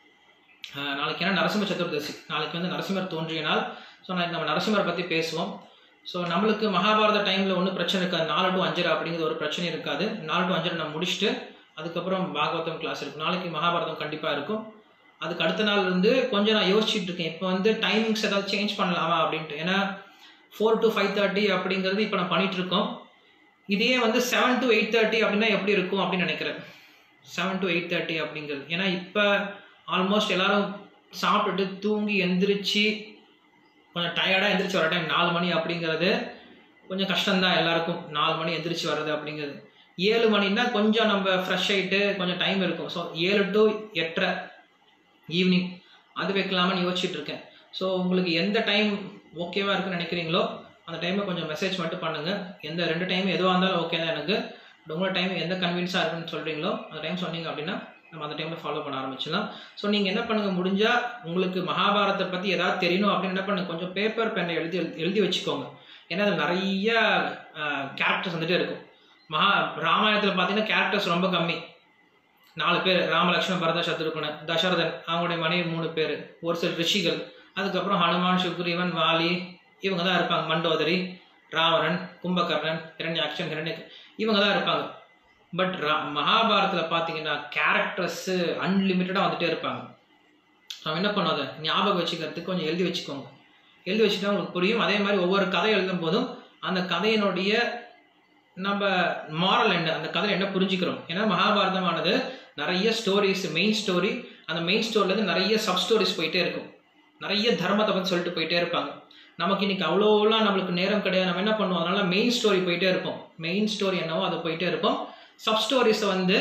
[SPEAKER 1] ஆஹ் நாளைக்கு ஏன்னா நரசிம்ம சதுர்தசி நாளைக்கு வந்து நரசிம்மர் தோன்றிய நாள் ஸோ நாளைக்கு நம்ம நரசிம்மரை பற்றி பேசுவோம் ஸோ நம்மளுக்கு மகாபாரத டைமில் ஒன்றும் பிரச்சனை இருக்காது நாலு டு அஞ்சரை அப்படிங்கிறது ஒரு பிரச்சனை இருக்காது நாலு டு அஞ்சரை நம்ம முடிச்சுட்டு அதுக்கப்புறம் பாகவதம் கிளாஸ் இருக்கும் நாளைக்கு மகாபாரதம் கண்டிப்பாக இருக்கும் அதுக்கு அடுத்த நாள் இருந்து கொஞ்சம் நான் யோசிச்சுட்டு இருக்கேன் இப்போ வந்து டைமிங்ஸ் ஏதாவது சேஞ்ச் பண்ணலாமா அப்படின்ட்டு ஏன்னா ஃபோர் டு ஃபைவ் தேர்ட்டி அப்படிங்கிறது இப்போ நான் பண்ணிட்டு இருக்கோம் இதே வந்து செவன் டு எயிட் தேர்ட்டி அப்படின்னா எப்படி இருக்கும் அப்படின்னு நினைக்கிறேன் செவன் டு எயிட் தேர்ட்டி அப்படிங்கிறது ஏன்னா இப்போ ஆல்மோஸ்ட் எல்லாரும் சாப்பிட்டுட்டு தூங்கி எந்திரிச்சு கொஞ்சம் டயர்டாக எந்திரிச்சு வர டைம் நாலு மணி அப்படிங்கிறது கொஞ்சம் கஷ்டம்தான் எல்லாருக்கும் நாலு மணி எந்திரிச்சு வர்றது அப்படிங்கிறது ஏழு மணின்னா கொஞ்சம் நம்ம ஃப்ரெஷ் ஆகிட்டு கொஞ்சம் டைம் இருக்கும் ஸோ ஏழு டு எட்டரை ஈவினிங் அது வைக்கலாமான்னு யோசிச்சுட்டு இருக்கேன் ஸோ உங்களுக்கு எந்த டைம் ஓகேவா இருக்குன்னு நினைக்கிறீங்களோ அந்த டைமை கொஞ்சம் மெசேஜ் மட்டும் பண்ணுங்க எந்த ரெண்டு டைம் எதுவாக இருந்தாலும் ஓகே தான் எனக்கு பட் உங்களோட டைம் எந்த கன்வீன்ஸாக இருக்குன்னு சொல்கிறீங்களோ அந்த டைம் சொன்னீங்க அப்படின்னா நம்ம அந்த டைமில் ஃபாலோ பண்ண ஆரம்பிச்சிடலாம் ஸோ நீங்கள் என்ன பண்ணுங்க முடிஞ்சால் உங்களுக்கு மகாபாரத்தை பற்றி ஏதாவது தெரியணும் அப்படின்னு என்ன பண்ணுங்க கொஞ்சம் பேப்பர் பெண்ணை எழுதி எழுதி வச்சுக்கோங்க ஏன்னா அது நிறைய கேரக்டர்ஸ் வந்துட்டே இருக்கும் மகா ராமாயணத்தில் பார்த்தீங்கன்னா கேரக்டர்ஸ் ரொம்ப கம்மி நாலு பேர் ராமலக்ஷ்மண பரத சத்ருகுணன் தசரதன் அவங்களுடைய மனைவி மூணு பேர் ஒரு சில ரிஷிகள் அதுக்கப்புறம் ஹனுமான் சுக்ரீவன் வாலி இவங்க தான் இருப்பாங்க மண்டோதரி ராவணன் கும்பகர்ணன் இரண்யாக்ஷன் ஹிரண்ய இவங்க தான் இருப்பாங்க பட் மகாபாரத்தில் பார்த்தீங்கன்னா கேரக்டர்ஸு அன்லிமிட்டடாக வந்துட்டே இருப்பாங்க நம்ம என்ன பண்ணோம் அதை ஞாபகம் வச்சுக்கிறதுக்கு கொஞ்சம் எழுதி வச்சுக்கோங்க எழுதி வச்சுட்டா உங்களுக்கு புரியும் அதே மாதிரி ஒவ்வொரு கதை எழுதும் போதும் அந்த கதையினுடைய நம்ம மாரல் என்ன அந்த கதையில் என்ன புரிஞ்சுக்கிறோம் ஏன்னா மகாபாரதமானது நிறைய ஸ்டோரிஸ் மெயின் ஸ்டோரி அந்த மெயின் ஸ்டோரிலேருந்து நிறைய சப் ஸ்டோரிஸ் போயிட்டே இருக்கும் நிறைய தர்மத்தை பற்றி சொல்லிட்டு போயிட்டே இருப்பாங்க நமக்கு இன்னைக்கு அவ்வளோலாம் நம்மளுக்கு நேரம் கிடையாது நம்ம என்ன பண்ணுவோம் அதனால மெயின் ஸ்டோரி போயிட்டே இருப்போம் மெயின் ஸ்டோரி என்னவோ அது போயிட்டே இருப்போம் சப் ஸ்டோரிஸை வந்து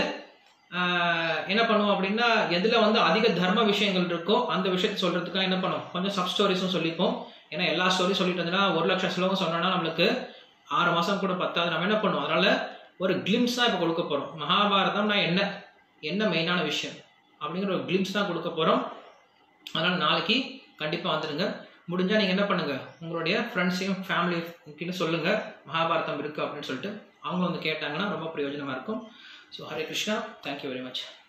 [SPEAKER 1] ஆஹ், என்ன பண்ணுவோம் அப்படின்னா எதில் வந்து அதிக தர்ம விஷயங்கள் இருக்கோ அந்த விஷயத்தை சொல்கிறதுக்காக என்ன பண்ணுவோம் கொஞ்சம் சப் ஸ்டோரிஸும் சொல்லிப்போம் ஏன்னா எல்லா ஸ்டோரியும் சொல்லிட்டு இருந்தோம்னா ஒரு லட்சம் ஸ்லோகம் சொன்னோம்னா நம்மளுக்கு ஆறு மாதம் கூட பத்தாது நம்ம என்ன பண்ணுவோம் அதனால ஒரு கிளிம்ஸ் தான் இப்போ கொடுக்க போகிறோம் மகாபாரதம்னா என்ன என்ன மெயினான விஷயம் அப்படிங்கிற ஒரு கிளிம்ஸ் தான் கொடுக்க போகிறோம் அதனால் நாளைக்கு கண்டிப்பாக வந்துடுங்க முடிஞ்சால் நீங்கள் என்ன பண்ணுங்கள் உங்களுடைய ஃப்ரெண்ட்ஸையும் ஃபேமிலி கிட்ட சொல்லுங்கள் மகாபாரதம் இருக்குது அப்படின்னு சொல்லிட்டு அவங்க வந்து கேட்டாங்கன்னா ரொம்ப பிரயோஜனமாக இருக்கும் so Hare Krishna thank you very much